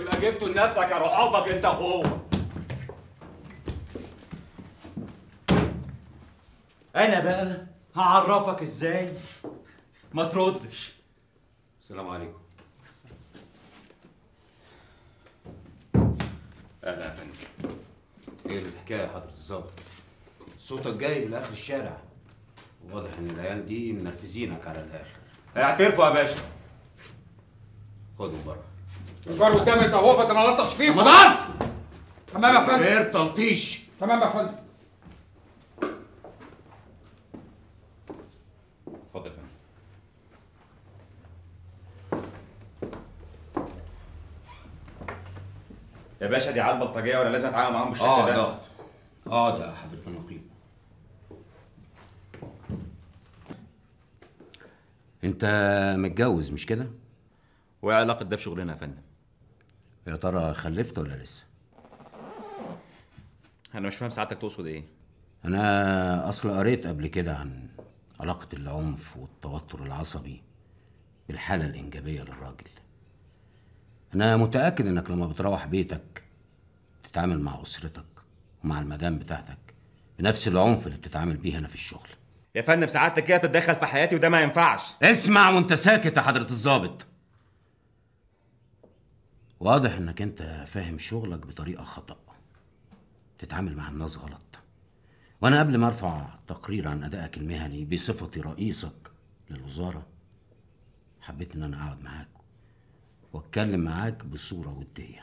يبقى جبته لنفسك يا روح امك انت وهو انا بقى هعرفك ازاي ما تردش السلام عليكم اهلا يا فندم ايه الحكايه يا حضره الظابط صوتك جاي من اخر الشارع واضح ان العيال دي منرفزينك على الاخر اعترفوا يا باشا خدهم بره الجار قدامي انت اهو بدل ما لطش فيه رمضان تمام يا فندم غير تلطيش تمام يا فندم اتفضل يا فندم يا باشا دي عيال بلطجيه ولا لازم اتعامل معاهم بالشكل اه ده ده اه ده حضره النقيب انت متجوز مش كده وايه علاقه ده بشغلنا يا فندم يا ترى خلفت ولا لسه انا مش فاهم سعادتك تقصد ايه انا اصل قريت قبل كده عن علاقه العنف والتوتر العصبي بالحاله الانجابيه للراجل انا متاكد انك لما بتروح بيتك تتعامل مع اسرتك ومع المدام بتاعتك بنفس العنف اللي بتتعامل بيه هنا في الشغل يا فندم سعادتك كده تتدخل في حياتي وده ما ينفعش اسمع وانت ساكت يا حضرة الضابط واضح انك انت فاهم شغلك بطريقة خطأ تتعامل مع الناس غلط وانا قبل ما ارفع تقرير عن ادائك المهني بصفتي رئيسك للوزارة حبيت ان انا اقعد معاك واتكلم معاك بصورة ودية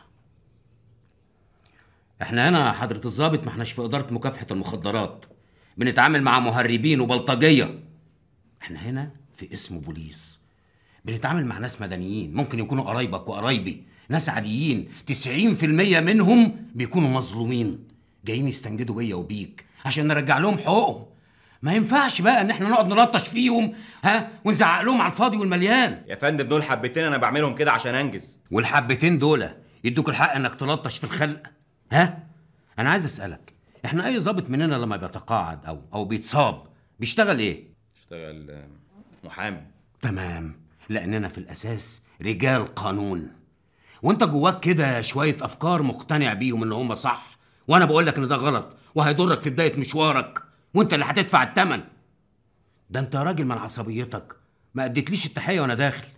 احنا هنا يا حضرة الضابط ما احناش في إدارة مكافحة المخدرات بنتعامل مع مهربين وبلطجية احنا هنا في اسم بوليس بنتعامل مع ناس مدنيين ممكن يكونوا قرايبك وقرايبي ناس عاديين 90% منهم بيكونوا مظلومين جايين يستنجدوا بيا وبيك عشان نرجع لهم حقوقهم ما ينفعش بقى ان احنا نقعد نلطش فيهم ها ونزعق لهم على الفاضي والمليان يا فندم دول حبتين انا بعملهم كده عشان انجز والحبتين دول يدوك الحق انك تلطش في الخلق ها انا عايز اسالك احنا اي ظابط مننا لما بيتقاعد او او بيتصاب بيشتغل ايه اشتغل آه، محامي تمام لاننا في الاساس رجال قانون وانت جواك كده شويه افكار مقتنع بيهم ان هم صح وانا بقول لك ان ده غلط وهيضرك في بدايه مشوارك وانت اللي هتدفع الثمن ده انت راجل من عصبيتك ما اديتليش التحيه وانا داخل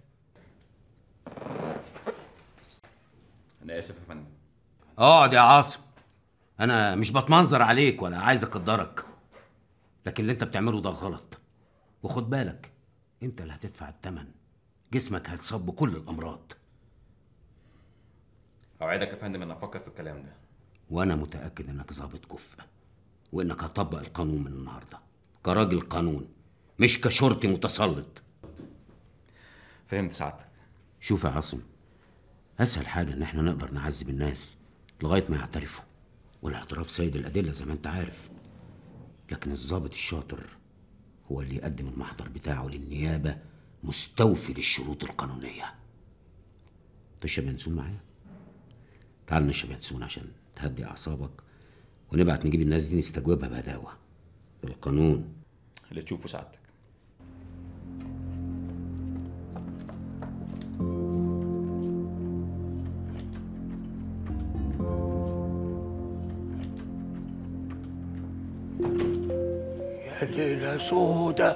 انا اسف يا فندم اقعد يا عاصم انا مش بتمنظر عليك ولا عايز اقدرك لكن اللي انت بتعمله ده غلط وخد بالك انت اللي هتدفع الثمن جسمك هيتصاب بكل الامراض اوعدك يا فندم ان افكر في الكلام ده وانا متاكد انك ظابط كفء وانك هتطبق القانون من النهارده كراجل قانون مش كشرطي متسلط فهمت سعادتك شوف يا عاصم اسهل حاجه ان احنا نقدر نعذب الناس لغايه ما يعترفوا والاعتراف سيد الادله زي ما انت عارف لكن الضابط الشاطر هو اللي يقدم المحضر بتاعه للنيابه مستوفي للشروط القانونيه تشرب ينسون معايا تعال نشرب ينسون عشان تهدي اعصابك ونبعت نجيب الناس دي نستجوبها بهداوه بالقانون اللي تشوفه سعادتك يا ليلة سودة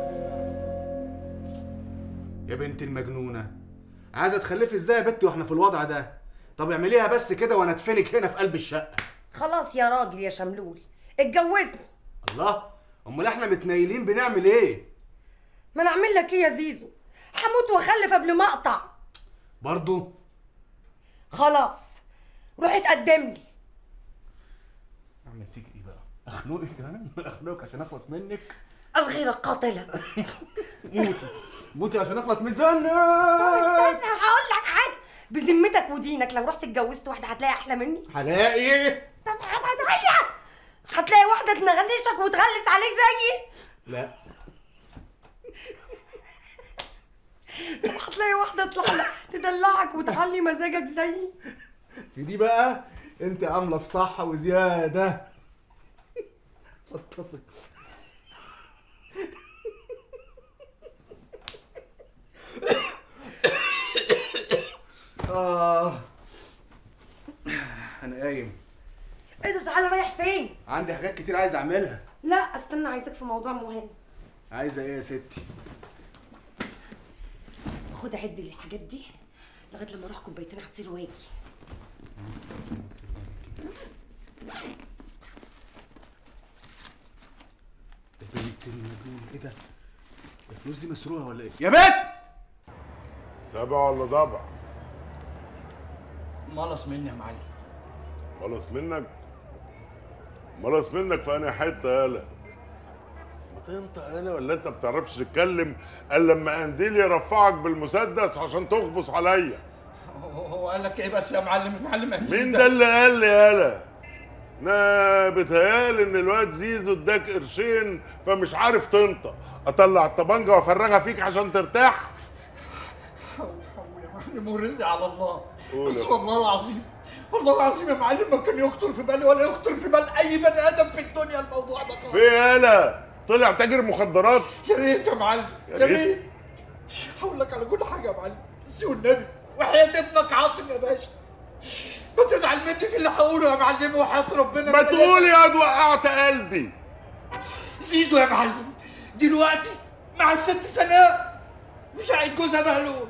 يا بنت المجنونه عايزه تخلفي ازاي يا بنتي واحنا في الوضع ده طب اعمليها بس كده وانا ادفنك هنا في قلب الشقه خلاص يا راجل يا شملول اتجوزني الله امال احنا متنيلين بنعمل ايه ما انا اعمل لك ايه يا زيزو هموت واخلف قبل ما اقطع برضو خلاص روح اتقدم لي اعمل فيك ايه بقى اخنقك كمان اخنقك عشان اخلص منك الغيرة قاتلة موتي موتي عشان اخلص من زنك هقول لك حاجة بذمتك ودينك لو رحت اتجوزت واحدة هتلاقي أحلى مني هلاقي طب عبدية هتلاقي واحدة تنغنشك وتغلس عليك زيي لا هتلاقي واحدة تطلع تدلعك وتعلي مزاجك زيي في دي بقى انت عامله الصح وزياده فطسك اه انا قايم ايه ده تعالى رايح فين عندي حاجات كتير عايز اعملها لا استنى عايزك في موضوع مهم عايزه ايه يا ستي خد عد لي الحاجات دي لغايه لما اروح كوبايتين عصير واجي البنت المجنون ايه ده الفلوس دي مسروقه ولا ايه يا بنت سبع ولا ضبع ملص مني يا معلم ملص منك ملص منك في انهي حته يالا ما تنطق يالا ولا انت ما بتعرفش تتكلم الا لما قنديل يرفعك بالمسدس عشان تخبص عليا هو- هو قال لك ايه بس يا معلم المعلم قال مين ده اللي قال لي يالا انا بتهيالي ان الواد زيزو اداك قرشين فمش عارف تنطق اطلع الطبنجه وافرغها فيك عشان ترتاح حول يا معلم ورزق على الله قول بس يا والله العظيم والله العظيم يا معلم ما كان يخطر في بالي ولا يخطر في بال اي بني ادم في الدنيا الموضوع ده في يالا طلع تاجر مخدرات يا ريت يا معلم يا يا ريت. ريت هقول لك على كل حاجه يا معلم بس والنبي وحياة ابنك عاصم يا باشا ما تزعل مني في اللي هقوله يا معلم وحياة ربنا ما تقول يا واد وقعت قلبي زيزو يا معلم دلوقتي مع الست سناء مش هعيد جوزها بهلول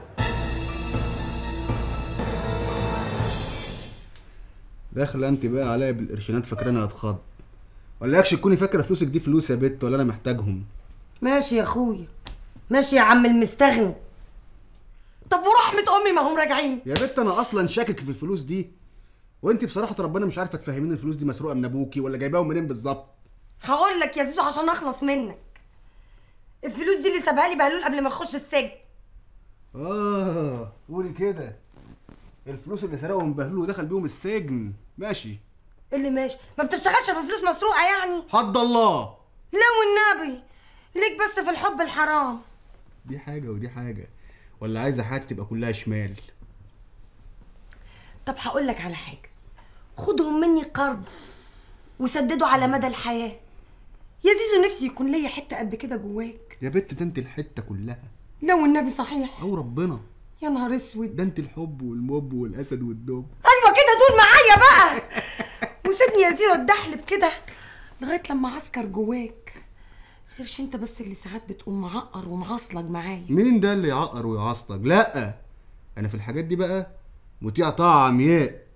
داخله انت بقى عليا بالقرشينات فاكراني هتخض ولا يكش تكوني فاكره فلوسك دي فلوس يا بت ولا انا محتاجهم ماشي يا اخويا ماشي يا عم المستغني طب ورحمة أمي ما هم راجعين يا بت انا اصلا شاكك في الفلوس دي وانت بصراحه ربنا مش عارفه تفهميني الفلوس دي مسروقه من ابوكي ولا جايباهم منين بالظبط هقول لك يا زيزو عشان أخلص منك الفلوس دي اللي سابها لي بهلول قبل ما نخش السجن اه قولي كده الفلوس اللي سرقهم من بهلول ودخل بيهم السجن ماشي اللي ماشي ما بتشتغلش في فلوس مسروقة يعني حد الله لا والنبي ليك بس في الحب الحرام دي حاجه ودي حاجه ولا عايزه حياتي تبقى كلها شمال طب هقول لك على حاجة خدهم مني قرض وسددوا على مدى الحياة يا زيزو نفسي يكون ليا حتة قد كده جواك يا بت ده انت الحته كلها لا والنبي صحيح او ربنا يا نهار اسود ده انت الحب والموب والاسد والدب ايوه كده دول معايا بقى وسيبني يا زيزو اتدحلب كده لغايه لما عسكر جواك غيرش انت بس اللي ساعات بتقوم معقر ومعصلج معايا مين ده اللي يعقر ويعصلج لا انا في الحاجات دي بقى مطيع طاعه عمياء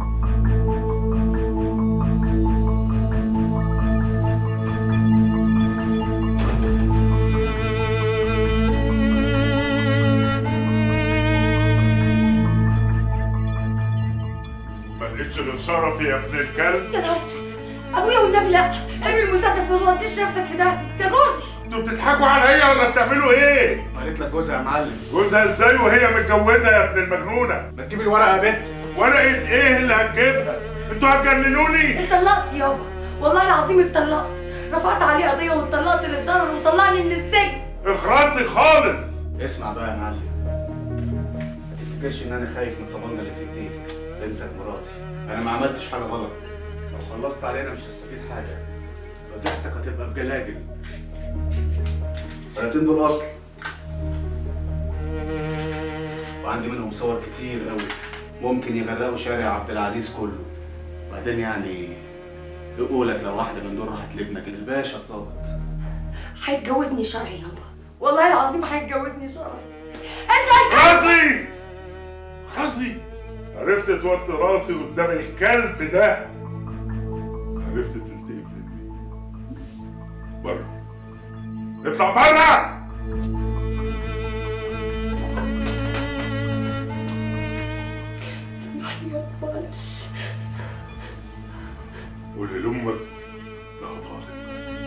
ما لقيتش غير شرفي يا ابن الكلب يا نهار اسود ابويا والنبي لا ارمي المسدس ما توديش نفسك في ده ده جوزي انتوا بتضحكوا عليا ولا بتعملوا ايه؟ قالت لك جوزها يا معلم جوزها ازاي وهي متجوزه يا ابن المجنونه؟ ما تجيب الورقه يا بت ورقه ايه اللي هتجيبها؟ انتوا هتجننوني؟ اتطلقت يابا والله العظيم اتطلقت رفعت عليه قضيه واتطلقت للضرر وطلعني من السجن اخرسي خالص اسمع بقى يا معلم ما تفتكرش ان انا خايف من الطبنجه اللي في ايديك بنتك مراتي انا ما عملتش حاجه غلط لو خلصت علينا مش هستفيد حاجه فضيحتك هتبقى بجلاجل الورقتين دول اصل وعندي منهم صور كتير قوي ممكن يغرقوا شارع عبد العزيز كله بعدين يعني يقولك لو واحده من دول راحت لابنك الباشا الظابط هيتجوزني شرعي يابا والله العظيم هيتجوزني شرعي انت راسي خصي عرفت توطي راسي قدام الكلب ده عرفت تنتهي من بره اطلع بره سامحني يابا معلش قولي لامك لا طالب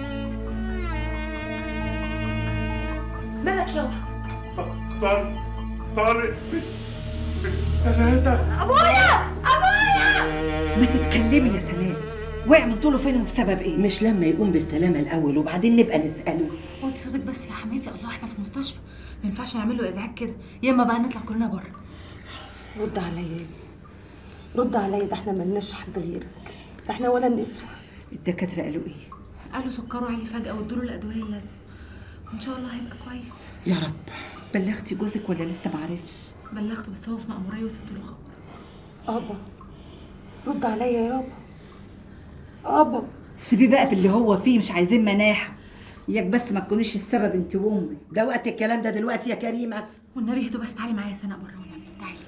مالك يابا ط- طارق طارق ثلاثة ابويا ابويا ما تتكلمي يا سناء وقع من طوله فين وبسبب ايه مش لما يقوم بالسلامة الأول وبعدين نبقى نسأله وطي صوتك بس يا حماتي الله احنا في مستشفى ما ينفعش نعمل له ازعاج كده يا اما بقى نطلع كلنا بره رد عليا رد عليا ده احنا ملناش حد غيرك ده احنا ولا نسوى الدكاترة قالوا ايه قالوا سكره عالي فجاه وادوا له الادويه اللازمه وان شاء الله هيبقى كويس يا رب بلغتي جوزك ولا لسه معرفش بلغته بس هو في مأمورية وسبت له خبر ابا رد عليا يابا ابا سيبيه بقى في اللي هو فيه مش عايزين مناحة ياك بس ما تكونيش السبب انت وامي ده وقت الكلام ده دلوقتي يا كريمه والنبي هدوا بس تعالي معايا سناء بره والنبي تعالي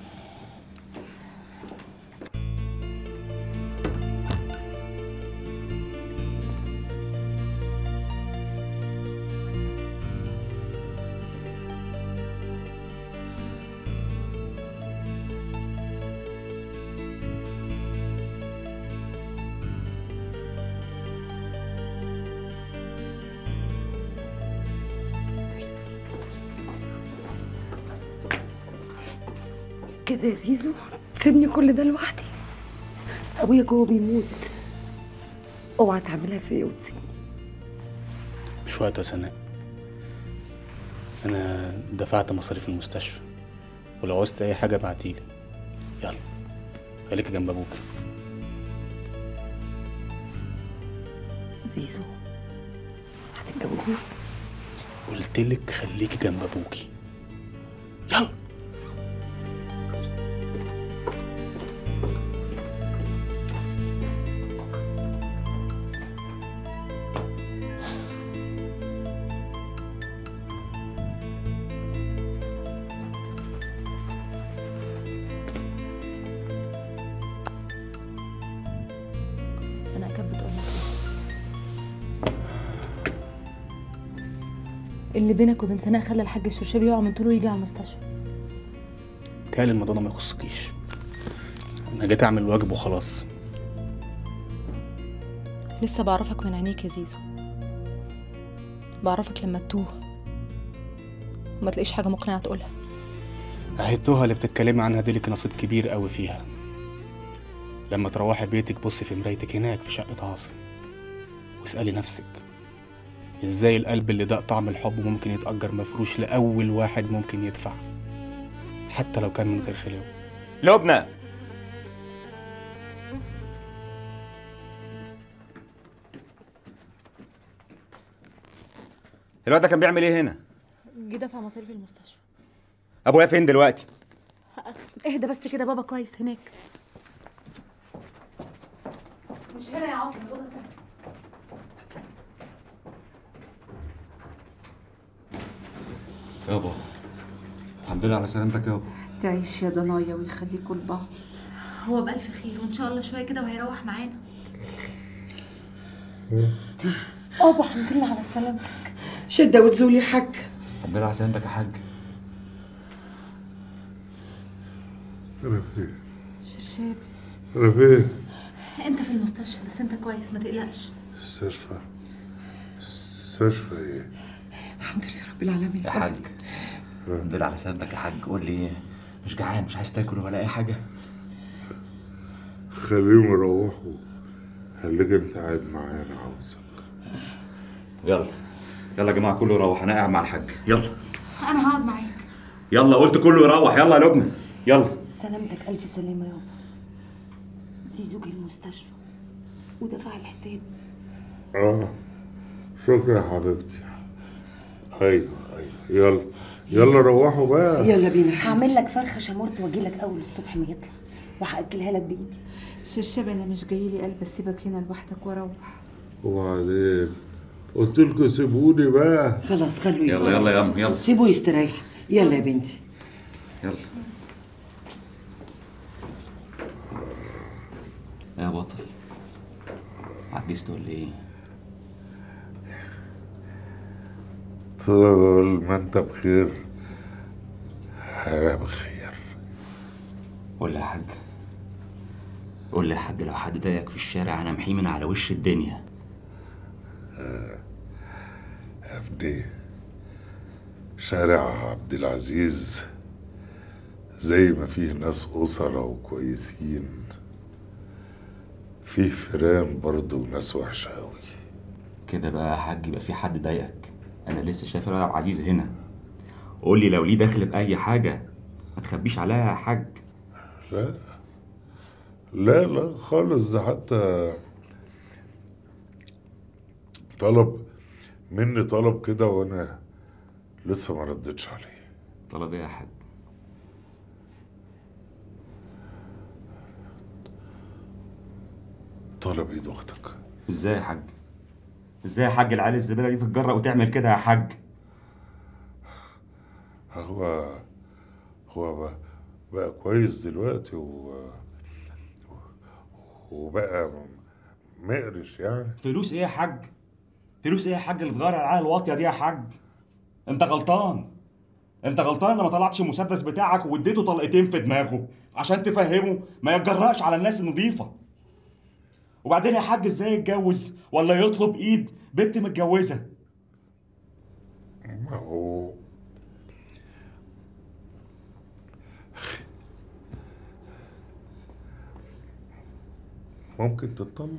كده يا زيزو تسيبني كل ده لوحدي ابويا جوه بيموت اوعى تعملها فيا وتسيبني مش وقت يا سناء انا دفعت مصاريف المستشفى ولو عوزت اي حاجه ابعتيلي يلا خليك جنب ابوك زيزو هتتجوزني قلتلك خليكي جنب ابوكي يلا سناء كانت بتقول لك إيه؟ اللي بينك وبين سناء خلى الحاج الشرشبي يقع من طوله ويجي على المستشفى تهيألي الموضوع ده ما يخصكيش انا جيت اعمل الواجب وخلاص لسه بعرفك من عينيك يا زيزو بعرفك لما تتوه وما تلاقيش حاجة مقنعة تقولها اهي التوهه اللي بتتكلمي عنها دي لك نصيب كبير قوي فيها لما تروحي بيتك بصي في مرايتك هناك في شقة عاصم واسألي نفسك ازاي القلب اللي داق طعم الحب ممكن يتأجر مفروش لأول واحد ممكن يدفع حتى لو كان من غير خلو لبنى الواد ده كان بيعمل ايه هنا؟ جه دفع مصاريف المستشفى ابويا فين دلوقتي؟ اهدى بس كده بابا كويس هناك مش هنا يا عاصم الأوضة التانية. يابا الحمد لله على سلامتك يابا تعيش يا ضنايا ويخليكوا لبعض هو بألف خير وإن شاء الله شوية كده وهيروح معانا ابا الحمد لله على سلامتك شده وتزولي يا حاج الحمد لله على سلامتك يا حاج انا فين؟ شرشابي انا فين؟ انت في المستشفى بس انت كويس ما تقلقش مستشفى مستشفى ايه؟ الحمد لله رب العالمين يا حاج الحمد لله على سلامتك يا حاج قول لي مش جعان مش عايز تاكل ولا اي حاجه خليهم يروحوا خليك انت قاعد معايا انا عاوزك يلا يلا يا جماعه كله يروح انا قاعد مع الحاج يلا انا هقعد معاك يلا قلت كله يروح يلا يا لبنى يلا سلامتك الف سلامه يابا زيزو جه المستشفى ودفع الحساب اه شكرا يا حبيبتي ايوه ايوه يلا يلا روحوا بقى يلا بينا هعمل لك فرخه شمرت واجي لك اول الصبح ما يطلع وهاكلها لك بايدي شرشابي انا مش جايلي قلب اسيبك هنا لوحدك واروح وبعدين قلت لكم سيبوني بقى خلاص خلوه يلا يستريح يلا يا ام يلا سيبوه يستريح يلا يا بنتي يلا يا بطل عجزت ولا ايه؟ طول ما انت بخير انا بخير قول لي يا حاج قول لي يا حاج لو حد ضايقك في الشارع انا محيه من على وش الدنيا يا ابني شارع عبد العزيز زي ما فيه ناس أسرة وكويسين فيه فيران برضه وناس وحشة أوي كده بقى يا حاج يبقى في حد ضايقك انا لسه شايف الولد عبد العزيز هنا قول لي لو ليه دخل باي حاجه ما تخبيش عليا يا حاج لا لا لا خالص ده حتى طلب مني طلب كده وانا لسه ما ردتش عليه طلب ايه يا حاج طالب ايد اختك ازاي يا حاج ازاي يا حاج العيال الزباله دي تتجرأ وتعمل كده يا حاج هو هو بقى, بقى كويس دلوقتي و وبقى مقرش يعني فلوس ايه يا حاج فلوس ايه يا حاج اللي تغير العيال الواطيه دي يا حاج انت غلطان انت غلطان لما طلعتش المسدس بتاعك واديته طلقتين في دماغه عشان تفهمه ما يتجرأش على الناس النظيفه وبعدين يا حاج ازاي يتجوز ولا يطلب ايد بنت متجوزه ما هو ممكن تتطلق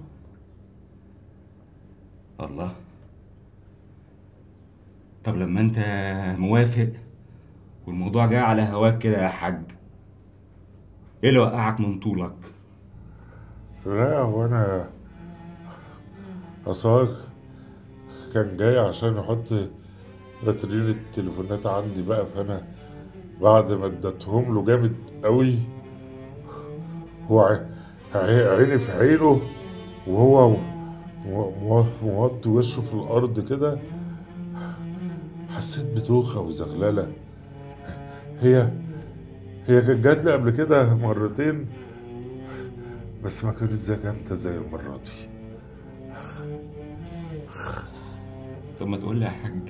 الله طب لما انت موافق والموضوع جاي على هواك كده يا حاج ايه اللي وقعك من طولك لا هو انا اصاك كان جاي عشان يحط باترين التليفونات عندي بقى فانا بعد ما اديتهم له جامد قوي هو ع- ع- عيني في عينه وهو مو- مو- موطي وشه في الارض كده حسيت بدوخه وزغلله هي هي كانت جات لي قبل كده مرتين بس ما كانتش زي جامده زي المره دي طب ما تقول لي يا حاج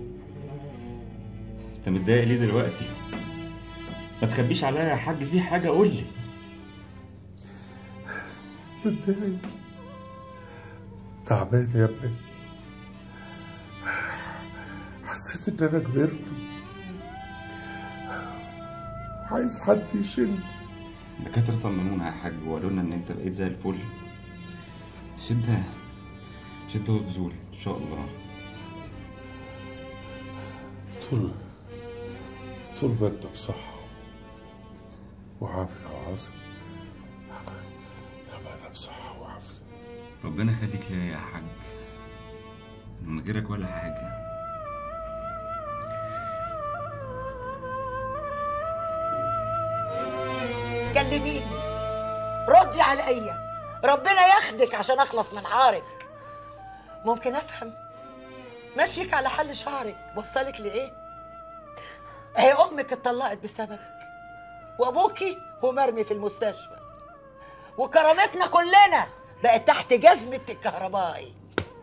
انت متضايق ليه دلوقتي ما تخبيش عليا يا حاج في حاجه قول لي متضايق تعبان يا ابني حسيت ان انا كبرت عايز حد يشيلني الدكاتره طمنونا يا حاج وقالوا لنا ان انت بقيت زي الفل شده شده وتزول ان شاء الله طول طول ما انت بصحة وعافية وعظم أبقى أنا بصحة وعافية ربنا يخليك ليا يا حاج من غيرك ولا حاجه كلميني ردي عليا ربنا ياخدك عشان اخلص من عارك ممكن افهم مشيك على حل شعرك وصلك لايه اهي امك اتطلقت بسببك وابوكي هو مرمي في المستشفى وكرامتنا كلنا بقت تحت جزمة الكهربائي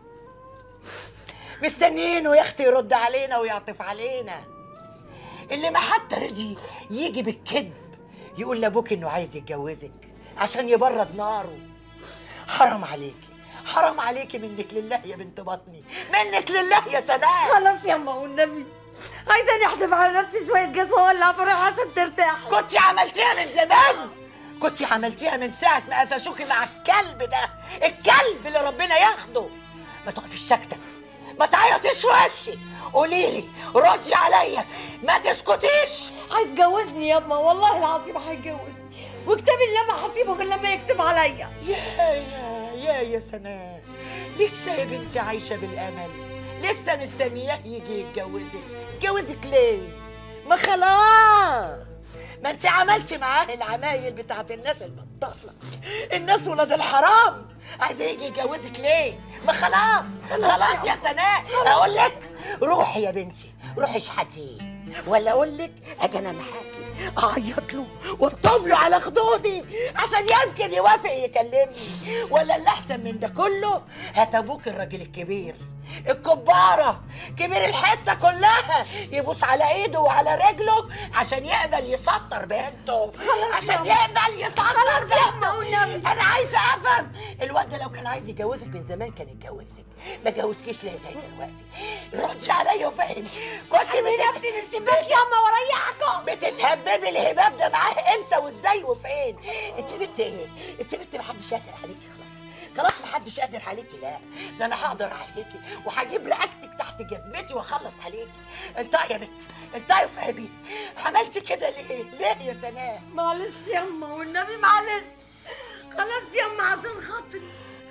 مستنيينه يا اختي يرد علينا ويعطف علينا اللي ما حتى رضي يجي بالكذب يقول لابوك انه عايز يتجوزك عشان يبرد ناره حرام عليكي حرام عليكي منك لله يا بنت بطني منك لله يا سلام خلاص يا اما والنبي عايزاني احذف على نفسي شويه جاز ولا فرح عشان ترتاحي كنت عملتيها من زمان كنت عملتيها من ساعة ما قفشوكي مع الكلب ده الكلب اللي ربنا ياخده ما تقفيش ساكتة ما تعيطيش في وشي قولي لي ردي عليا ما تسكتيش هيتجوزني يا اما والله العظيم هيتجوزني وكتاب الله ما هسيبه غير لما يكتب عليا يا يا يا يا سناء لسه يا بنتي عايشة بالأمل لسه مستنياه يجي يتجوزك يتجوزك ليه ما خلاص ما انت عملتي معاه العمايل بتاعت الناس البطالة الناس ولاد الحرام عايزة يجي يتجوزك ليه ما خلاص خلاص يا سناء اقول لك روحي يا بنتي روحي اشحتيه ولا اقول لك اجي انا معاكي اعيط له واطلب له على خدودي عشان يمكن يوافق يكلمني ولا اللي احسن من ده كله هات ابوك الراجل الكبير الكبارة كبير الحتة كلها يبوس على ايده وعلى رجله عشان يقبل يسطر بنته عشان يقبل يسطر بنته انا عايزة افهم الواد ده لو كان عايز يجوزك من زمان كان يتجوزك ما جوزكيش ليه لغاية دلوقتي ردي عليا وفهمي كنت نفسي من الشباك ياما وريحكم بتتهببي الهباب ده معاه امتى وازاي وفين انت بنت ايه انت بنت محدش قادر عليكي خلاص خلاص محدش قادر عليكي لا ده انا هقدر عليكي وهجيب رقبتك تحت جزمتي واخلص عليكي انت يا بنت انت يا فهمي عملتي كده ليه ليه يا سناء معلش ياما والنبي معلش خلاص ياما عشان خاطري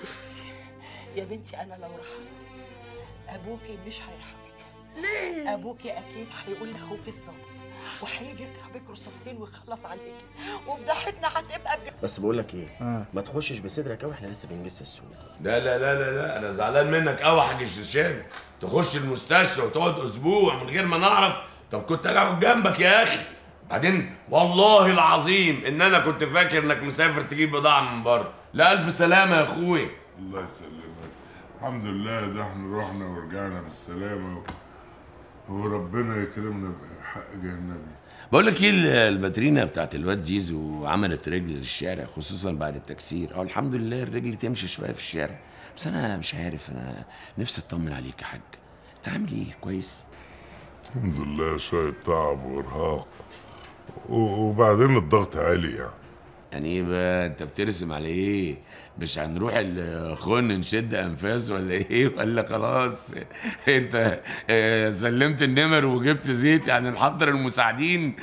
يا بنتي انا لو رحمتك ابوكي مش هيرحمك ليه ابوكي اكيد هيقول لاخوك الصوت وهيجي يضرب بيك رصاصتين ويخلص عليك وفضحتنا هتبقى بجد بس بقول لك ايه ما تخشش بصدرك قوي احنا لسه بنجس السوق لا لا لا لا لا انا زعلان منك قوي يا حاج الشيشان تخش المستشفى وتقعد اسبوع من غير ما نعرف طب كنت اقعد جنبك يا اخي بعدين والله العظيم ان انا كنت فاكر انك مسافر تجيب بضاعه من بره لا الف سلامه يا اخويا الله يسلمك الحمد لله ده احنا رحنا ورجعنا بالسلامة و... وربنا يكرمنا بحق جهنمي بقول لك ايه ال- الباترينا بتاعت الواد زيزو عملت رجل للشارع خصوصا بعد التكسير اه الحمد لله الرجل تمشي شويه في الشارع بس انا مش عارف انا نفسي اطمن عليك يا حاج انت عامل ايه كويس الحمد لله شوية تعب وإرهاق و... وبعدين الضغط عالي يعني يعني ايه بقى انت بترسم على ايه مش هنروح الخن نشد انفاس ولا ايه ولا خلاص انت آه، سلمت النمر وجبت زيت يعني نحضر المساعدين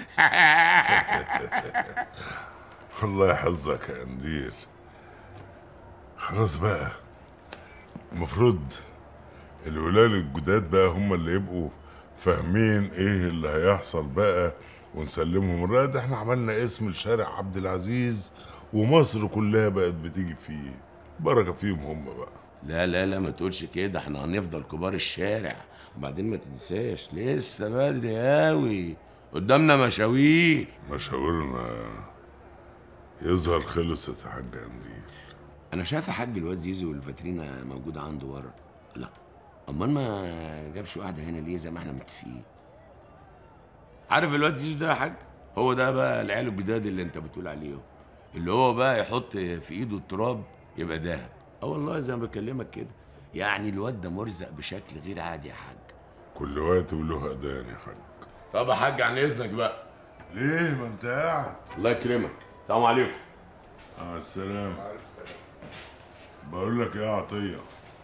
الله يحفظك يا قنديل خلاص بقى المفروض الولاد الجداد بقى هم اللي يبقوا فاهمين ايه اللي هيحصل بقى ونسلمهم الرائد احنا عملنا اسم لشارع عبد العزيز ومصر كلها بقت بتيجي فيه بركه فيهم هم بقى لا لا لا ما تقولش كده احنا هنفضل كبار الشارع وبعدين ما تنساش لسه بدري قوي قدامنا مشاوير مشاورنا يظهر خلصت يا حاج قنديل انا شايف يا حاج الواد زيزو والفاترينا موجوده عنده ورا لا امال ما جابش واحده هنا ليه زي ما احنا متفقين عارف الواد زيزو ده يا حاج هو ده بقى العيال الجداد اللي انت بتقول عليهم اللي هو بقى يحط في ايده التراب يبقى دهب اه والله زي ما بكلمك كده يعني الواد ده مرزق بشكل غير عادي يا حاج كل وقت وله اذان يا حاج طب يا حاج عن اذنك بقى ليه ما انت قاعد الله يكرمك السلام عليكم مع السلامة بقول لك ايه يا عطية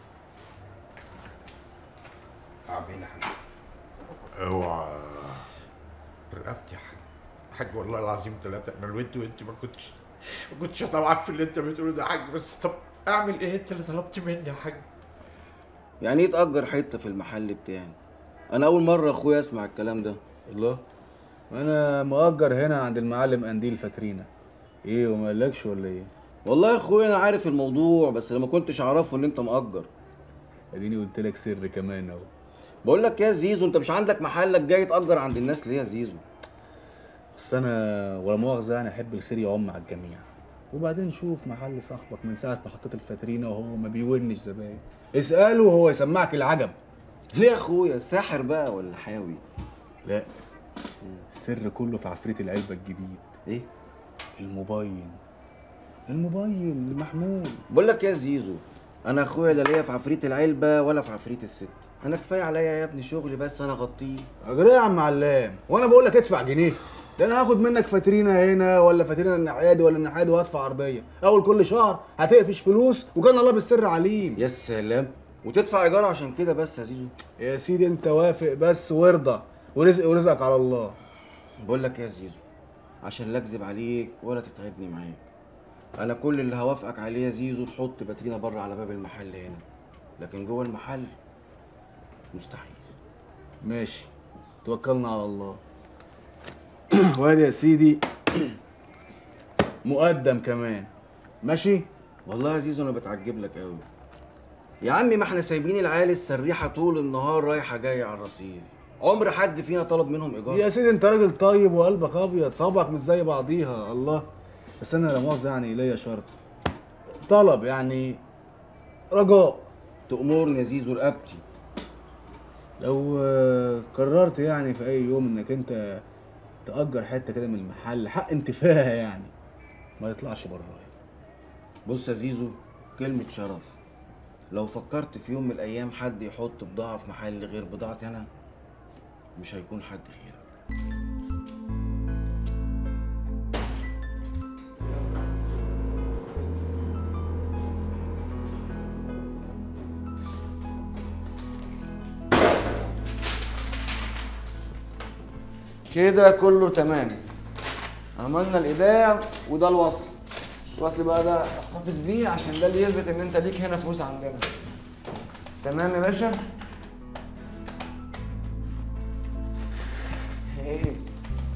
عاملين احنا اوعى رقبتي يا حاج حاج والله العظيم ثلاثة انا لو انت وانت ما كنتش ما كنتش هطوعك في اللي انت بتقوله ده يا حاج بس طب اعمل ايه انت اللي طلبت مني يا حاج يعني ايه تأجر حتة في المحل بتاعي انا اول مرة اخويا اسمع الكلام ده الله انا مؤجر هنا عند المعلم قنديل فاترينا ايه وما قالكش ولا ايه والله يا اخويا انا عارف الموضوع بس انا ما كنتش اعرفه ان انت مأجر اديني قلت لك سر كمان اهو بقول لك يا زيزو انت مش عندك محلك جاي تأجر عند الناس ليه يا زيزو بس انا ولا مؤاخذه يعني احب الخير يعم على الجميع وبعدين شوف محل صاحبك من ساعه ما حطيت الفاترينا وهو ما بيونش زباين اساله وهو يسمعك العجب ليه يا اخويا ساحر بقى ولا حاوي لا السر كله في عفريت العلبه الجديد ايه الموبايل الموبايل المحمول بقول لك يا زيزو انا اخويا لا ليا في عفريت العلبة ولا في عفريت الست انا كفايه عليا يا ابني شغلي بس انا اغطيه اجري يا عم علام وانا بقول لك ادفع جنيه ده انا هاخد منك فاترينا هنا ولا فاترينا النحادي ولا النحادي وهدفع عرضيه اول كل شهر هتقفش فلوس وكان الله بالسر عليم يا سلام وتدفع ايجار عشان كده بس يا زيزو يا سيدي انت وافق بس وارضى ورزق ورزقك على الله بقول لك يا زيزو عشان لا اكذب عليك ولا تتعبني معاك انا كل اللي هوافقك عليه يا زيزو تحط باترينا بره على باب المحل هنا لكن جوه المحل مستحيل ماشي توكلنا على الله وادي يا سيدي مقدم كمان ماشي والله يا زيزو انا بتعجب لك قوي يا عمي ما احنا سايبين العيال السريحه طول النهار رايحه جايه على الرصيف عمر حد فينا طلب منهم ايجار يا سيدي انت راجل طيب وقلبك ابيض صابعك مش زي بعضيها الله بس انا لا مؤاخذه يعني ليا شرط طلب يعني رجاء تأمرني يا زيزو رقبتي لو آه، قررت يعني في اي يوم انك انت تأجر حته كده من المحل حق انتفاها يعني ما يطلعش برايا بص يا زيزو كلمة شرف لو فكرت في يوم من الأيام حد يحط بضاعة في محل غير بضاعتي أنا مش هيكون حد غيرك كده كله تمام عملنا الايداع وده الوصل الوصل بقى ده احتفظ بيه عشان ده اللي يثبت ان انت ليك هنا فلوس عندنا تمام يا باشا ايه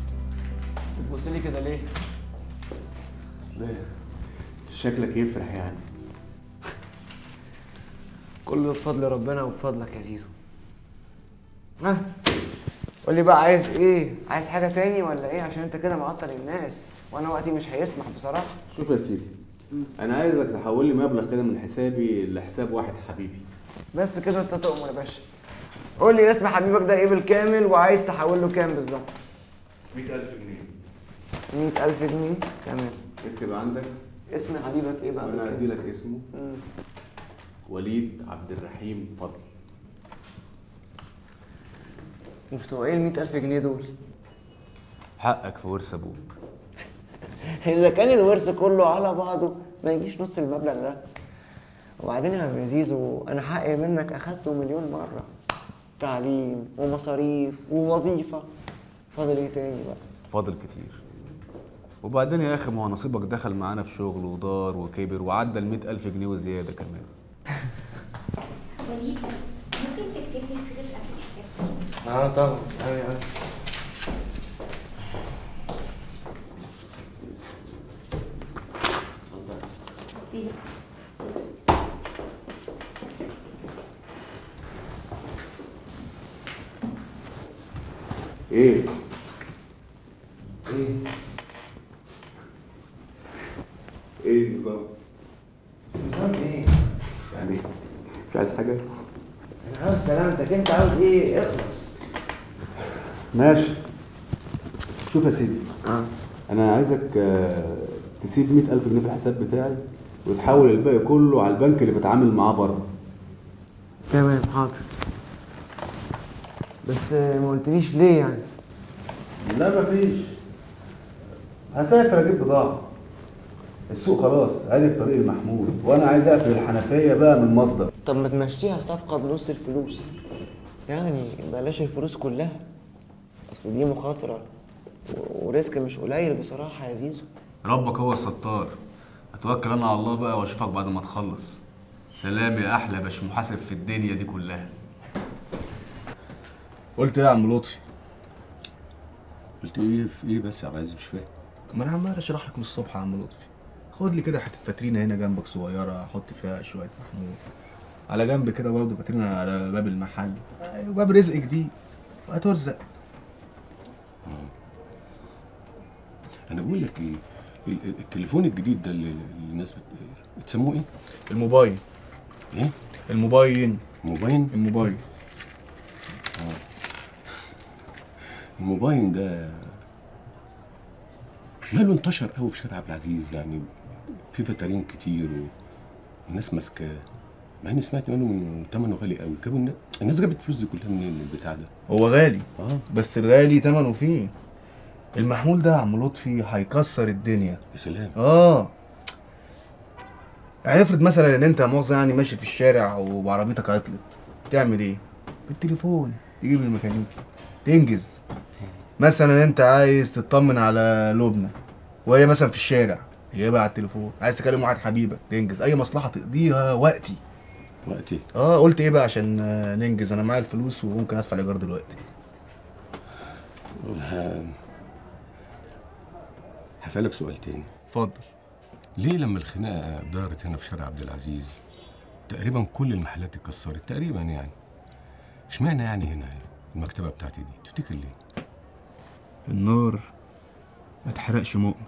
بص لي كده ليه اصل شكلك يفرح يعني كل ده بفضل ربنا وبفضلك يا زيزو ها قول لي بقى عايز ايه عايز حاجه تاني ولا ايه عشان انت كده معطل الناس وانا وقتي مش هيسمح بصراحه شوف يا سيدي انا عايزك تحول لي مبلغ كده من حسابي لحساب واحد حبيبي بس كده انت تؤمر يا باشا قول لي اسم حبيبك ده ايه بالكامل وعايز تحول له كام بالظبط 100000 جنيه 100000 جنيه تمام اكتب عندك اسم حبيبك ايه بقى وانا بالكامل؟ هدي لك اسمه مم. وليد عبد الرحيم فضل وبتوع ايه ال 100000 جنيه دول حقك في ورث ابوك اذا كان الورث كله على بعضه ما يجيش نص المبلغ ده وبعدين يا عم زيزو انا حقي منك اخدته مليون مره تعليم ومصاريف ووظيفه فاضل ايه تاني بقى فاضل كتير وبعدين يا اخي ما هو نصيبك دخل معانا في شغل ودار وكبر وعدى ال 100000 جنيه وزياده كمان وليد ممكن تكتب لي صيغه قبل الحساب اه طبعا ايوه ايوه بصي ايه ايه ايه النظام نظام ايه يعني مش عايز حاجه انا عاوز سلامتك انت عاوز ايه اخلص ماشي شوف يا سيدي اه انا عايزك آه، تسيب 100000 جنيه في الحساب بتاعي وتحول الباقي كله على البنك اللي بتعامل معاه بره تمام حاضر بس ما قلتليش ليه يعني لا مفيش هسافر اجيب بضاعه السوق خلاص عرف طريق المحمول وانا عايز اقفل الحنفيه بقى من مصدر طب ما تمشيها صفقه بنص الفلوس يعني بلاش الفلوس كلها اصل دي مخاطره و- وريسك مش قليل بصراحه يا زيزو ربك هو الستار اتوكل انا على الله بقى واشوفك بعد ما تخلص سلام يا احلى باش محاسب في الدنيا دي كلها قلت ايه يا عم لطفي قلت ايه في ايه بس يا عايز مش فاهم ما انا عمال اشرح لك من الصبح يا عم لطفي خد لي كده حته فاترينا هنا جنبك صغيره احط فيها شويه محمود على جنب كده برضه فاترينا على باب المحل أيوة، باب رزق جديد وهترزق انا بقول لك ايه ال- ال- التليفون الجديد ده اللي اللي الناس بت... بتسموه ايه؟ الموبايل ايه؟ الموبايل موبايل؟ الموبايل الموبايل ده ماله انتشر قوي في شارع عبد العزيز يعني في فترين كتير والناس ماسكاه مع اني سمعت منه من ثمنه غالي قوي جابوا النا- الناس جابت الفلوس دي كلها منين من البتاع ده هو غالي اه بس الغالي تمنه فيه المحمول ده يا عم لطفي هيكسر الدنيا يا سلام اه يعني افرض مثلا ان انت مؤاخذة يعني ماشي في الشارع وعربيتك عطلت تعمل ايه؟ بالتليفون تجيب الميكانيكي تنجز مثلا انت عايز تطمن على لبنى وهي مثلا في الشارع هي بقى على التليفون عايز تكلم واحد حبيبك تنجز اي مصلحه تقضيها وقتي وقتي اه قلت ايه بقى عشان آه، ننجز انا معايا الفلوس وممكن ادفع الايجار دلوقتي ه- هسألك سؤال تاني اتفضل ليه لما الخناقة دارت هنا في شارع عبد العزيز تقريبا كل المحلات اتكسرت تقريبا يعني اشمعنى يعني هنا المكتبة بتاعتي دي تفتكر ليه؟ النار ما تحرقش مؤمن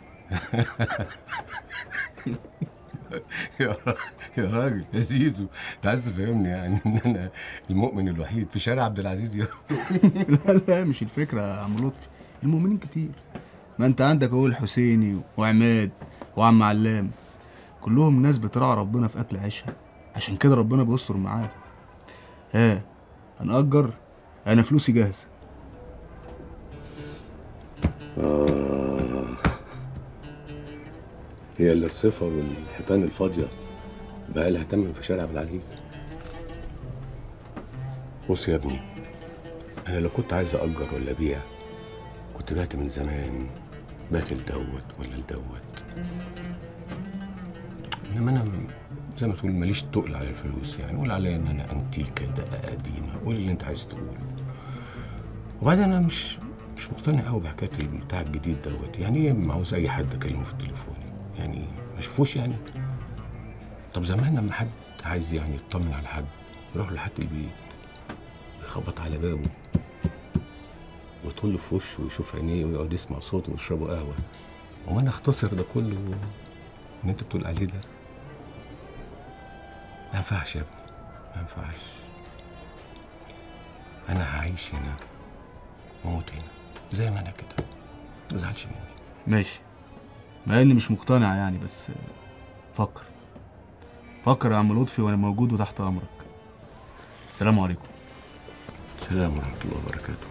يا را- يا راجل يا زيزو انت عايز تفهمني يعني ان انا المؤمن الوحيد في شارع عبد العزيز يا لا لا مش الفكرة يا عم لطفي المؤمنين كتير ما انت عندك اهو الحسيني وعماد وعم علام كلهم ناس بتراعي ربنا في اكل عيشها عشان كده ربنا بيستر معاهم ها هنأجر انا فلوسي جاهزة آه. هي الرصيفة والحيطان الفاضية بقى لها تمن في شارع عبد العزيز بص يا ابني أنا لو كنت عايز أأجر ولا أبيع كنت بعت من زمان بعت لدوت ولا لدوت إنما أنا م- زي ما تقول ماليش تقل على الفلوس يعني قول عليا إن أنا أنتيكة دقة قديمة قول اللي أنت عايز تقوله وبعدين أنا مش مش مقتنع قوي بحكايه بتاع الجديد دوت يعني ايه عاوز اي حد اكلمه في التليفون يعني ما اشوفوش يعني طب زمان لما حد عايز يعني يطمن على حد يروح لحد البيت يخبط على بابه ويطل في وشه ويشوف عينيه ويقعد يسمع صوته ويشربوا قهوه وما انا اختصر ده كله اللي انت بتقول عليه ده ما ينفعش يا ابني ما ينفعش انا هعيش هنا واموت هنا زي ما انا كده ما تزعلش مني ماشي مع اني مش مقتنع يعني بس فكر فكر يا عم لطفي وانا موجود وتحت امرك السلام عليكم السلام ورحمه الله وبركاته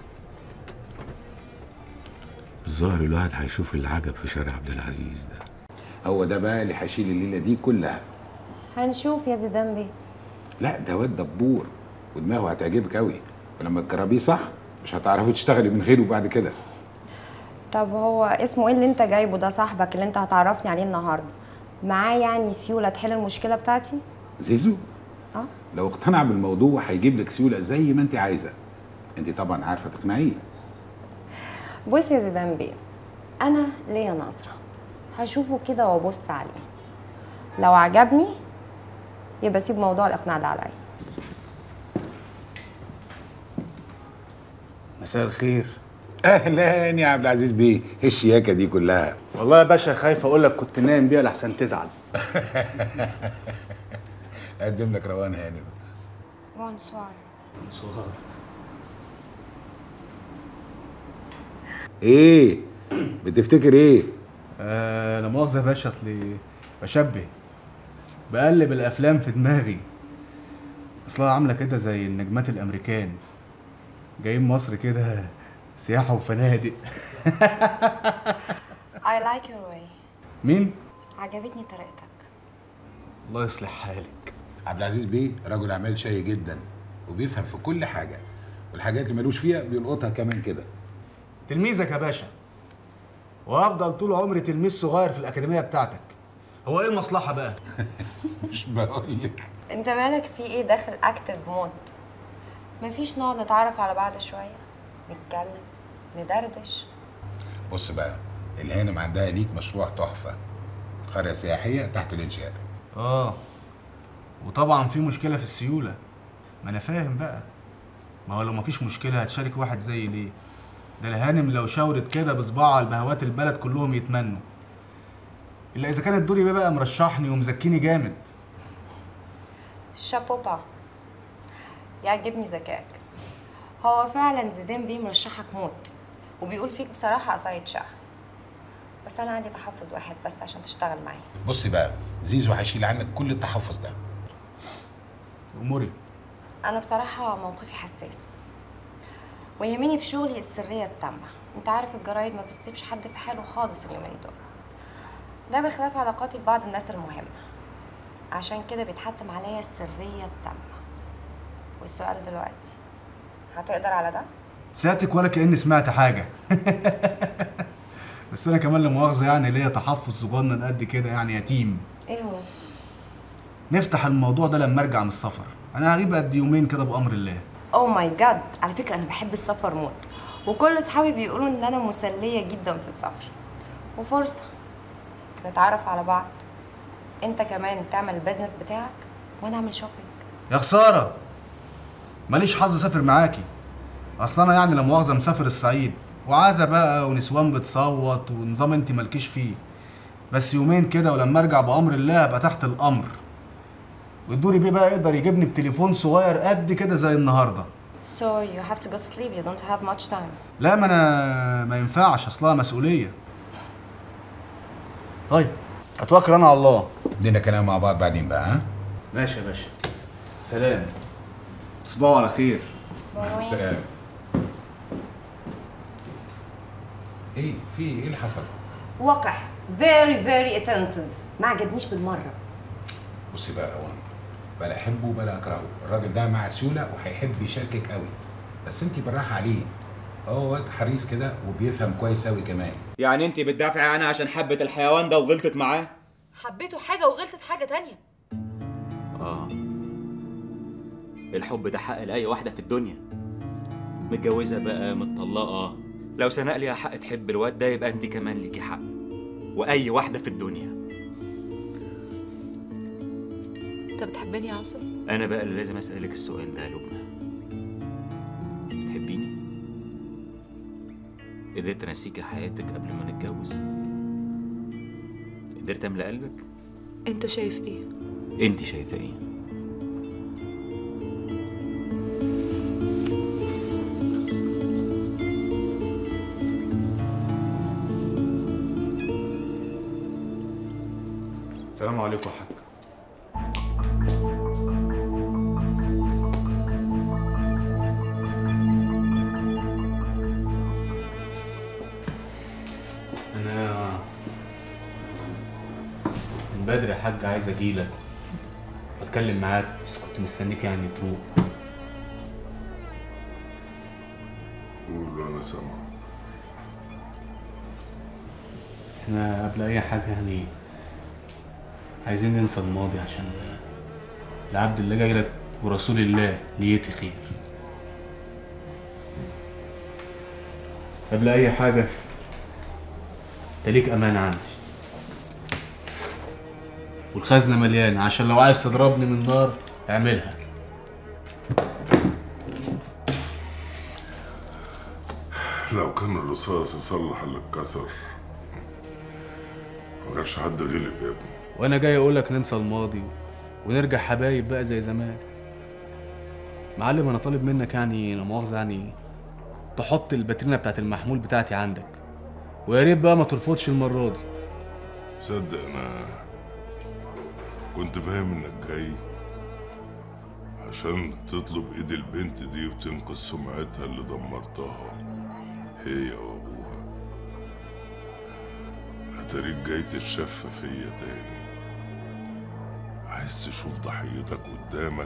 الظاهر الواحد هيشوف العجب في شارع عبد العزيز ده هو ده بقى اللي هيشيل الليله دي كلها هنشوف يا زيدان بيه لا ده واد دبور ودماغه هتعجبك قوي ولما تجربيه صح مش هتعرفي تشتغلي من غيره بعد كده طب هو اسمه ايه اللي انت جايبه ده صاحبك اللي انت هتعرفني عليه النهارده معاه يعني سيوله تحل المشكله بتاعتي زيزو اه لو اقتنع بالموضوع هيجيب لك سيوله زي ما انت عايزه انت طبعا عارفه تقنعيه بص يا زيدان بيه انا ليا نظره هشوفه كده وابص عليه لو عجبني يبقى سيب موضوع الاقناع ده عليا مساء الخير اهلا يا عبد العزيز بيه ايه الشياكه دي كلها والله يا باشا خايف اقول لك كنت نايم بيها لحسن تزعل اقدم لك روان هانم بونسوار صغار ايه بتفتكر ايه آه لا مؤاخذه يا باشا اصلي بشبه بقلب الافلام في دماغي اصلها عامله كده زي النجمات الامريكان جايين مصر كده سياحه وفنادق I like your way مين عجبتني طريقتك الله يصلح حالك عبد العزيز بيه رجل اعمال شقي جدا وبيفهم في كل حاجه والحاجات اللي ملوش فيها بيلقطها كمان كده تلميذك يا باشا وافضل طول عمري تلميذ صغير في الاكاديميه بتاعتك هو ايه المصلحه بقى مش بقول لك انت مالك في ايه داخل اكتف موت مفيش نقعد نتعرف على بعض شويه نتكلم ندردش بص بقى الهانم عندها ليك مشروع تحفه قريه سياحيه تحت الانشاء اه وطبعا في مشكله في السيوله ما انا فاهم بقى ما هو لو مفيش مشكله هتشارك واحد زي ليه ده الهانم لو شاورت كده بصباعها البهوات البلد كلهم يتمنوا الا اذا كان الدوري بقى مرشحني ومزكيني جامد شابوبا يعجبني ذكائك هو فعلا زيدان بيه مرشحك موت وبيقول فيك بصراحة قصايد شعر بس أنا عندي تحفظ واحد بس عشان تشتغل معايا بصي بقى زيزو هيشيل عنك كل التحفظ ده اموري أنا بصراحة موقفي حساس ويهمني في شغلي السرية التامة أنت عارف الجرايد ما بتسيبش حد في حاله خالص اليومين دول ده بخلاف علاقاتي ببعض الناس المهمة عشان كده بيتحتم عليا السرية التامة والسؤال دلوقتي هتقدر على ده؟ ساتك ولا كاني سمعت حاجه بس انا كمان لا مؤاخذه يعني ليا تحفظ صغنن قد كده يعني يتيم ايه هو؟ نفتح الموضوع ده لما ارجع من السفر انا هغيب قد يومين كده بامر الله اوه ماي جاد على فكرة أنا بحب السفر موت وكل أصحابي بيقولوا إن أنا مسلية جدا في السفر وفرصة نتعرف على بعض أنت كمان تعمل البيزنس بتاعك وأنا أعمل شوبينج يا خساره ماليش حظ اسافر معاكي اصل انا يعني لا مؤاخذه مسافر الصعيد وعازه بقى ونسوان بتصوت ونظام انت مالكيش فيه بس يومين كده ولما ارجع بامر الله ابقى تحت الامر والدوري بيه بقى يقدر يجيبني بتليفون صغير قد كده زي النهارده So you have to go to sleep you don't have much time لا ما انا ما ينفعش اصلها مسؤوليه طيب اتوكل انا على الله ادينا كلام مع بعض بعدين بقى ها ماشي يا باشا سلام تصبحوا على خير مع السلامه ايه في ايه اللي حصل وقح very very attentive ما عجبنيش بالمرة بصي بقى يا روان بلا احبه بلا اكرهه الراجل ده مع سيوله وهيحب يشاركك قوي بس انت بالراحه عليه هو واد حريص كده وبيفهم كويس قوي كمان يعني انت بتدافعي عنها عشان حبت الحيوان ده وغلطت معاه حبيته حاجه وغلطت حاجه تانية اه الحب ده حق لاي واحده في الدنيا متجوزه بقى متطلقه لو سناء ليها حق تحب الواد ده يبقى انت كمان ليكي حق واي واحده في الدنيا انت بتحبني يا عاصم انا بقى اللي لازم اسالك السؤال ده يا لبنى تحبيني قدرت انسيكي حياتك قبل ما نتجوز قدرت املى قلبك انت شايف ايه انت شايفه ايه السلام عليكم يا حاج انا من بدري يا حاج عايز اجيلك واتكلم معاك بس كنت مستنيك يعني تروح قول انا سامع احنا قبل اي حاجه يعني عايزين ننسى الماضي عشان العبد اللي جاي لك ورسول الله نيتي خير قبل اي حاجه انت ليك امانه عندي والخزنه مليانه عشان لو عايز تضربني من النار اعملها لو كان الرصاص يصلح اللي اتكسر ما كانش حد غلب يا ابني وانا جاي اقول لك ننسى الماضي ونرجع حبايب بقى زي زمان معلم انا طالب منك يعني لا مؤاخذه يعني تحط الباترينا بتاعت المحمول بتاعتي عندك ويا ريت بقى ما ترفضش المره دي صدق انا كنت فاهم انك جاي عشان تطلب ايد البنت دي وتنقذ سمعتها اللي دمرتها هي وابوها اتاريك جاي تتشفى فيا تاني عايز تشوف ضحيتك قدامك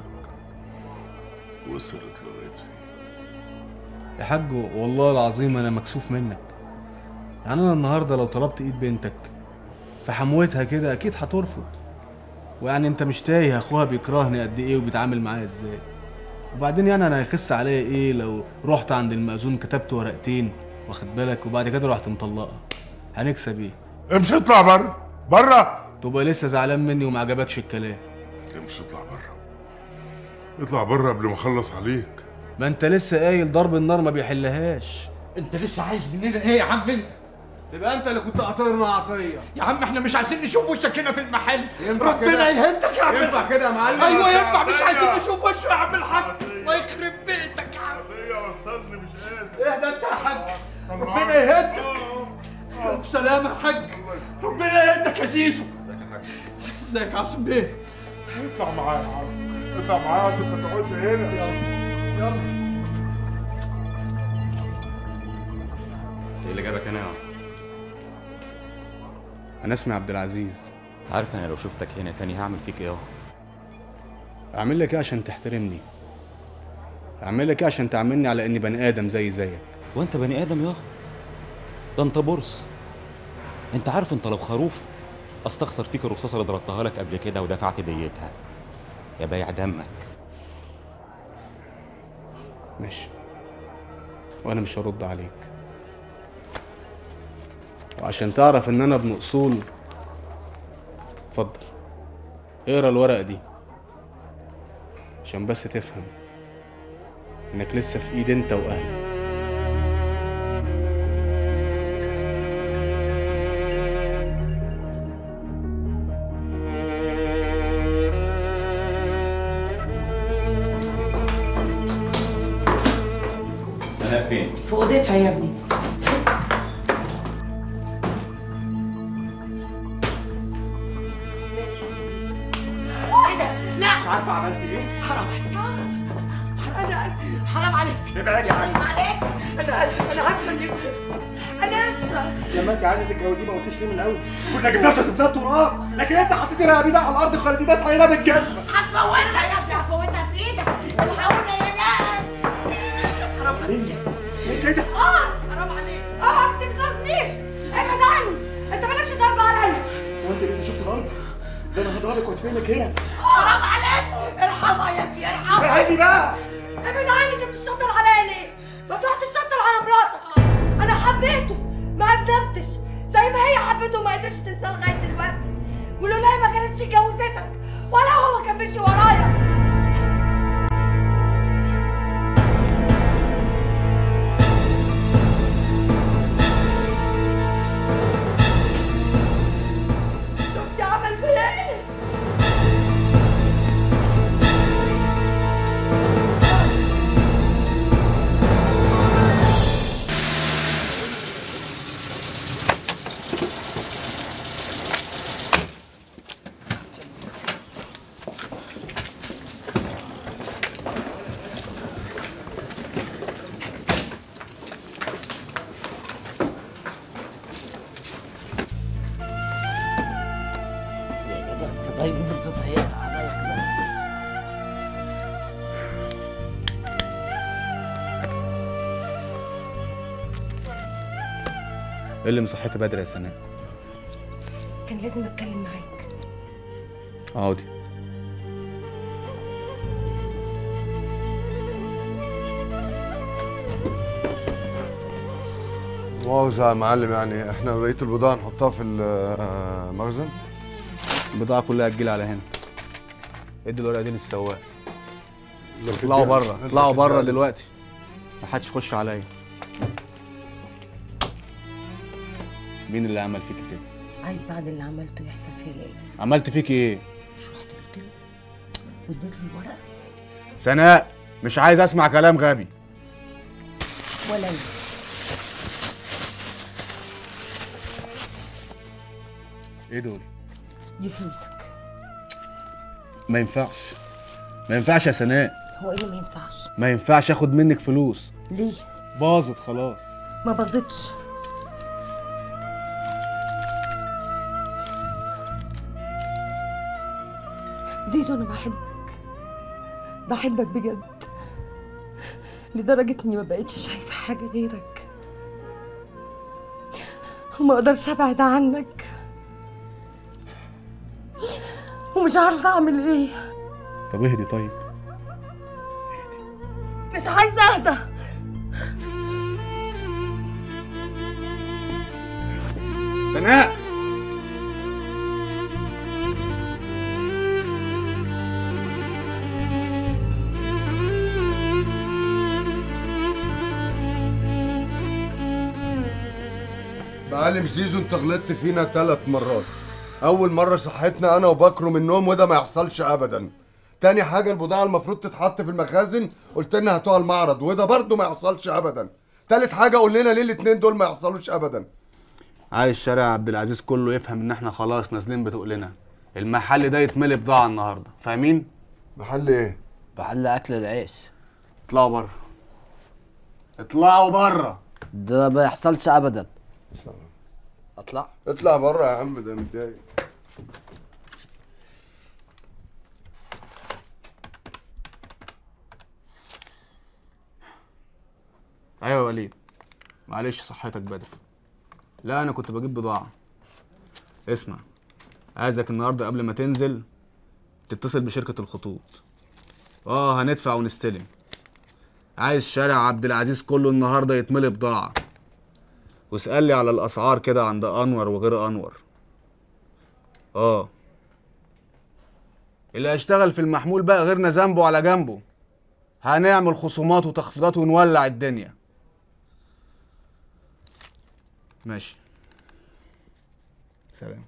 وصلت لغايه فين يا حاج والله العظيم انا مكسوف منك يعني انا النهارده لو طلبت ايد بنتك في حموتها كده اكيد هترفض ويعني انت مش تايه اخوها بيكرهني قد ايه وبيتعامل معايا ازاي وبعدين يعني انا هيخس عليا ايه لو رحت عند المأذون كتبت ورقتين واخد بالك وبعد كده رحت مطلقها هنكسب ايه امشي اطلع بره بره تبقى لسه زعلان مني وما عجبكش الكلام امشي اطلع بره اطلع بره قبل ما اخلص عليك ما انت لسه قايل ضرب النار ما بيحلهاش انت لسه عايز مننا ايه يا عم انت تبقى انت اللي كنت قاطرنا عطيه يا عم احنا مش عايزين نشوف وشك هنا في المحل ينفع ربنا كده؟ يهدك يا عم ينفع كده يا معلم؟ ايوه يا ينفع مش عطية. عايزين نشوف وشه يا عم الحاج الله يخرب بيتك يا عم عطيه وصلني مش قادر ايه ده انت يا حاج ربنا يهدك الف سلامة يا حاج ربنا يهدك يا زيزو ازيك يا حاج ازيك يا عاصم بيه اطلع معايا يا عاصم اطلع معايا يا عاصم ما تقعدش هنا يلا يلا ايه اللي جابك هنا يا عم؟ انا اسمي عبد العزيز عارف انا لو شفتك هنا تاني هعمل فيك ايه اعمل لك ايه عشان تحترمني اعمل لك ايه عشان تعاملني على اني بني ادم زي زيك وانت بني ادم يا ده انت برص انت عارف انت لو خروف استخسر فيك الرصاصه اللي ضربتها لك قبل كده ودفعت ديتها يا بايع دمك ماشي وانا مش هرد عليك وعشان تعرف ان انا ابن اصول اتفضل اقرا الورقه دي عشان بس تفهم انك لسه في ايد انت واهلك سناء فين؟ في اوضتها يا ابني ايه ده؟ لا مش عارفه عملت ايه حرام عليك انا اسف حرام عليك ابعدي عني حرام عليك انا اسف انا عارفه انك انا اسفه لما انت عايزه تتجوزيه ما قلتيش ليه من الاول كنا جبنا لها سلسله تراب لكن انت حطيتي رقبتها على الارض وخليتي ناس عينها بالجزمه هتموتها يا ابني هتموتها في ايدك الحقونا يا ناس حرام عليك كده اه حرام عليك اه انت بتضربنيش ابعد عني انت مالكش ضرب عليا هو انت لسه شفت ضرب ده انا هضربك وادفنك هنا حرام عليك ارحمها يا ابني ارحمها ابعدي بقى ابعد عني انت بتشطر عليا ليه؟ ما تروح تشطر على مراتك انا انا حبيته ما اذنبتش زي ما هي حبيته وما قدرتش تنساه لغايه دلوقتي ولولا ما كانتش اتجوزتك ولا هو كان ماشي ورايا شفتي عمل فيا ايه طيب انت بتضحك عليا كده ايه اللي مصحيك بدري يا سناء كان لازم اتكلم معاك اقعدي مؤاخذة يا معلم يعني احنا بقية البضاعة نحطها في المخزن البضاعة كلها تجيلي على هنا ادي الورقة دي للسواق اطلعوا بره اطلعوا بره دلوقتي محدش يخش عليا مين اللي عمل فيك كده عايز بعد اللي عملته يحصل فيا ايه عملت فيك ايه مش رحت قلت له واديت له الورقه سناء مش عايز اسمع كلام غبي ولا انا ايه دول دي فلوسك ما ينفعش ما ينفعش يا سناء هو ايه اللي ما ينفعش ما ينفعش اخد منك فلوس ليه باظت خلاص ما باظتش زيزو انا بحبك بحبك بجد لدرجة اني ما بقتش شايفة حاجة غيرك وما اقدرش ابعد عنك ومش عارفة اعمل ايه طب اهدي طيب مش عايزة اهدى سناء معلم زيزو انت غلطت فينا ثلاث مرات اول مرة صحتنا انا وبكره من النوم وده ما يحصلش ابدا تاني حاجة البضاعة المفروض تتحط في المخازن قلت لنا هاتوها المعرض وده برضه ما يحصلش ابدا تالت حاجة قول لنا ليه الاتنين دول ما يحصلوش ابدا عايز شارع عبد العزيز كله يفهم ان احنا خلاص نازلين بتقلنا المحل ده يتملي بضاعة النهارده فاهمين محل ايه محل اكل العيش اطلعوا بره اطلعوا بره ده ما يحصلش ابدا اطلع اطلع بره يا عم ده متضايق ايوه يا وليد معلش صحتك بدري لا انا كنت بجيب بضاعه اسمع عايزك النهارده قبل ما تنزل تتصل بشركه الخطوط اه هندفع ونستلم عايز شارع عبد العزيز كله النهارده يتملي بضاعه واسال لي على الاسعار كده عند انور وغير انور اه اللي هيشتغل في المحمول بقى غيرنا ذنبه على جنبه هنعمل خصومات وتخفيضات ونولع الدنيا ماشي سلام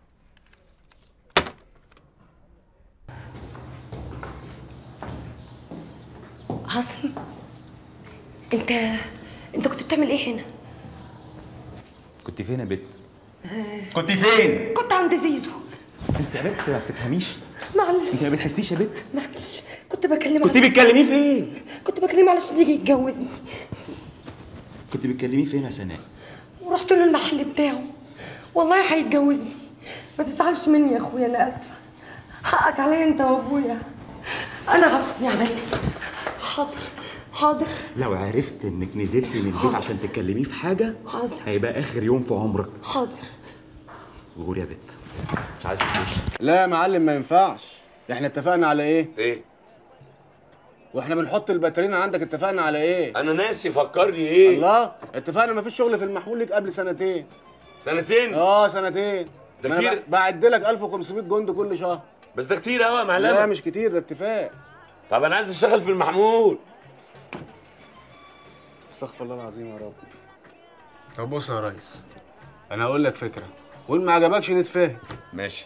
عاصم انت انت كنت بتعمل ايه هنا كنت فين يا بت آه، كنت فين كنت عند زيزو انت يا بت ما بتفهميش معلش انت ما بتحسيش يا بت معلش كنت بكلمه كنت بتكلميه في ايه كنت بكلمه علشان يجي يتجوزني كنت بتكلميه فين يا سناء ورحت له المحل بتاعه والله هيتجوزني ما تزعلش مني يا اخويا انا اسفه حقك عليا انت وابويا انا عارفه اني عملت إيه. حاضر حاضر لو عرفت انك نزلتي من البيت عشان تكلميه في حاجه حاضر هيبقى اخر يوم في عمرك حاضر غور يا بت مش عايز تخش لا يا معلم ما ينفعش احنا اتفقنا على ايه ايه واحنا بنحط الباترينا عندك اتفقنا على ايه انا ناسي فكرني ايه الله اتفقنا مفيش شغل في المحمول ليك قبل سنتين سنتين اه سنتين ده ما أنا كتير. ب- بعد لك 1500 جند كل شهر بس ده كتير قوي يا معلمه لا مش كتير ده اتفاق طب انا عايز اشتغل في المحمول استغفر الله العظيم يا رب طب بص يا ريس انا هقول لك فكره وان ما عجبكش نتفاهم ماشي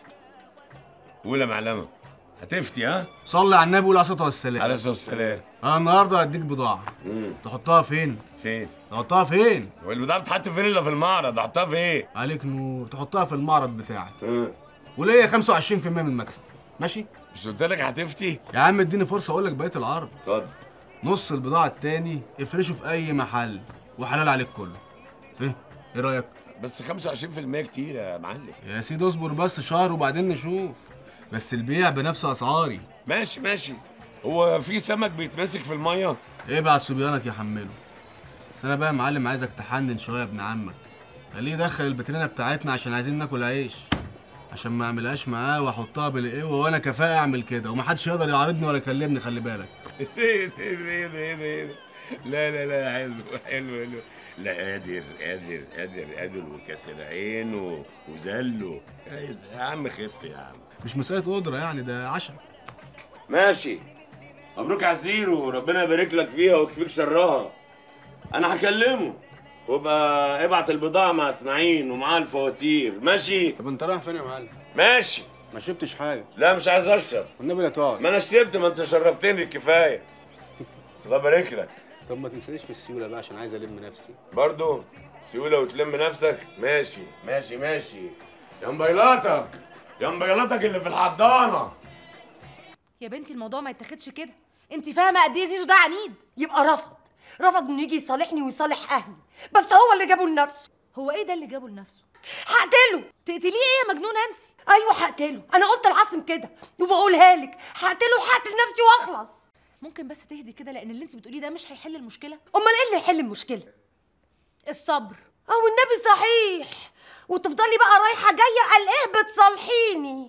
قول يا معلمه هتفتي ها صلي على النبي ولا الصلاه والسلام عليه الصلاه والسلام انا النهارده هديك بضاعه مم. تحطها فين فين تحطها فين والبضاعه بتتحط فين الا في المعرض احطها في ايه عليك نور تحطها في المعرض بتاعك وليا 25% من المكسب ماشي مش قلت لك هتفتي يا عم اديني فرصه اقول لك بقيه العرض اتفضل نص البضاعه التاني افرشه في اي محل وحلال عليك كله ايه ايه رايك بس 25% كتير يا معلم يا سيدي اصبر بس شهر وبعدين نشوف بس البيع بنفس اسعاري ماشي ماشي هو في سمك بيتمسك في الميه ابعت صبيانك يحمله بس انا بقى يا معلم عايزك تحنن شويه يا ابن عمك خليه يدخل البترينا بتاعتنا عشان عايزين ناكل عيش عشان ما اعملهاش معاه واحطها بالقوه وانا كفاءه اعمل كده ومحدش يقدر يعارضني ولا يكلمني خلي بالك ايه ده ايه ده ايه ده ايه ده لا لا لا حلو حلو حلو لا قادر قادر قادر قادر وكسر عين و- وذل ايه ده؟ يا عم خف يا عم مش مساله قدره يعني ده عشم ماشي مبروك على الزيرو ربنا يبارك لك فيها ويكفيك شرها انا هكلمه وابقى ابعت البضاعه مع اسماعيل ومعاه الفواتير ماشي طب انت رايح فين يا معلم ماشي ما شربتش حاجه لا مش عايز اشرب والنبي لا تقعد ما انا شربت ما انت شربتني كفايه الله يبارك لك طب ما تنسانيش في السيوله بقى عشان عايز الم نفسي برضو سيوله وتلم نفسك ماشي ماشي ماشي يا موبايلاتك يا موبايلاتك اللي في الحضانه يا بنتي الموضوع ما يتاخدش كده انت فاهمه قد ايه زيزو ده عنيد يبقى رفض رفض انه يجي يصالحني ويصالح اهلي بس هو اللي جابه لنفسه هو ايه ده اللي جابه لنفسه هقتله تقتليه ايه يا مجنونه انت ايوه هقتله انا قلت لعاصم كده وبقولها لك هقتله وهقتل نفسي واخلص ممكن بس تهدي كده لان اللي انت بتقوليه ده مش هيحل المشكله امال ايه اللي يحل المشكله الصبر او النبي صحيح وتفضلي بقى رايحه جايه قال ايه بتصالحيني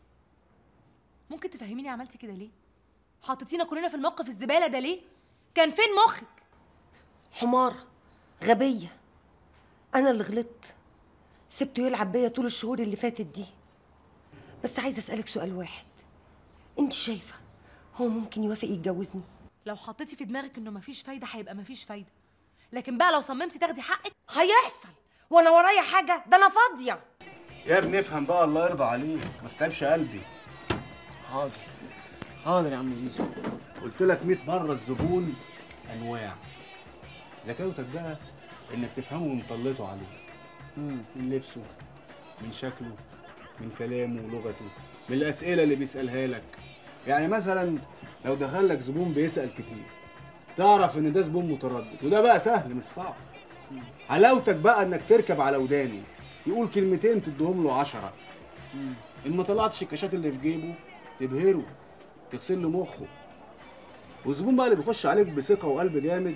ممكن تفهميني عملتي كده ليه حطيتينا كلنا في الموقف الزباله ده ليه كان فين مخك حمارة غبية أنا اللي غلطت سبته يلعب بيا طول الشهور اللي فاتت دي بس عايزة أسألك سؤال واحد أنت شايفة هو ممكن يوافق يتجوزني لو حطيتي في دماغك انه مفيش فايده هيبقى مفيش فايده لكن بقى لو صممتي تاخدي حقك هيحصل وأنا ورايا حاجة ده أنا فاضية يا ابني افهم بقى الله يرضى عليك ما تتعبش قلبي حاضر حاضر يا عم زيزو قلت لك 100 مره الزبون انواع ذكاوتك بقى انك تفهمه من طلته عليك من لبسه من شكله من كلامه ولغته من الاسئله اللي بيسالها لك يعني مثلا لو دخل لك زبون بيسال كتير تعرف ان ده زبون متردد وده بقى سهل مش صعب حلاوتك بقى انك تركب على ودانه يقول كلمتين تديهم له عشرة ان ما طلعتش الكاشات اللي في جيبه تبهره تغسل له مخه والزبون بقى اللي بيخش عليك بثقه وقلب جامد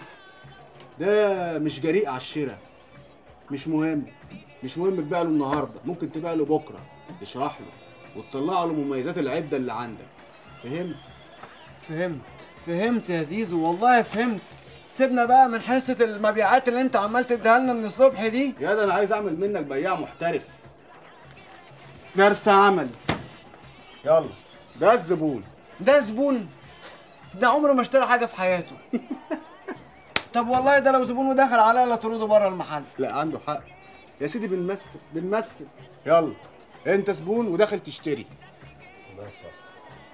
ده مش جريء على الشراء مش مهم مش مهم تبيع له النهارده ممكن تبيع له بكره تشرح له وتطلع له مميزات العده اللي عندك فهمت فهمت فهمت يا زيزو والله فهمت سيبنا بقى من حصة المبيعات اللي انت عمال تديها لنا من الصبح دي يا ده انا عايز اعمل منك بياع محترف درس عملي يلا ده الزبون ده زبون ده عمره ما اشترى حاجة في حياته طب والله ده لو زبون ودخل عليا لا ترده بره المحل لا عنده حق يا سيدي بنمثل بنمثل يلا انت زبون وداخل تشتري بس يا اسطى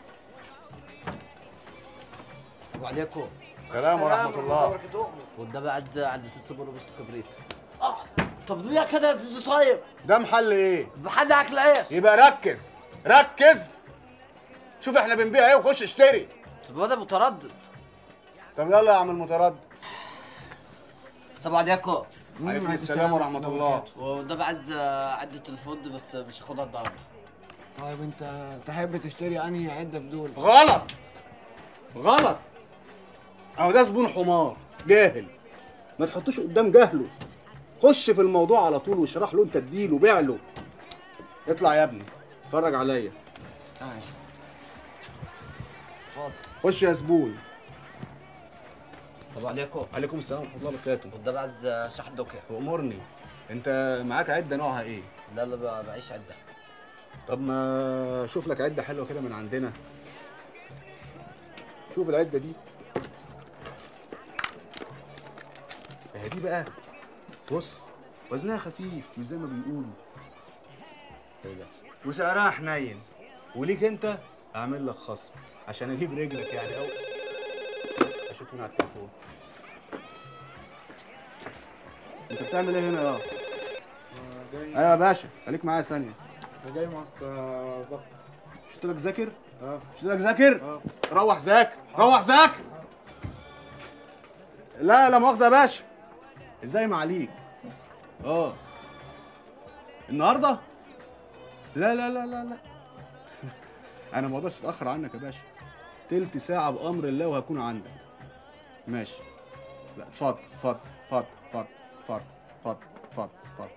السلام عليكم سلام ورحمة الله. والنبي عايز علبة الصبر وبسط كبريت اه طب ليه كده يا زيزو طيب؟ ده محل ايه؟ محل اكل عيش يبقى ركز ركز شوف احنا بنبيع ايه وخش اشتري طب انا متردد طب يلا يا عم المتردد السلام عليكم عليكم السلام ورحمة الله والنبي عايز عدة الفود بس مش هاخدها النهارده طيب انت تحب تشتري انهي عدة في دول غلط غلط اهو ده زبون حمار جاهل ما تحطوش قدام جهله خش في الموضوع على طول واشرح له انت اديله بيع له اطلع يا ابني اتفرج عليا ماشي اتفضل خش يا زبون السلام عليكم عليكم السلام ورحمه الله وبركاته ده بعز شحن دوكه وامرني انت معاك عده نوعها ايه لا لا ما معيش عده طب ما شوف لك عده حلوه كده من عندنا شوف العده دي اهي دي بقى بص وزنها خفيف مش زي ما بيقولوا ايه ده وسعرها حنين وليك انت اعمل لك خصم عشان اجيب رجلك يعني او اشوف مين على التليفون انت بتعمل ايه هنا يا جاي ايوه يا باشا خليك معايا ثانيه انا جاي مع اسطى بكر مش قلت لك ذاكر اه مش قلت لك ذاكر روح ذاكر روح ذاكر لا لا مؤاخذه يا باشا ازاي ما عليك اه النهارده لا لا لا لا لا انا ما اقدرش اتاخر عنك يا باشا تلت ساعه بامر الله وهكون عندك ماشي لا اتفضل اتفضل اتفضل اتفضل اتفضل اتفضل اتفضل اتفضل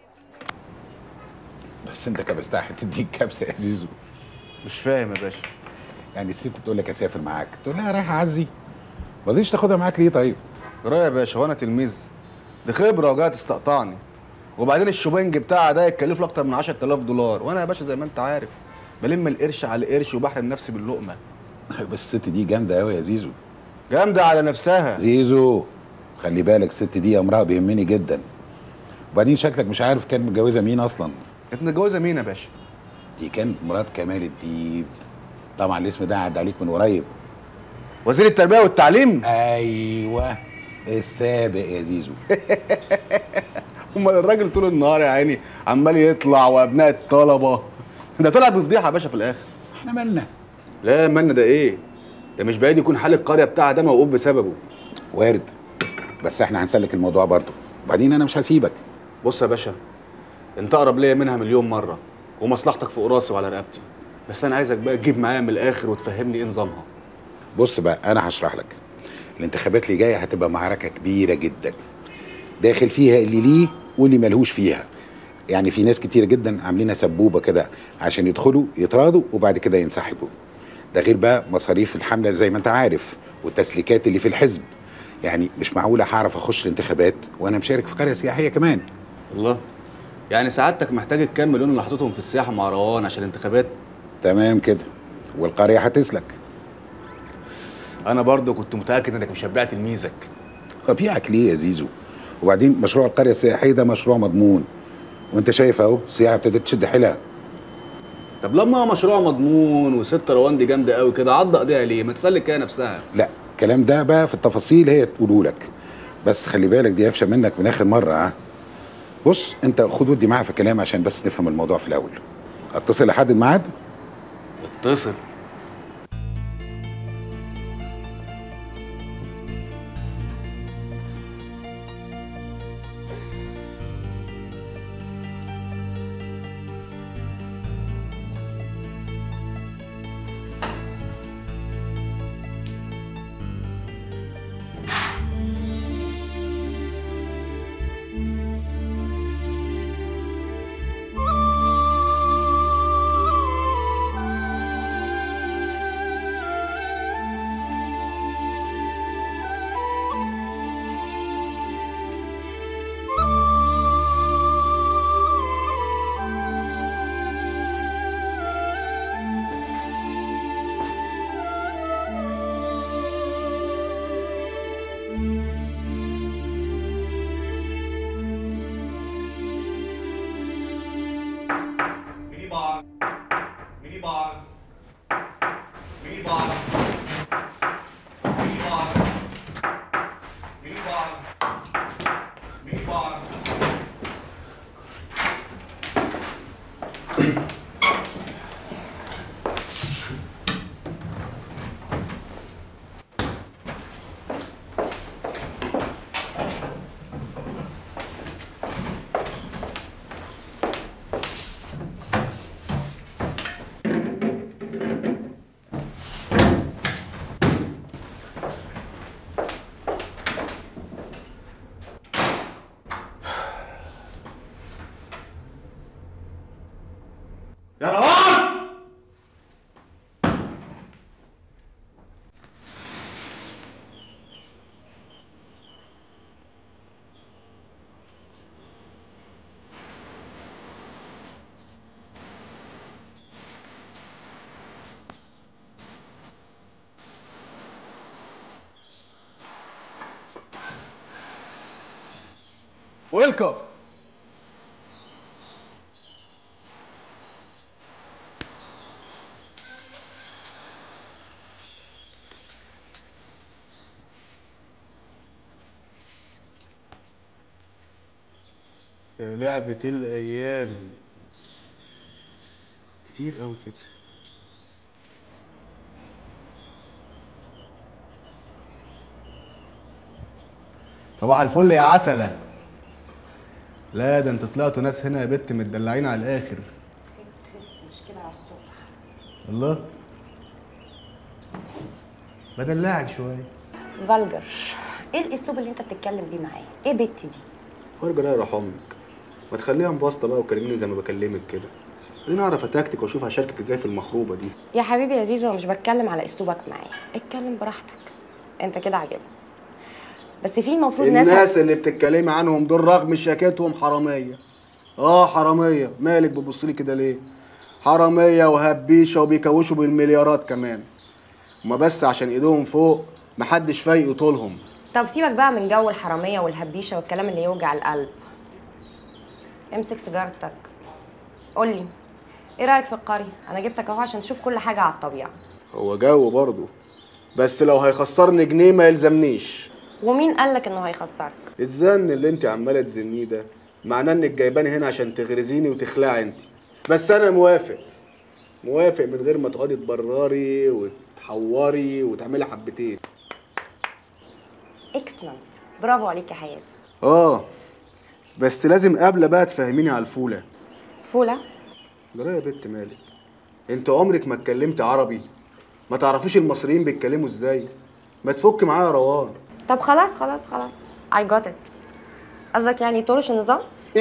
بس انت كبستها هتديك كبسه يا زيزو مش فاهم يا باشا يعني الست تقول لك اسافر معاك تقول لها رايح اعزي ما رضيتش تاخدها معاك ليه طيب رايح يا باشا وانا تلميذ دي خبره وجايه تستقطعني وبعدين الشوبينج بتاعها ده يتكلف له اكتر من 10000 دولار وانا يا باشا زي ما انت عارف بلم القرش على القرش وبحرم نفسي باللقمه بس الست دي جامده قوي يا زيزو جامده على نفسها زيزو خلي بالك الست دي امرها بيهمني جدا وبعدين شكلك مش عارف كانت متجوزه مين اصلا كانت متجوزه مين يا باشا دي كانت مرات كمال الديب طبعا الاسم ده عدى عليك من قريب وزير التربيه والتعليم ايوه السابق يا زيزو امال الراجل طول النهار يا عيني عمال يطلع وابناء الطلبه ده طلع بفضيحه يا باشا في الاخر احنا مالنا لا مالنا ده ايه ده مش بعيد يكون حال القريه بتاعها ده موقوف بسببه وارد بس احنا هنسلك الموضوع برضه وبعدين انا مش هسيبك بص يا باشا انت اقرب ليا منها مليون مره ومصلحتك فوق راسي وعلى رقبتي بس انا عايزك بقى تجيب معايا من الاخر وتفهمني ايه نظامها بص بقى انا هشرح لك الانتخابات اللي جايه هتبقى معركه كبيره جدا داخل فيها اللي ليه واللي ملهوش فيها يعني في ناس كتير جدا عاملين سبوبه كده عشان يدخلوا يتراضوا وبعد كده ينسحبوا ده غير بقى مصاريف الحمله زي ما انت عارف والتسليكات اللي في الحزب يعني مش معقوله هعرف اخش الانتخابات وانا مشارك في قريه سياحيه كمان الله يعني سعادتك محتاج الكام مليون اللي حاططهم في السياحه مع روان عشان الانتخابات تمام كده والقريه هتسلك انا برضو كنت متاكد انك مش هتبيع تلميذك ابيعك ليه يا زيزو وبعدين مشروع القريه السياحيه ده مشروع مضمون وانت شايف اهو السياحه ابتدت تشد حيلها طب لما هو مشروع مضمون وست روان دي جامده قوي كده عض ايديها ليه ما تسلك كده نفسها لا الكلام ده بقى في التفاصيل هي تقوله لك بس خلي بالك دي قفشه منك من اخر مره ها بص انت خد ودي معايا في الكلام عشان بس نفهم الموضوع في الاول اتصل لحد الميعاد اتصل ويلكم يا لعبة الأيام كتير أوي كده صباح الفل يا عسلة لا ده انتوا طلعتوا ناس هنا يا بت متدلعين على الآخر مش كده على الصبح الله بدلعك شوية فالجر ايه الاسلوب اللي انت بتتكلم بيه معايا ايه بت دي فرجة لا يروح أمك ما تخليها مبسطة بقى وكلميني زي ما بكلمك كده خليني أعرف أتكتك وأشوف هشاركك إزاي في المخروبة دي يا حبيبي يا زيزو انا مش بتكلم على اسلوبك معايا اتكلم براحتك انت كده عاجبني بس في المفروض ناس الناس اللي بتتكلمي عنهم دول رغم شياكتهم حرامية اه حرامية مالك بتبصلي كده ليه حرامية وهبيشة وبيكوشوا بالمليارات كمان هما بس عشان ايدهم فوق محدش فايق يطولهم طب سيبك بقى من جو الحراميه والهبيشه والكلام اللي يوجع القلب امسك سيجارتك قولي ايه رايك في القريه انا جبتك اهو عشان تشوف كل حاجه على الطبيعه هو جو برضه بس لو هيخسرني جنيه ما يلزمنيش ومين قالك انه هيخسرك الزن اللي انت عماله تزنيه ده معناه انك جايباني هنا عشان تغرزيني وتخلعي انت بس انا موافق موافق من غير ما تقعدي تبرري وتحوري وتعملي حبتين اكسلنت برافو عليك يا حياتي اه بس لازم قبل بقى تفهميني على الفوله فوله جرايه يا بنت مالك انت عمرك ما اتكلمت عربي ما تعرفيش المصريين بيتكلموا ازاي ما تفك معايا يا روان طب خلاص خلاص خلاص I got it قصدك يعني طرش النظام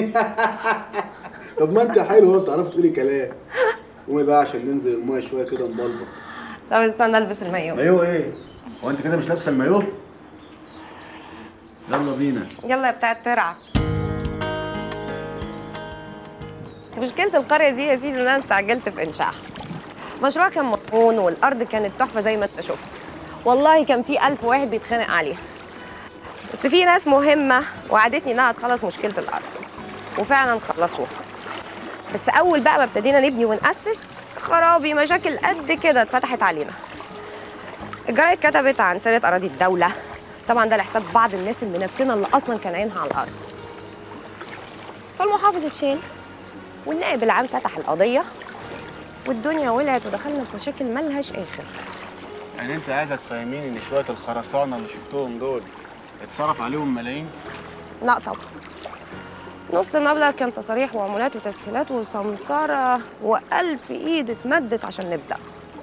طب ما انت حلو اهو بتعرفي تقولي كلام قومي بقى عشان ننزل المايه شويه كده نبلبط طب استنى البس المايو ايوه ايه هو انت كده مش لابسه المايوه يلا بينا يلا يا بتاع الترعه مشكلة القرية دي يا سيدي إن أنا استعجلت في إنشائها. مشروع كان مضمون والأرض كانت تحفة زي ما أنت شفت. والله كان في ألف واحد بيتخانق عليها. بس في ناس مهمة وعدتني إنها تخلص مشكلة الأرض. وفعلا خلصوها. بس أول بقى ما ابتدينا نبني ونأسس خرابي مشاكل قد كده اتفتحت علينا. الجرايد كتبت عن سرقة أراضي الدولة. طبعا ده لحساب بعض الناس المنافسين اللي أصلا كان عينها على الأرض. فالمحافظ اتشال والنائب العام فتح القضية والدنيا ولعت ودخلنا في مشاكل ملهاش آخر يعني انت عايزه تفهميني ان شويه الخرسانه اللي شفتهم دول اتصرف عليهم ملايين لا طبعا نص المبلغ كان تصاريح وعمولات وتسهيلات وسمسرة وألف إيد اتمدت عشان نبدأ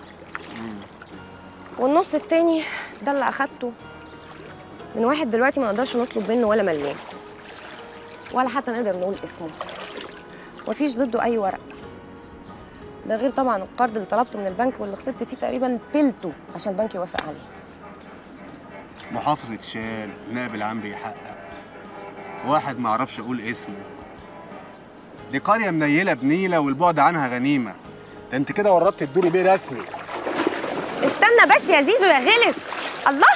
والنص التاني ده اللي أخدته من واحد دلوقتي ما نقدرش نطلب منه ولا مليم ولا حتى نقدر نقول اسمه مفيش ضده أي ورق ده غير طبعا القرض اللي طلبته من البنك واللي خسرت فيه تقريبا تلته عشان البنك يوافق عليه محافظ اتشال نائب العام بيحقق واحد ما اعرفش اقول اسمه دي قريه منيله بنيله والبعد عنها غنيمه ده انت كده ورطت الدوري بيه رسمي استنى بس يا زيزو يا غلس الله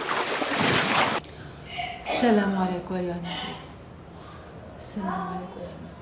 السلام عليكم يا نبي السلام عليكم يا نبي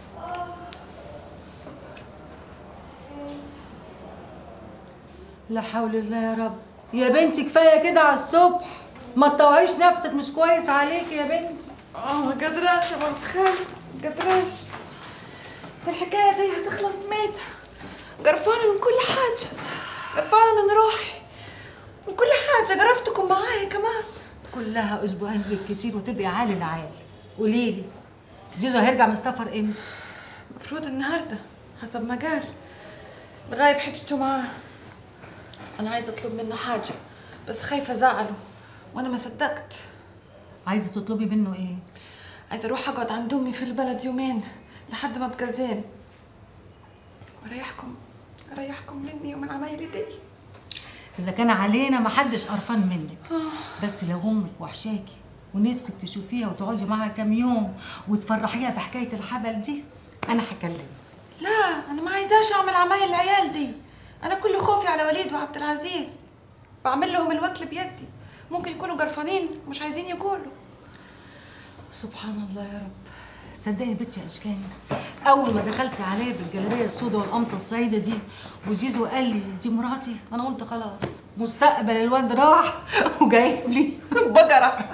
لا حول الله يا رب يا بنتي كفايه كده على الصبح ما تطوعيش نفسك مش كويس عليك يا بنتي اه ما قدراش يا بنت خالي ما قدراش الحكايه دي هتخلص ميتة قرفانه من كل حاجه قرفانه من روحي من كل حاجه قرفتكم معايا كمان كلها اسبوعين بالكتير وتبقي عالي العال قولي لي زيزو هيرجع من السفر امتى المفروض النهارده حسب ما قال الغايب حجته معاه انا عايزه اطلب منه حاجه بس خايفه ازعله وانا ما صدقت عايزه تطلبي منه ايه عايزه اروح اقعد عند امي في البلد يومين لحد ما ابقى زين واريحكم اريحكم مني ومن عمايلي دي اذا كان علينا محدش قرفان منك بس لو امك وحشاكي ونفسك تشوفيها وتقعدي معاها كام يوم وتفرحيها بحكايه الحبل دي انا هكلمك لا انا ما عايزاش اعمل عمايل العيال دي انا كل خوفي على وليد وعبد العزيز بعمل لهم الوكل بيدي ممكن يكونوا قرفانين مش عايزين يقولوا سبحان الله يا رب صدقي يا بنتي يا اشكان اول ما دخلتي عليا بالجلابيه السوداء والقمطه السعيده دي وزيزو قال لي دي مراتي انا قلت خلاص مستقبل الواد راح وجايب لي بقره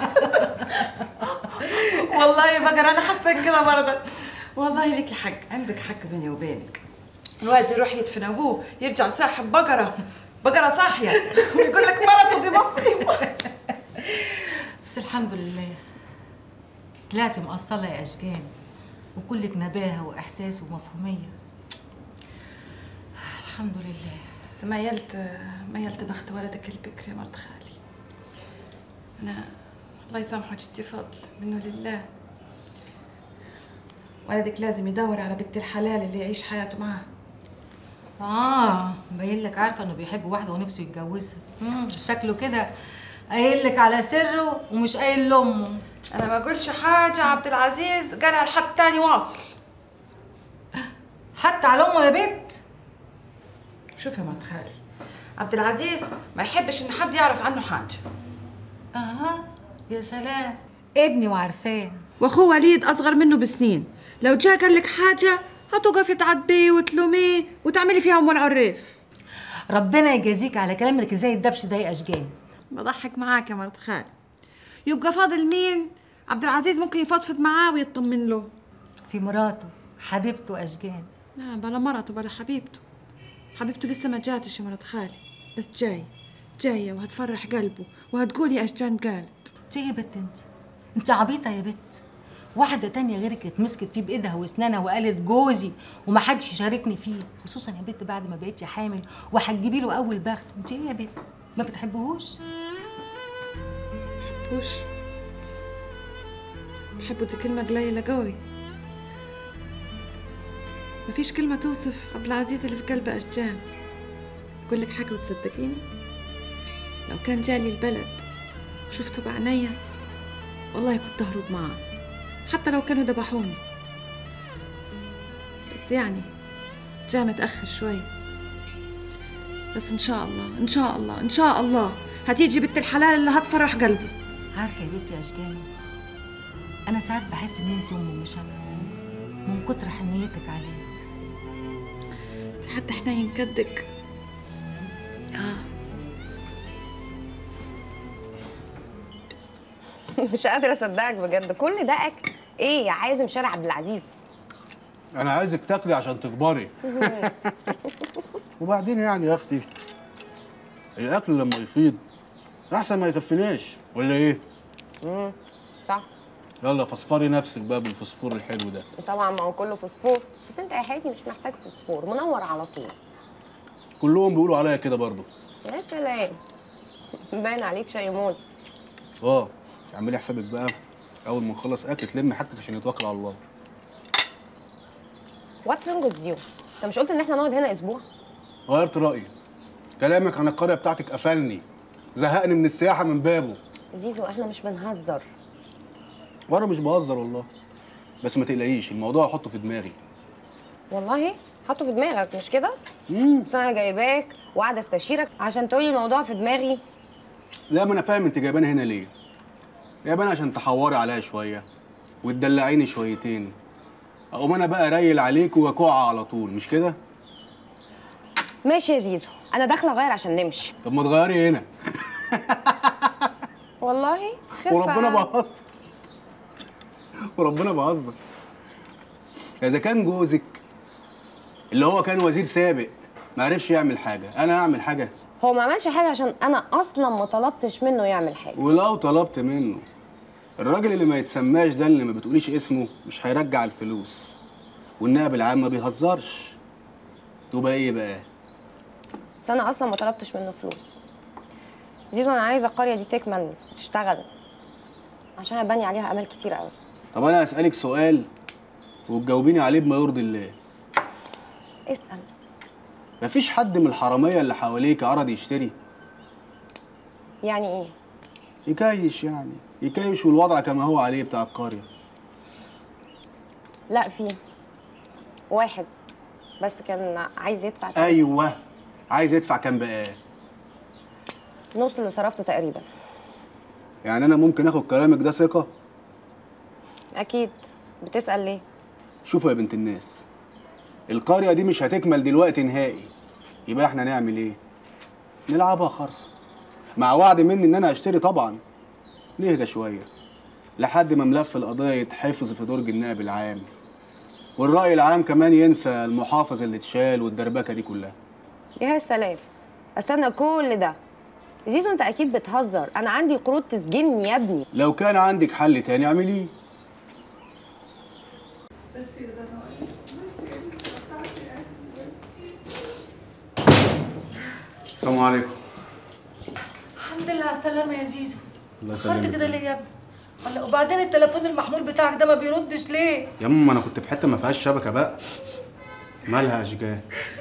والله يا بقر انا حاسه كده برضه والله ليكي حق عندك حق بيني وبينك الواد يروح يدفن ابوه يرجع ساحب بقره بقره صاحيه ويقول لك مرته دي مصيبه بس الحمد لله طلعتي مقصله يا اشجان وكلك نباهه واحساس ومفهوميه الحمد لله بس ميلت ميلت بخت ولدك البكر يا مرت خالي انا الله يسامحه جدي فضل منه لله ولدك لازم يدور على بنت الحلال اللي يعيش حياته معاه اه باين لك عارفه انه بيحب واحده ونفسه يتجوزها مم، شكله كده قايل لك على سره ومش قايل لامه انا ما اقولش حاجه عبد العزيز قالها لحد تاني واصل حتى على امه يا بنت شوف يا مرت خالي عبد العزيز ما يحبش ان حد يعرف عنه حاجه اها يا سلام ابني وعارفاه واخوه وليد اصغر منه بسنين لو جا قال لك حاجه هتوقفي تعاتبيه وتلوميه وتعملي فيها ام العريف ربنا يجازيك على كلامك زي الدبش ده يا اشجان بضحك معاك يا مرت خالي يبقى فاضل مين عبد العزيز ممكن يفضفض معاه ويطمن له في مراته حبيبته اشجان لا بلا مرته بلا حبيبته حبيبته لسه ما جاتش يا مرت خالي بس جاي جاية وهتفرح قلبه وهتقول يا أشجان قالت ايه يا بت انت انت عبيطه يا بت واحده تانية غيرك اتمسكت فيه بايدها واسنانها وقالت جوزي ومحدش يشاركني فيه خصوصا يا بت بعد ما بقيتي حامل وهتجيبي له اول بخت انت ايه يا بت ما بتحبهوش بحبوش بحبه دي كلمة قليلة قوي مفيش كلمة توصف عبد العزيز اللي في قلب أشجان أقول لك حاجة وتصدقيني لو كان جالي البلد وشفته بعينيا والله كنت أهرب معاه حتى لو كانوا ذبحوني بس يعني جاء متأخر شوي بس إن شاء الله إن شاء الله إن شاء الله هتيجي بنت الحلال اللي هتفرح قلبي عارفه يا بنتي يا اشجان انا ساعات بحس ان انت امي مش انا من كتر حنيتك عليا انت حتى حنين كدك اه مش قادره اصدقك بجد كل ده اكل ايه يا عازم شارع عبد العزيز انا عايزك تاكلي عشان تكبري وبعدين يعني يا اختي الاكل لما يفيض احسن ما يكفيناش ولا ايه امم صح يلا فصفري نفسك بقى بالفوسفور الحلو ده طبعا ما هو كله فوسفور بس انت يا حياتي مش محتاج فوسفور منور على طول كلهم بيقولوا عليا كده برضو يا سلام باين عليك شيء موت اه اعملي حسابك بقى اول ما نخلص اكل تلمي حاجتك عشان يتوكل على الله واتس رونج وذ يو انت مش قلت ان احنا نقعد هنا اسبوع غيرت رايي كلامك عن القريه بتاعتك قفلني زهقني من السياحه من بابه زيزو احنا مش بنهزر وانا مش بهزر والله بس ما تقلقيش الموضوع احطه في دماغي والله حطه في دماغك مش كده بس انا جايباك وقاعده استشيرك عشان تقولي الموضوع في دماغي لا ما انا فاهم انت جايباني هنا ليه جايباني عشان تحوري عليا شويه وتدلعيني شويتين اقوم انا بقى رايل عليك وكوعة على طول مش كده ماشي يا زيزو انا داخله اغير عشان نمشي طب ما تغيري هنا والله خف وربنا عاد. بهزر وربنا بهزر اذا كان جوزك اللي هو كان وزير سابق ما عرفش يعمل حاجه انا اعمل حاجه هو ما عملش حاجه عشان انا اصلا ما طلبتش منه يعمل حاجه ولو طلبت منه الراجل اللي ما يتسماش ده اللي ما بتقوليش اسمه مش هيرجع الفلوس والنائب العام ما بيهزرش تبقى ايه بقى بس انا اصلا ما طلبتش منه فلوس زيزو انا عايزه القريه دي تكمل وتشتغل عشان هبني عليها امال كتير قوي طب انا هسألك سؤال وتجاوبيني عليه بما يرضي الله اسال مفيش حد من الحرامية اللي حواليك عرض يشتري يعني ايه يكيش يعني يكيش والوضع كما هو عليه بتاع القرية لا في واحد بس كان عايز يدفع كام؟ ايوه عايز يدفع كام بقى نص اللي صرفته تقريبا يعني انا ممكن اخد كلامك ده ثقة اكيد بتسال ليه شوفوا يا بنت الناس القرية دي مش هتكمل دلوقتي نهائي يبقى احنا نعمل ايه؟ نلعبها خرصة مع وعد مني ان انا هشتري طبعا نهدى شوية لحد ما ملف القضية يتحفظ في درج النائب العام والرأي العام كمان ينسى المحافظ اللي اتشال والدربكة دي كلها يا سلام استنى كل ده زيزو انت اكيد بتهزر انا عندي قروض تسجني يا ابني لو كان عندك حل تاني اعمليه السلام عليكم الحمد لله على السلامة يا زيزو الله خرت يسلمك كده ليه يا ابني ولا وبعدين التليفون المحمول بتاعك ده ما بيردش ليه يا اما انا كنت في حته ما فيهاش شبكه بقى مالها يا اشجان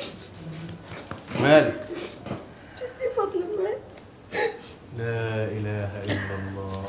مالك جدي فضل مات لا اله الا الله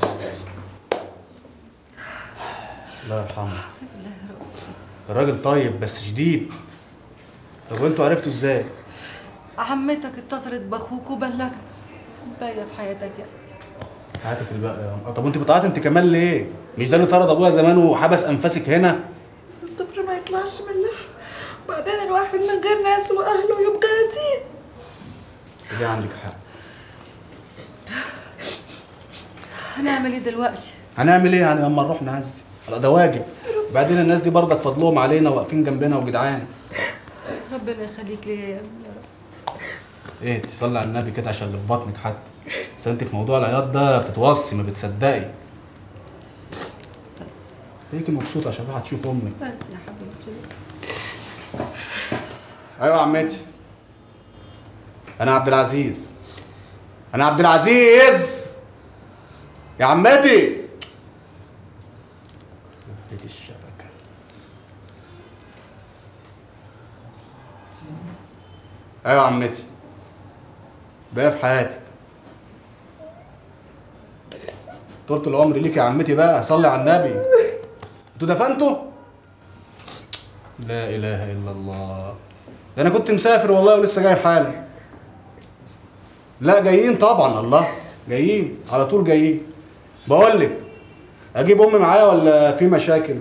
الله يرحمه الراجل طيب بس شديد طب وانتوا عرفتوا ازاي عمتك اتصلت باخوك وبلغني باقية في حياتك يا حياتك اللي بقى يا أم. طب وانت بتعيطي انت كمان ليه مش ده اللي طرد ابويا زمان وحبس انفاسك هنا بس الطفل ما يطلعش من اللحم بعدين الواحد من غير ناس واهله يبقى يتيم دي عندك حق هنعمل ايه دلوقتي هنعمل ايه يعني اما نروح نعزي لا ده واجب بعدين الناس دي برضك فضلهم علينا واقفين جنبنا وجدعان ربنا يخليك ليا يا ابني يا رب ايه تصلي على النبي كده عشان اللي في بطنك حتى بس انت في موضوع العياط ده بتتوصي ما بتصدقي بس ليكي مبسوطه عشان راح تشوف امك بس يا حبيبتي بس ايوه يا عمتي انا عبد العزيز انا عبد العزيز يا عمتي لفيت الشبكه ايوه يا عمتي بقى في حياتك طولة العمر ليك يا عمتي بقى صلي على النبي انتوا دفنتوا لا اله الا الله ده انا كنت مسافر والله ولسه جاي حالا لا جايين طبعا الله جايين على طول جايين بقول لك اجيب امي معايا ولا في مشاكل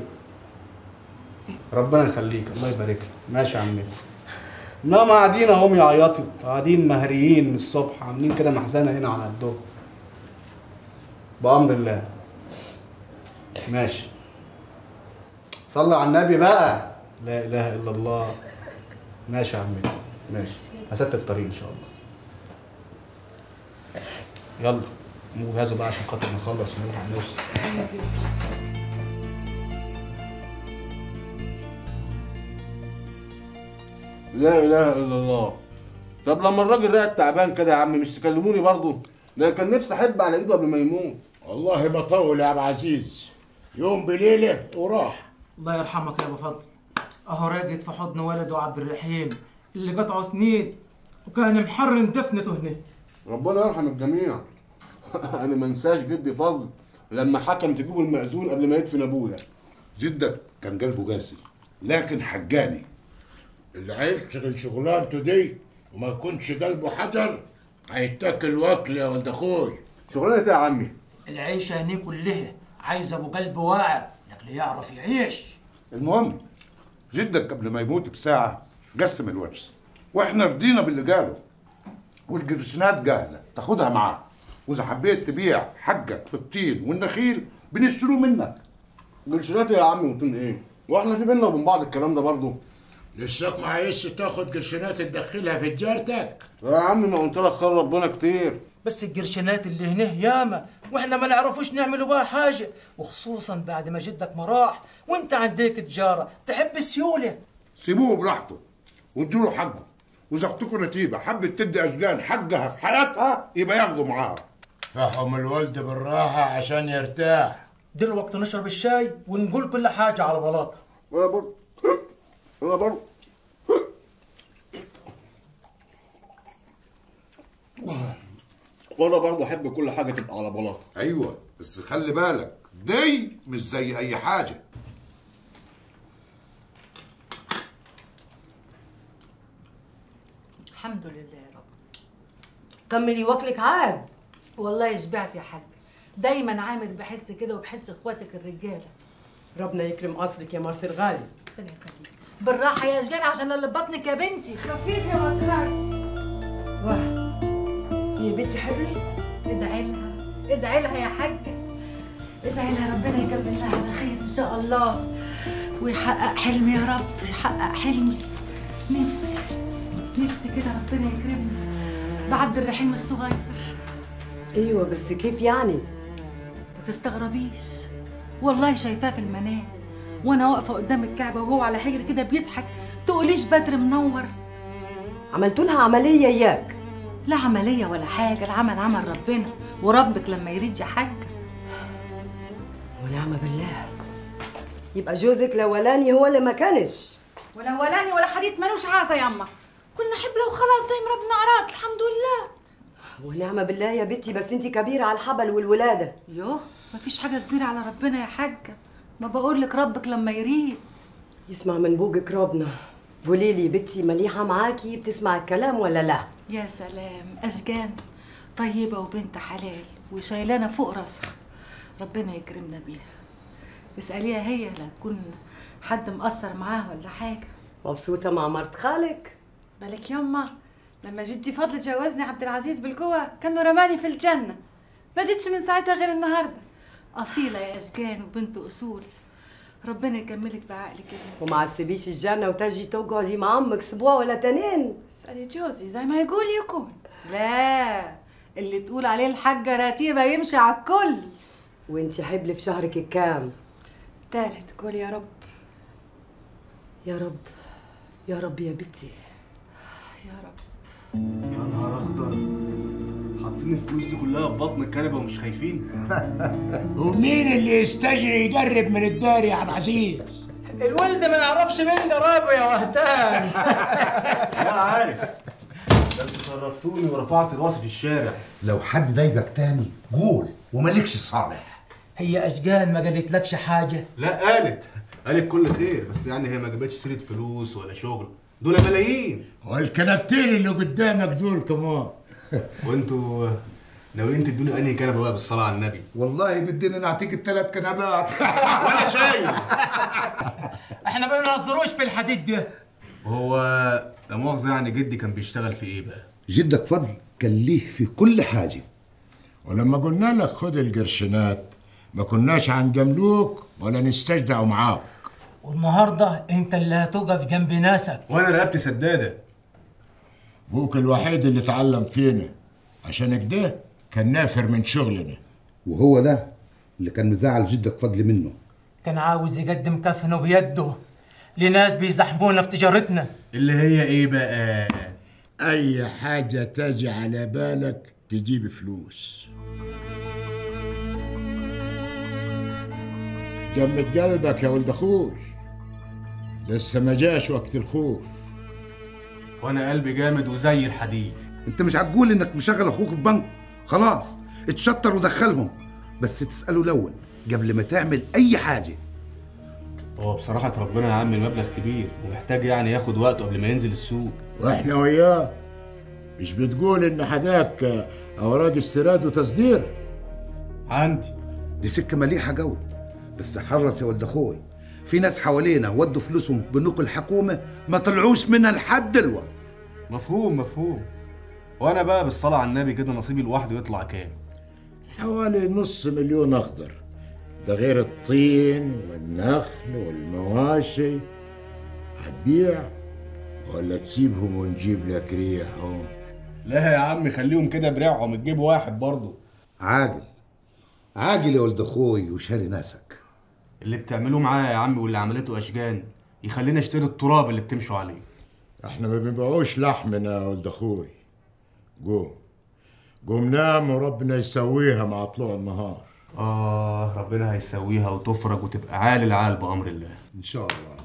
ربنا يخليك الله يبارك لك ماشي يا عمتي انما قاعدين اهم يعيطوا قاعدين مهريين من الصبح عاملين كده محزنه هنا على الدور بامر الله ماشي صلى على النبي بقى لا اله الا الله ماشي يا عمتي ماشي هسد الطريق ان شاء الله يلا قوموا جهزوا بقى عشان خاطر نخلص ونلحق نوصل لا اله الا الله طب لما الراجل راقد تعبان كده يا عم مش تكلموني برضه ده أنا كان نفسي احب على ايده قبل ما يموت والله ما طول يا عبد العزيز يوم بليله وراح الله يرحمك يا ابو فضل اهو راقد في حضن ولده عبد الرحيم اللي قطعه سنين وكان محرم دفنته هنا ربنا يرحم الجميع انا ما انساش جدي فضل لما حكم تجيبوا المأذون قبل ما يدفن ابويا جدك كان قلبه قاسي لكن حجاني اللي هيشتغل شغلانته دي وما يكونش قلبه حجر هيتاكل وكل يا ولد اخوي شغلانه ايه يا عمي العيشه هني كلها عايزه ابو قلب واعر لكن يعرف يعيش المهم جدك قبل ما يموت بساعة قسم الورث واحنا رضينا باللي قاله والقرشنات جاهزة تاخدها معاه واذا حبيت تبيع حقك في الطين والنخيل بنشتروه منك قرشنات يا عمي وطين ايه واحنا في بينا وبين بعض الكلام ده برضه لساك ما عايزش تاخد قرشنات تدخلها في تجارتك يا عم ما قلت لك خير ربنا كتير بس القرشنات اللي هنا ياما واحنا ما نعرفوش نعملوا بها حاجه وخصوصا بعد ما جدك ما راح وانت عندك تجاره تحب السيوله سيبوه براحته وادوا له حقه واذا اختكم نتيبه حبت تدي اجدان حقها في حياتها يبقى ياخدوا معاها فهم الولد بالراحه عشان يرتاح دلوقتي نشرب الشاي ونقول كل حاجه على بلاطه وانا برضه انا برضه وانا برضه احب كل حاجه تبقى على بلاطه ايوه بس خلي بالك دي مش زي اي حاجه الحمد لله يا رب كملي واكلك عاد والله شبعت يا حاج دايما عامل بحس كده وبحس اخواتك الرجاله ربنا يكرم قصرك يا مرت الغالي ربنا يخليك بالراحه يا اشجان عشان اللي بطنك يا بنتي خفيف يا مطلعي واه هي بنتي حبلي ادعي لها ادعي لها يا حاجه ادعي لها ربنا يكمل لها على خير ان شاء الله ويحقق حلمي يا رب يحقق حلمي نفسي نفسي كده ربنا يكرمني بعبد الرحيم الصغير ايوه بس كيف يعني ما تستغربيش والله شايفاه في المنام وانا واقفه قدام الكعبه وهو على حجري كده بيضحك تقوليش بدر منور عملتوا لها عمليه اياك لا عمليه ولا حاجه العمل عمل ربنا وربك لما يريد يا حاجه ونعم بالله يبقى جوزك الاولاني هو اللي ما كانش ولا ولاني ولا حديث ملوش عازة يما كلنا حبلة وخلاص زي ما ربنا أراد الحمد لله ونعم بالله يا بنتي بس انت كبيره على الحبل والولاده يوه مفيش حاجه كبيره على ربنا يا حاجه ما بقول لك ربك لما يريد يسمع من بوقك ربنا قولي لي بنتي مليحه معاكي بتسمع الكلام ولا لا يا سلام اشجان طيبه وبنت حلال وشايلانا فوق راسها ربنا يكرمنا بيها اساليها هي لا تكون حد مقصر معاها ولا حاجه مبسوطه مع مرت خالك بالك يما لما جدي فضل جوزني عبد العزيز بالقوة كانه رماني في الجنة ما جيتش من ساعتها غير النهاردة اصيله يا اشجان وبنت اصول ربنا يكملك بعقلك يا بنتي وما تسيبيش الجنه وتجي تقعدي مع امك اسبوع ولا تنين اسألي جوزي زي ما يقول يكون لا اللي تقول عليه الحاجه رتيبه يمشي على الكل وانت حبل في شهرك الكام تالت قول يا رب يا رب يا رب يا بنتي يا رب يا نهار اخضر حاطين الفلوس دي كلها في بطن الكنبه ومش خايفين ومين اللي يستجري يقرب من الدار يا عبد العزيز الولد ما يعرفش مين قرابه يا وهدان لا عارف ده انتوا صرفتوني ورفعت راسي في الشارع لو حد ضايقك تاني قول ومالكش صالح هي اشجان ما قالتلكش حاجه لا قالت قالت كل خير بس يعني هي ما جابتش سيره فلوس ولا شغل دول ملايين والكنبتين اللي قدامك دول كمان وانتوا ناويين تدوني انهي كنبه بقى بالصلاه على النبي والله بدنا نعطيك الثلاث كنبات وانا شايل احنا ما بنهزروش في الحديد ده هو لا مؤاخذه يعني جدي كان بيشتغل في ايه بقى جدك فضل كان ليه في كل حاجة ولما قلنا لك خد القرشنات ما كناش هنجاملوك ولا نستجدع معاك والنهارده انت اللي هتقف جنب ناسك وانا رقبتي سداده ابوك الوحيد اللي اتعلم فينا عشان كده كان نافر من شغلنا وهو ده اللي كان مزعل جدك فضل منه كان عاوز يقدم كفنه بيده لناس بيزحمونا في تجارتنا اللي هي ايه بقى اي حاجة تجي على بالك تجيب فلوس جمد قلبك يا ولد اخوي لسه ما جاش وقت الخوف وانا قلبي جامد وزي الحديد انت مش هتقول انك مشغل اخوك في بنك خلاص اتشطر ودخلهم بس تساله الاول قبل ما تعمل اي حاجه هو بصراحه ربنا يا عم المبلغ كبير ومحتاج يعني ياخد وقته قبل ما ينزل السوق واحنا وياه مش بتقول ان حداك اوراق استيراد وتصدير عندي دي سكه مليحه قوي بس حرص يا ولد اخوي في ناس حوالينا ودوا فلوسهم بنوك الحكومه ما طلعوش منها لحد دلوقتي مفهوم مفهوم وانا بقى بالصلاه على النبي كده نصيبي لوحده يطلع كام حوالي نص مليون اخضر ده غير الطين والنخل والمواشي هتبيع ولا تسيبهم ونجيب لك ريحهم لا يا عم خليهم كده بريعهم تجيب واحد برضه عاجل عاجل يا ولد اخوي وشاري ناسك اللي بتعملوه معايا يا عم واللي عملته اشجان يخلينا اشتري التراب اللي بتمشوا عليه احنا ما بنبيعوش لحمنا يا ولد اخوي قوم قوم نام وربنا يسويها مع طلوع النهار اه ربنا هيسويها وتفرج وتبقى عال العال بامر الله ان شاء الله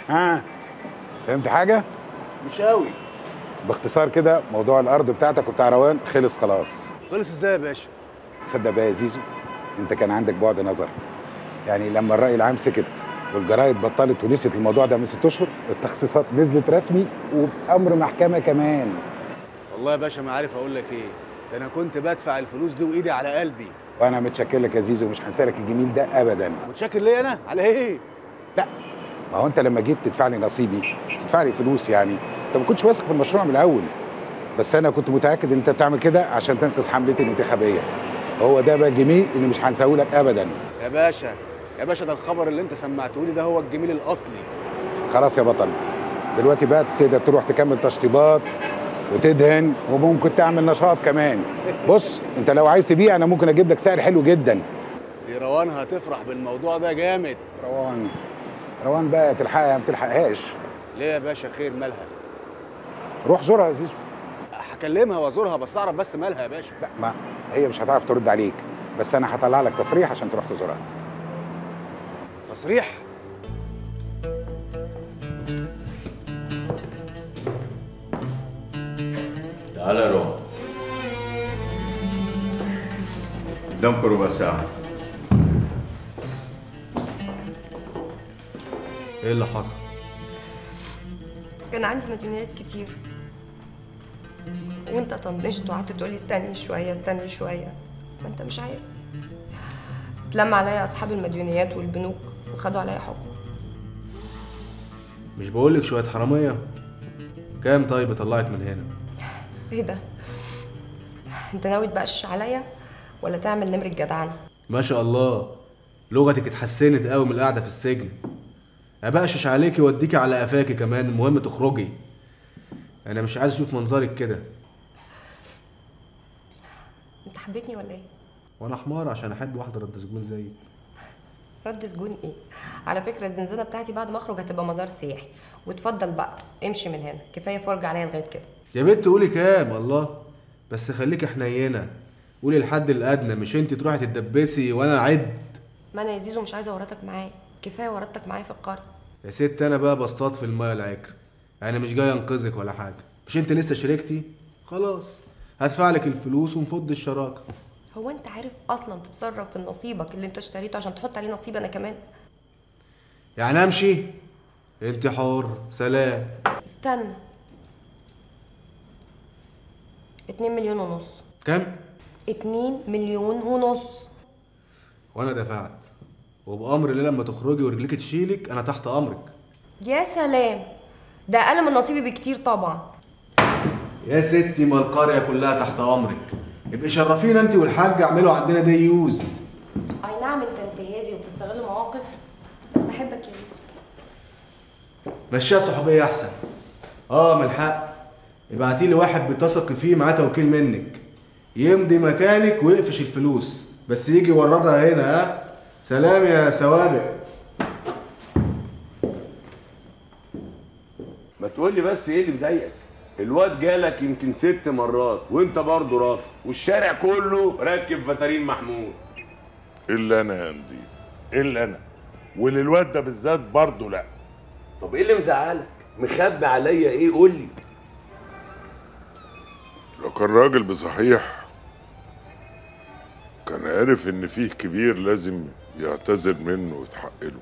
ها فهمت حاجه مش قوي باختصار كده موضوع الارض بتاعتك وبتاع روان خلص خلاص خلص ازاي يا باشا تصدق بقى يا زيزو انت كان عندك بعد نظر يعني لما الراي العام سكت والجرايد بطلت ونسيت الموضوع ده من ست اشهر التخصيصات نزلت رسمي وبامر محكمه كمان والله يا باشا ما عارف اقول لك ايه ده انا كنت بدفع الفلوس دي وايدي على قلبي وانا متشكر لك يا زيزو مش هنسالك الجميل ده ابدا متشكر ليه انا على ايه لا ما هو انت لما جيت تدفع لي نصيبي تدفع لي فلوس يعني انت ما كنتش واثق في المشروع من الاول بس انا كنت متاكد ان انت بتعمل كده عشان تنقذ حملتي الانتخابيه هو ده بقى الجميل اللي مش هنساوي لك ابدا يا باشا يا باشا ده الخبر اللي انت سمعته لي ده هو الجميل الاصلي خلاص يا بطل دلوقتي بقى تقدر تروح تكمل تشطيبات وتدهن وممكن تعمل نشاط كمان بص انت لو عايز تبيع انا ممكن اجيب لك سعر حلو جدا دي روان هتفرح بالموضوع ده جامد روان روان بقى تلحقها ما تلحقهاش ليه يا باشا خير مالها روح زورها يا زيزو هكلمها وازورها بس اعرف بس مالها يا باشا لا ما هي مش هتعرف ترد عليك بس انا هطلع لك تصريح عشان تروح تزورها تصريح تعالى يا روان قدامك ربع ساعة ايه اللي حصل؟ كان عندي مديونيات كتير وانت طنشت وقعدت تقولي استني شويه استني شويه ما انت مش عارف اتلم عليا اصحاب المديونيات والبنوك وخدوا عليا حكم مش بقولك شوية حرامية كام طيب طلعت من هنا ايه ده انت ناوي تبقش عليا ولا تعمل نمرة جدعنه ما شاء الله لغتك اتحسنت قوي من القعدة في السجن ابقشش عليكي واديكي على قفاكي كمان المهم تخرجي انا مش عايز اشوف منظرك كده انت حبيتني ولا ايه وانا حمار عشان احب واحدة رد سجون زيك رد سجون ايه على فكره الزنزانه بتاعتي بعد ما اخرج هتبقى مزار سياحي وتفضل بقى امشي من هنا كفايه فرجه عليا لغايه كده يا بنت قولي كام الله بس خليكي حنينة قولي الحد الادنى مش انت تروحي تتدبسي وانا اعد ما انا يا زيزو مش عايزه ورطك معايا كفايه ورطتك معايا في القريه يا ست انا بقى بصطاد في المايه العكر انا مش جاي انقذك ولا حاجه مش انت لسه شاركتي خلاص هدفع لك الفلوس ونفض الشراكه هو انت عارف اصلا تتصرف في نصيبك اللي انت اشتريته عشان تحط عليه نصيب انا كمان يعني امشي انت حر سلام استنى اتنين مليون ونص كام اتنين مليون ونص وانا دفعت وبامر الله لما تخرجي ورجلك تشيلك انا تحت امرك يا سلام ده اقل من نصيبي بكتير طبعا يا ستي ما القريه كلها تحت امرك يبقى شرفينا انت والحاج اعملوا عندنا ديوز اي نعم انت انتهازي وبتستغل مواقف بس بحبك يا يوسف مشيها صحوبيه احسن اه من الحق ابعتي لي واحد بتثقي فيه معاه توكيل منك يمضي مكانك ويقفش الفلوس بس يجي يوردها هنا ها سلام يا سوابق ما تقول لي بس ايه اللي مضايقك الواد جالك يمكن ست مرات وانت برضه رافض والشارع كله راكب فترين محمود الا انا يا قنديل الا انا وللواد ده بالذات برضه لا طب ايه اللي مزعلك مخبي عليا ايه قول لي لو كان راجل بصحيح كان عارف ان فيه كبير لازم يعتذر منه ويتحق له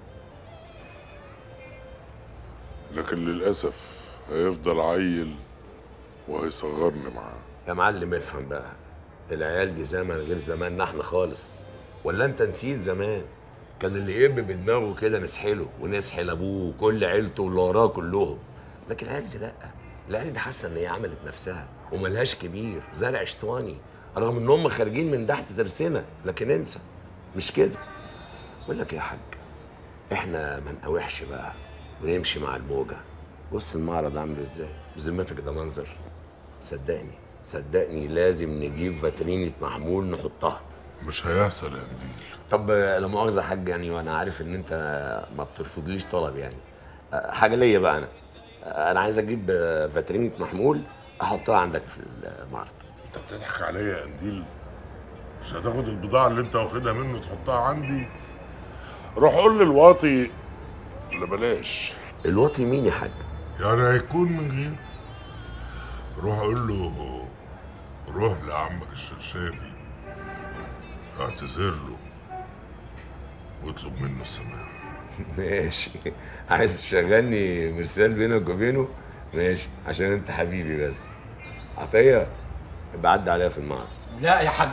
لكن للاسف هيفضل عيل وهيصغرني معاه يا معلم افهم بقى العيال دي زمن غير زماننا احنا خالص ولا انت نسيت زمان كان اللي يب بدماغه كده نسحله ونسحل ابوه وكل عيلته واللي وراه كلهم لكن العيال دي لا العيال دي حاسه ان هي عملت نفسها وملهاش كبير زرع شطواني رغم ان هم خارجين من تحت ترسنا لكن انسى مش كده بقول لك إيه يا حاج احنا ما نقاوحش بقى ونمشي مع الموجه بص المعرض عامل ازاي بذمتك ده منظر صدقني صدقني لازم نجيب فاترينة محمول نحطها مش هيحصل يا قنديل طب آه، لا مؤاخذة يا حاج يعني وانا عارف ان انت ما بترفضليش طلب يعني آه، حاجة ليا بقى انا آه، انا عايز اجيب آه، فاترينة محمول احطها عندك في المعرض انت بتضحك عليا يا قنديل مش هتاخد البضاعة اللي انت واخدها منه تحطها عندي روح قول للواطي لا بلاش الواطي مين يا حاج يعني هيكون من غير روح اقول له روح لعمك الشرشابي اعتذر له واطلب منه السماح ماشي عايز تشغلني مرسال بينك وبينه ماشي عشان انت حبيبي بس عطيه ابقى عدى عليا في المعرض لا يا حاج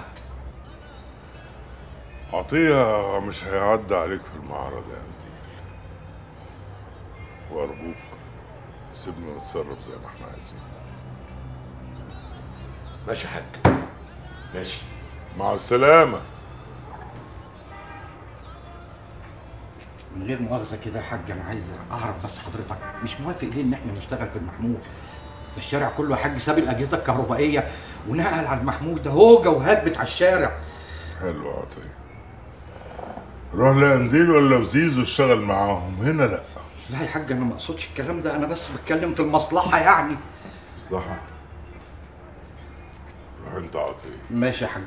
عطية مش هيعدي عليك في المعرض يا مدير وارجوك سيبنا نتصرف زي ما احنا عايزين ماشي يا حاج ماشي مع السلامة من غير مؤاخذه كده يا حاج انا عايز اعرف بس حضرتك مش موافق ليه ان احنا نشتغل في المحمول ده الشارع كله يا حاج ساب الاجهزه الكهربائيه ونقل على المحمول ده هوجه وهبت على الشارع حلو عطية روح لقنديل ولا وزيزو اشتغل معاهم هنا لا لا يا حاج انا ما اقصدش الكلام ده انا بس بتكلم في المصلحه يعني مصلحة روح انت عطية ماشي يا حاج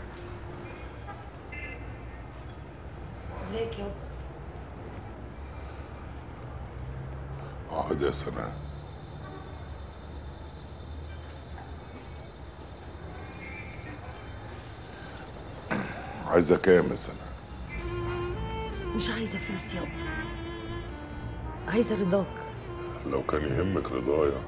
ازيك يابا اقعد يا سناء عايزة كام يا سناء مش عايزه فلوس يابا عايزه رضاك لو كان يهمك رضايا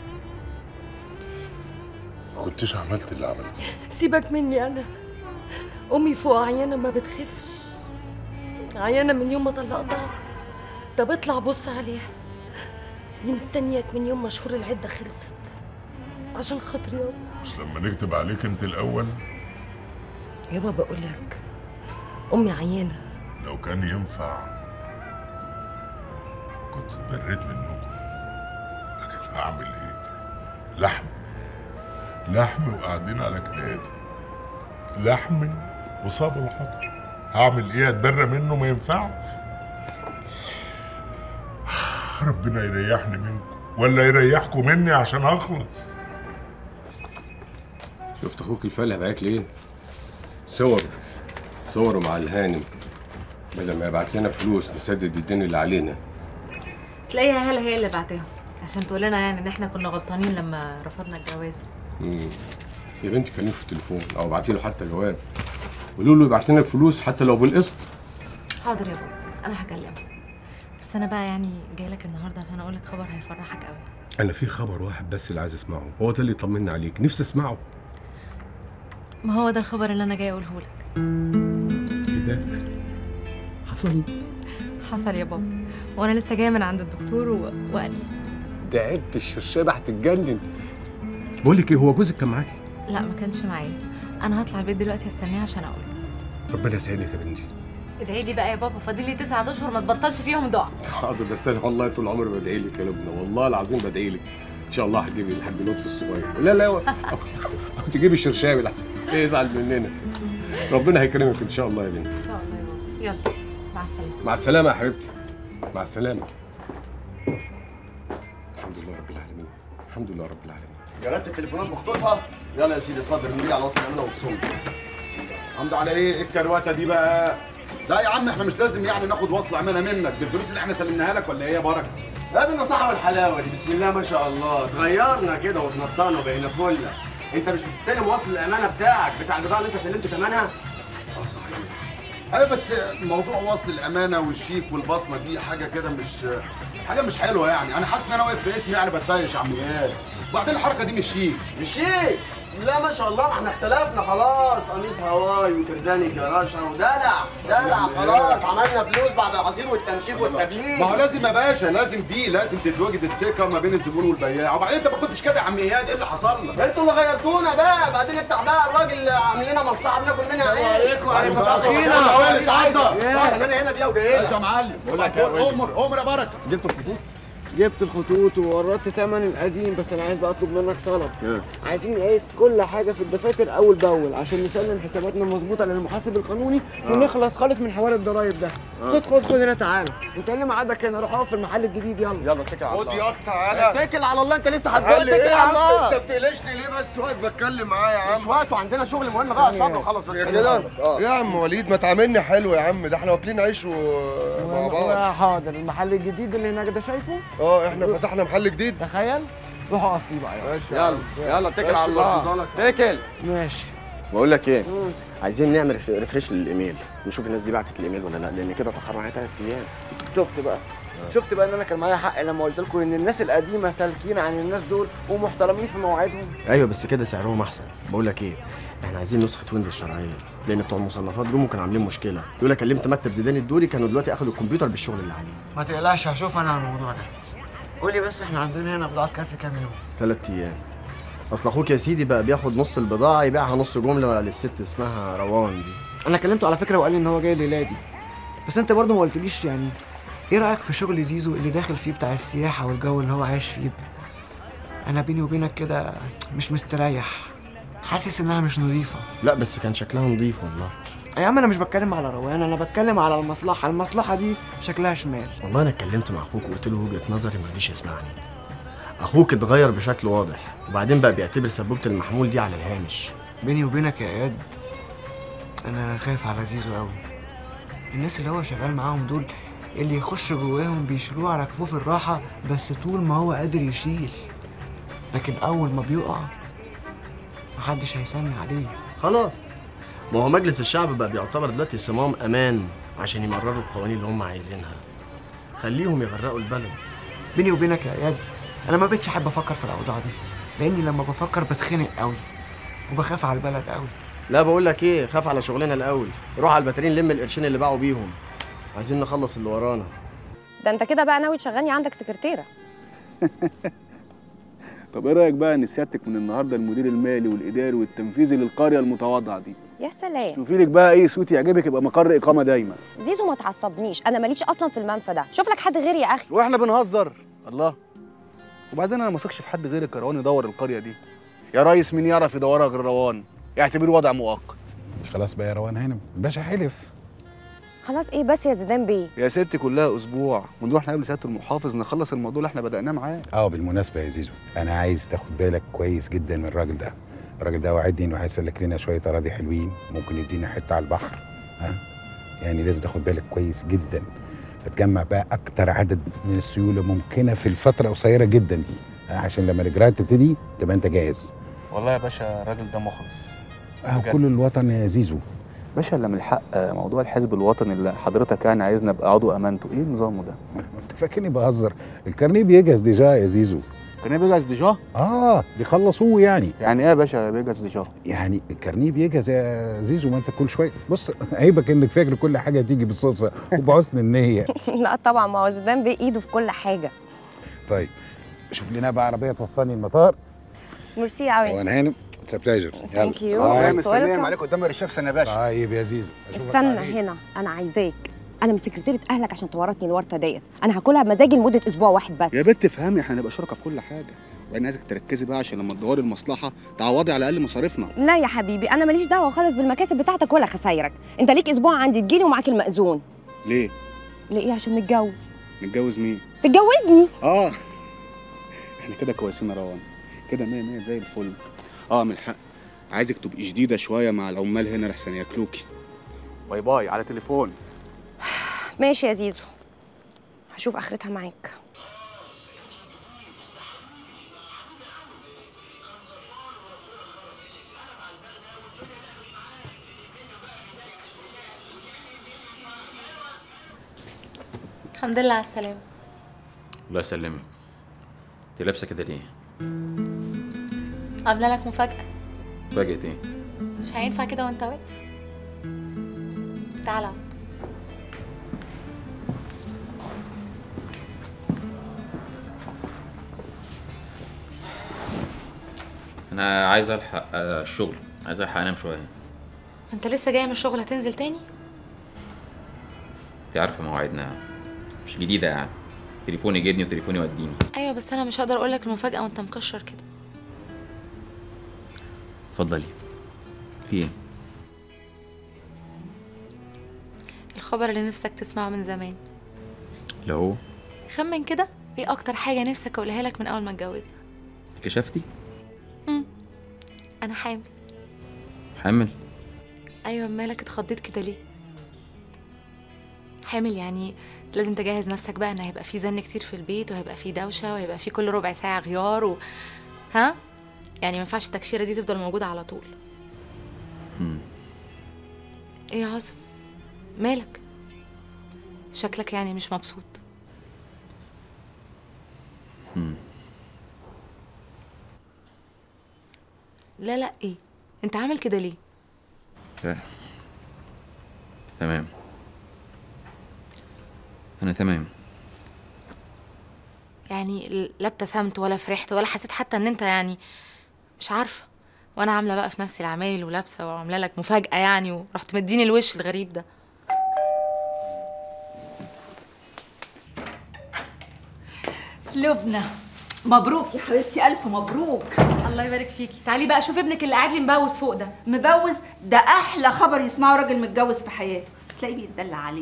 ما كنتش عملت اللي عملته سيبك مني انا امي فوق عيانه ما بتخفش عيانه من يوم ما طلقتها طب اطلع بص عليها دي مستنياك من يوم ما شهور العده خلصت عشان خاطري يابا مش لما نكتب عليك انت الاول يابا بقول لك امي عيانه لو كان ينفع كنت اتبريت منكم لكن هعمل ايه لحم لحم وقاعدين على كتافي لحمي وصاب الخطر هعمل ايه اتبرى منه ما ينفعش ربنا يريحني منكم ولا يريحكم مني عشان اخلص شفت اخوك الفالح بعت لي ايه صور صوره مع الهانم بدل ما يبعت لنا فلوس نسدد الدين اللي علينا تلاقيها هلا هي اللي بعتاهم عشان تقول لنا يعني ان احنا كنا غلطانين لما رفضنا الجواز مم. يا بنتي كلمه في التليفون او ابعتي له حتى جواب قولوا له يبعت لنا الفلوس حتى لو بالقسط حاضر يا بابا انا هكلمه بس انا بقى يعني جاي لك النهارده عشان اقول لك خبر هيفرحك قوي انا في خبر واحد بس اللي عايز اسمعه هو ده اللي يطمنا عليك نفسي اسمعه ما هو ده الخبر اللي انا جاي اقوله لك ايه ده حصل حصل يا بابا وانا لسه جايه من عند الدكتور و... وقال لي تعبت الشرشابه هتتجنن بقول لك ايه هو جوزك كان معاكي لا ما كانش معايا انا هطلع البيت دلوقتي استناه عشان اقول ربنا يسعدك يا بنتي ادعي لي بقى يا بابا فاضل لي تسعة اشهر ما تبطلش فيهم دعاء حاضر بس انا والله طول عمري بدعي لك يا لبنى والله العظيم بدعي لك ان شاء الله هتجيبي الحاج لطفي الصغير لا لا او, أو تجيبي الشرشابي لحسن يزعل مننا ربنا هيكرمك ان شاء الله يا بنتي ان شاء الله يا بابا يلا مع السلامه مع السلامه يا حبيبتي مع السلامه الحمد لله رب العالمين الحمد لله رب العالمين جرات التليفونات مخطوطها يلا يا سيدي اتفضل نيجي على وصل الامانه وبصم عمد على ايه ايه الكروته دي بقى لا يا عم احنا مش لازم يعني ناخد وصل امانه منك بالفلوس اللي احنا سلمناها لك ولا ايه يا بركه لا دي النصيحة والحلاوة دي بسم الله ما شاء الله اتغيرنا كده واتنططنا وبقينا فلة انت مش بتستلم وصل الامانة بتاعك بتاع البضاعة اللي انت سلمت ثمنها اه صحيح ايوه بس موضوع وصل الامانه والشيك والبصمه دي حاجه كده مش حاجه مش حلوه يعني انا حاسس ان انا واقف في اسمي يعني بتفايش يا عم اياد وبعدين الحركه دي مش شيك مش شيك بسم الله ما شاء الله ما احنا اختلفنا خلاص قميص هواي وكرداني كراشة ودلع دلع خلاص عملنا فلوس بعد العصير والتنشيف والتبليل ما هو لازم يا باشا لازم دي لازم تتوجد الثقه ما بين الزبون والبياع وبعدين انت ما كنتش كده يا عم اياد ايه اللي حصل لك؟ انتوا اللي غيرتونا بقى بعدين افتح بقى الراجل عامل لنا مصلحه بناكل منها السلام ايه عليكم وعليكم السلام. أخينا. تعدى. انا هنا دي وجاي ماشي يا معلم بقول لك امر امر يا بركه جبت الخطوط جبت الخطوط ووردت تمن القديم بس انا عايز بقى اطلب منك طلب عايزين نعيد كل حاجه في الدفاتر اول باول عشان نسلم حساباتنا مظبوطه للمحاسب القانوني آه. ونخلص خالص من حوار الضرايب ده آه. خد خد خد هنا تعالى انت اللي معادك هنا روح اقف في المحل الجديد يلا يلا اتكل على الله خد يا تعالى اتكل على الله انت لسه قال هتقول لي اتكل إيه على يا عم؟ الله انت بتقلشني ليه بس واقف بتكلم معايا يا عم مش وقت وعندنا شغل مهم بقى شاطر وخلص بس كده يا عم وليد ما تعاملني حلو يا عم ده احنا واكلين عيش و... مع بعض حاضر المحل الجديد اللي هناك ده شايفه اه احنا فتحنا محل جديد تخيل روحوا اقف فيه بقى يلا يلا يلا اتكل على الله اتكل ماشي بقول لك ايه عايزين نعمل ريف- ريفريش للايميل نشوف الناس دي بعتت الايميل ولا لا لان كده اتاخر معايا ثلاث ايام شفت بقى شفت بقى ان انا كان معايا حق لما قلت لكم ان الناس القديمه سالكين عن الناس دول ومحترمين في مواعيدهم ايوه بس كده سعرهم احسن بقول لك ايه احنا عايزين نسخه ويندوز شرعيه لان بتوع المصنفات جم وكانوا عاملين مشكله يقول لك كلمت مكتب زيدان الدوري كانوا دلوقتي اخدوا الكمبيوتر بالشغل اللي عليه ما تقلقش هشوف انا على الموضوع ده قولي بس احنا عندنا هنا بضاعه تكفي كام يوم ثلاث ايام اصل اخوك يا سيدي بقى بياخد نص البضاعه يبيعها نص جمله للست اسمها روان دي انا كلمته على فكره وقال لي ان هو جاي الليله دي بس انت برضه ما قلتليش يعني ايه رايك في شغل زيزو اللي داخل فيه بتاع السياحه والجو اللي هو عايش فيه ده انا بيني وبينك كده مش مستريح حاسس انها مش نظيفه لا بس كان شكلها نظيف والله يا عم انا مش بتكلم على روان انا بتكلم على المصلحه المصلحه دي شكلها شمال والله انا اتكلمت مع اخوك وقلت له وجهه نظري ما رضيش يسمعني اخوك اتغير بشكل واضح وبعدين بقى بيعتبر سبوبه المحمول دي على الهامش بيني وبينك يا اياد انا خايف على زيزو قوي الناس اللي هو شغال معاهم دول اللي يخش جواهم بيشيلوه على كفوف الراحه بس طول ما هو قادر يشيل لكن اول ما بيقع محدش هيسمي عليه خلاص ما هو مجلس الشعب بقى بيعتبر دلوقتي صمام امان عشان يمرروا القوانين اللي هم عايزينها خليهم يغرقوا البلد بيني وبينك يا اياد انا ما بقتش احب افكر في الاوضاع دي لاني لما بفكر بتخنق قوي وبخاف على البلد قوي لا بقول لك ايه خاف على شغلنا الاول روح على الباترين لم القرشين اللي باعوا بيهم عايزين نخلص اللي ورانا ده انت كده بقى ناوي تشغلني عندك سكرتيره طب ايه رايك بقى ان سيادتك من النهارده المدير المالي والاداري والتنفيذي للقريه المتواضعه دي يا سلام شوفي لك بقى اي سوت يعجبك يبقى مقر اقامه دايما زيزو ما تعصبنيش انا ماليش اصلا في المنفى ده شوف لك حد غيري يا اخي واحنا بنهزر الله وبعدين انا ما اثقش في حد غيرك يا روان يدور القريه دي يا ريس مين يعرف يدورها غير روان يعتبره وضع مؤقت خلاص بقى يا روان هانم الباشا حلف خلاص ايه بس يا زيدان بيه يا ستي كلها اسبوع ونروح نقابل سياده المحافظ نخلص الموضوع اللي احنا بدأناه معاه اه بالمناسبه يا زيزو انا عايز تاخد بالك كويس جدا من الراجل ده الراجل ده وعدني انه هيسلك لنا شويه اراضي حلوين ممكن يدينا حته على البحر ها يعني لازم تاخد بالك كويس جدا فتجمع بقى اكتر عدد من السيوله ممكنه في الفتره قصيره جدا دي ها، عشان لما الاجراءات تبتدي تبقى انت جاهز والله يا باشا الراجل ده مخلص اه بجد. كل الوطن يا زيزو باشا اللي من الحق موضوع الحزب الوطني اللي حضرتك يعني عايزنا ابقى عضو امانته ايه نظامه ده انت فاكرني بهزر الكارنيه بيجهز ديجا يا زيزو الكارنيه بيجهز ديجا اه بيخلصوه يعني يعني ايه يا باشا بيجهز ديجا يعني الكارنيه بيجهز يا زيزو ما انت كل شويه بص عيبك انك فاكر كل حاجه تيجي بالصدفه وبحسن النيه لا طبعا ما هو زيدان بيه ايده في كل حاجه طيب شوف لنا بقى عربيه توصلني المطار ميرسي قوي وانا هانم اتس بليجر Thank you. Most مستنيين welcome. عليك قدام الريسبشن يا باشا طيب يا زيزو استنى هنا انا عايزاك انا مش سكرتيرة اهلك عشان تورطني الورطه ديت انا هاكلها بمزاجي لمده اسبوع واحد بس يا بنت افهمي احنا هنبقى شركاء في كل حاجه وبعدين عايزك تركزي بقى عشان لما تدوري المصلحه تعوضي على الاقل مصاريفنا لا يا حبيبي انا ماليش دعوه خالص بالمكاسب بتاعتك ولا خسايرك انت ليك اسبوع عندي تجيلي ومعاك المأذون ليه ليه عشان نتجوز نتجوز مين تتجوزني اه احنا كده كويسين يا روان كده مية مية زي الفل اه من الحق عايزك تبقي شديده شويه مع العمال هنا لحسن ياكلوكي باي باي على تليفون ماشي يا زيزو هشوف اخرتها معاك الحمد لله على السلامة الله يسلمك انت لابسه كده ليه؟ عاملة لك مفاجأة فاجئت ايه؟ مش هينفع كده وانت واقف تعالى اقعد. انا عايز الحق آه، الشغل عايز الحق انام شويه انت لسه جاي من الشغل هتنزل تاني انت عارفه مواعيدنا مش جديده يعني تليفوني يجيبني وتليفوني يوديني ايوه بس انا مش هقدر اقول لك المفاجأة وانت مكشر كده اتفضلي في ايه؟ الخبر اللي نفسك تسمعه من زمان اللي هو خمن كده ايه اكتر حاجة نفسك اقولها لك من اول ما اتجوزنا اكتشفتي؟ مم. انا حامل حامل ايوه مالك اتخضيت كده ليه حامل يعني لازم تجهز نفسك بقى ان هيبقى في زن كتير في البيت وهيبقى في دوشه وهيبقى في كل ربع ساعه غيار و... ها يعني ما ينفعش التكشيره دي تفضل موجوده على طول مم. ايه يا عاصم مالك شكلك يعني مش مبسوط مم. لا لا ايه انت عامل كده ليه لا تمام انا تمام يعني لا ابتسمت ولا فرحت ولا حسيت حتى ان انت يعني مش عارفه وانا عامله بقى في نفسي العمايل ولابسه وعامله لك مفاجاه يعني ورحت مديني الوش الغريب ده لبنى مبروك يا حبيبتي الف مبروك الله يبارك فيكي تعالي بقى شوفي ابنك اللي قاعد لي مبوس فوق ده مبوز ده احلى خبر يسمعه راجل متجوز في حياته تلاقيه بيتدلع عليك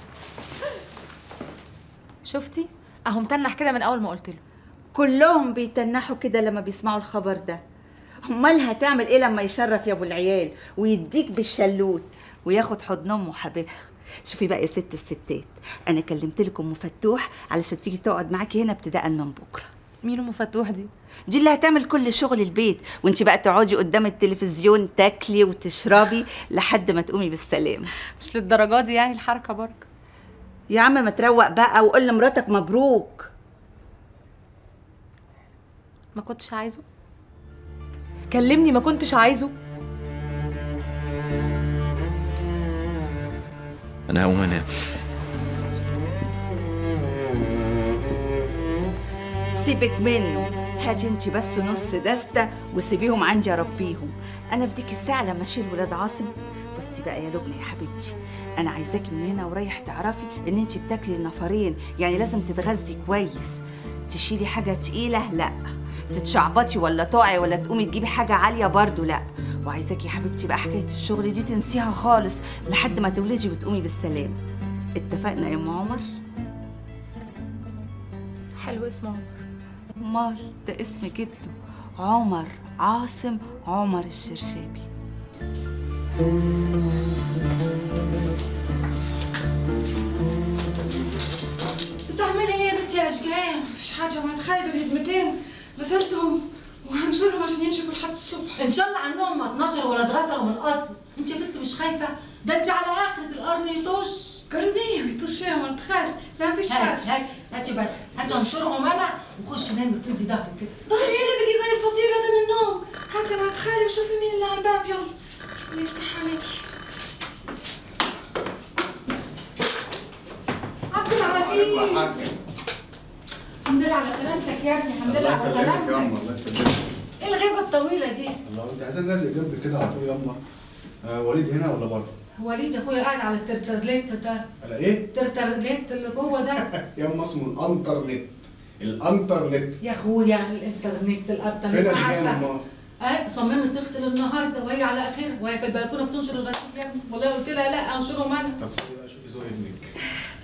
شفتي اهو متنح كده من اول ما قلت له كلهم بيتنحوا كده لما بيسمعوا الخبر ده امال هتعمل ايه لما يشرف يا ابو العيال ويديك بالشلوت وياخد حضن امه حبيبته شوفي بقى يا ست الستات انا كلمت لكم ام فتوح علشان تيجي تقعد معاكي هنا ابتداء من بكره مين ام فتوح دي دي اللي هتعمل كل شغل البيت وانت بقى تقعدي قدام التلفزيون تاكلي وتشربي لحد ما تقومي بالسلامه مش للدرجه دي يعني الحركه بركه يا عم ما تروق بقى وقول لمراتك مبروك ما كنتش عايزه كلمني ما كنتش عايزه انا هقوم انام سيبك منه هاتي انت بس نص دستة وسيبيهم عندي اربيهم انا في ديك الساعة لما اشيل ولاد عاصم بصي بقى يا لبنى يا حبيبتي انا عايزاكي من هنا ورايح تعرفي ان انت بتاكلي النفرين يعني لازم تتغذي كويس تشيلي حاجة تقيلة لا تتشعبطي ولا تقعي ولا تقومي تجيبي حاجة عالية برضو لا وعايزاكي يا حبيبتي بقى حكاية الشغل دي تنسيها خالص لحد ما تولدي وتقومي بالسلام اتفقنا يا ام عمر حلو اسمه عمر امال ده اسم جده عمر عاصم عمر الشرشابي بتعملي ايه يا بنتي يا اشجان؟ مفيش حاجة ما خالد الهدمتين غسلتهم وهنشرهم عشان ينشفوا لحد الصبح ان شاء الله عنهم ما اتنشروا ولا اتغسلوا من اصل انت يا بنت مش خايفه ده انت على اخرك القرن يطش قرنية ويطش يا ولد خالد لا مفيش حاجة هاتي هاتي هاتي بس هاتي انشرهم انا وخش نام وتدي ظهرك كده ضهري اللي بقي زي الفطيرة ده من النوم هاتي يا ولد خالد وشوفي مين اللي على الباب يلا نفتح عليكي عبد العزيز الحمد لله على سلامتك يا ابني الحمد لله على سلامتك الله يسلمك ايه الغيبه الطويله دي الله انت عايزين لازق جنبك كده على طول ياما آه وليد هنا ولا بره؟ وليد اخويا قاعد على الترترليت ده على ايه؟ الترترليت اللي جوه ده ياما اسمه الانترنت الانترنت يا اخويا الانترنت الانترنت فين عارفة. اشجان امال؟ اهي صممت تغسل النهارده وهي على اخرها وهي في البلكونه بتنشر الغسيل يا ابني والله قلت لها لا انشرهم انا طب خدي بقى شوفي زوج ابنك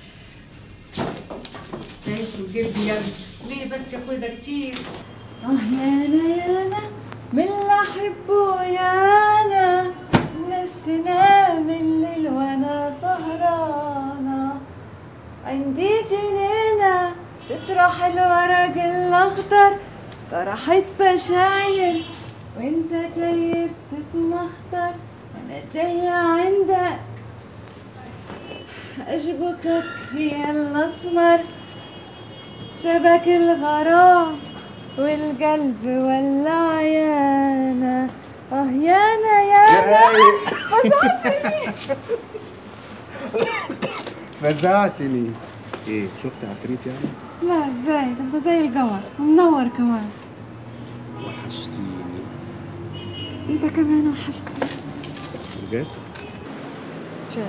تعيش وتجيب يا ابني ليه بس يا اخويا ده كتير اه يانا يانا من اللي احبه يانا الناس تنام الليل وانا سهرانة عندي جنينة تطرح الورق الاخضر طرحت بشاير وانت جاي بتتمخطر وانا جاية عندك اشبكك يا الاسمر شبك الغرام والقلب ولع يانا اه يانا يانا فزعتني فزعتني ايه شفت عفريت يعني؟ لا ازاي ده انت زي القمر ومنور كمان وحشتيني انت كمان وحشتني بجد؟ جد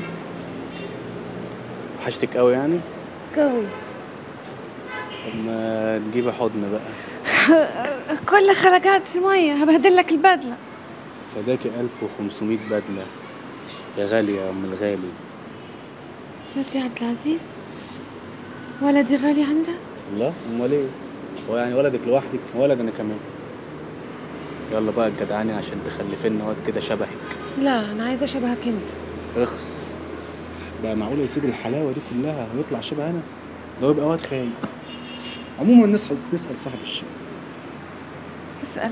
وحشتك قوي يعني؟ قوي طب ما تجيبي حضن بقى كل خلقات سمية هبهدل لك البدلة فداكي 1500 بدلة يا غالية يا أم الغالي جد يا عبد العزيز ولدي غالي عندك الله أمال إيه؟ هو يعني ولدك لوحدك ولد أنا كمان يلا بقى الجدعاني عشان تخلفي لنا واد كده شبهك لا انا عايزة شبهك انت رخص بقى معقول يسيب الحلاوه دي كلها ويطلع شبه انا ده يبقى واد خايب عموما نسأل نسأل صاحب الشيء اسأله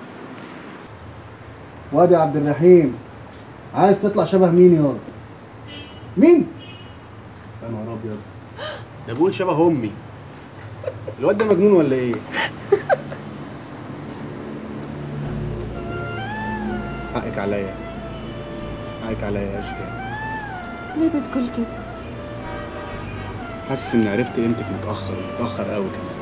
واد يا عبد الرحيم عايز تطلع شبه مين يا واد؟ مين؟ يا نهار ابيض ده بيقول شبه امي الواد ده مجنون ولا ايه؟ حقك عليا حقك عليا يا اشجان ليه بتقول كده؟ حاسس اني عرفت قيمتك متاخر متاخر قوي كمان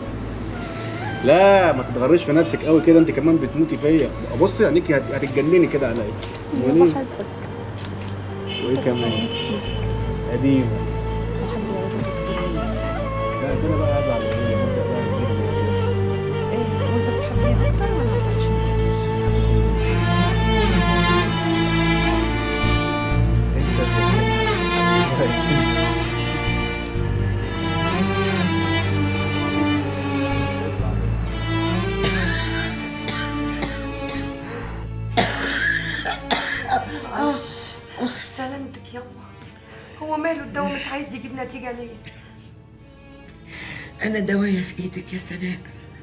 لا ما تتغريش في نفسك قوي كده انت كمان بتموتي فيا بصي عينيكي هت- هتتجنني كده عليا أنا وليه؟ بحبك وايه كمان قديمه لا كده بقى ازعل ايه نبدا بقى نغير الموضوع. ايه وانت بتحبني اكتر ولا ما بتحبني؟ معلش سلامتك يما هو ماله الدواء مش عايز يجيب نتيجة ليه؟ أنا دوايا في إيدك يا سناء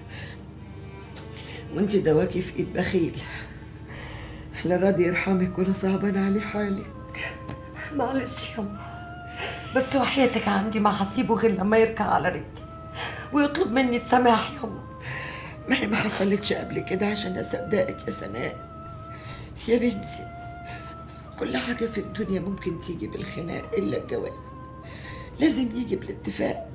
وأنت دواكي في إيد بخيل لا راضي يرحمك ولا صعبان عليه حالك معلش يما بس وحياتك عندي ما هسيبه غير لما يركع على رجلي ويطلب مني السماح يما ما هي ما حصلتش قبل كده عشان أصدقك يا سناء يا بنتي كل حاجة في الدنيا ممكن تيجي بالخناق إلا الجواز لازم يجي بالاتفاق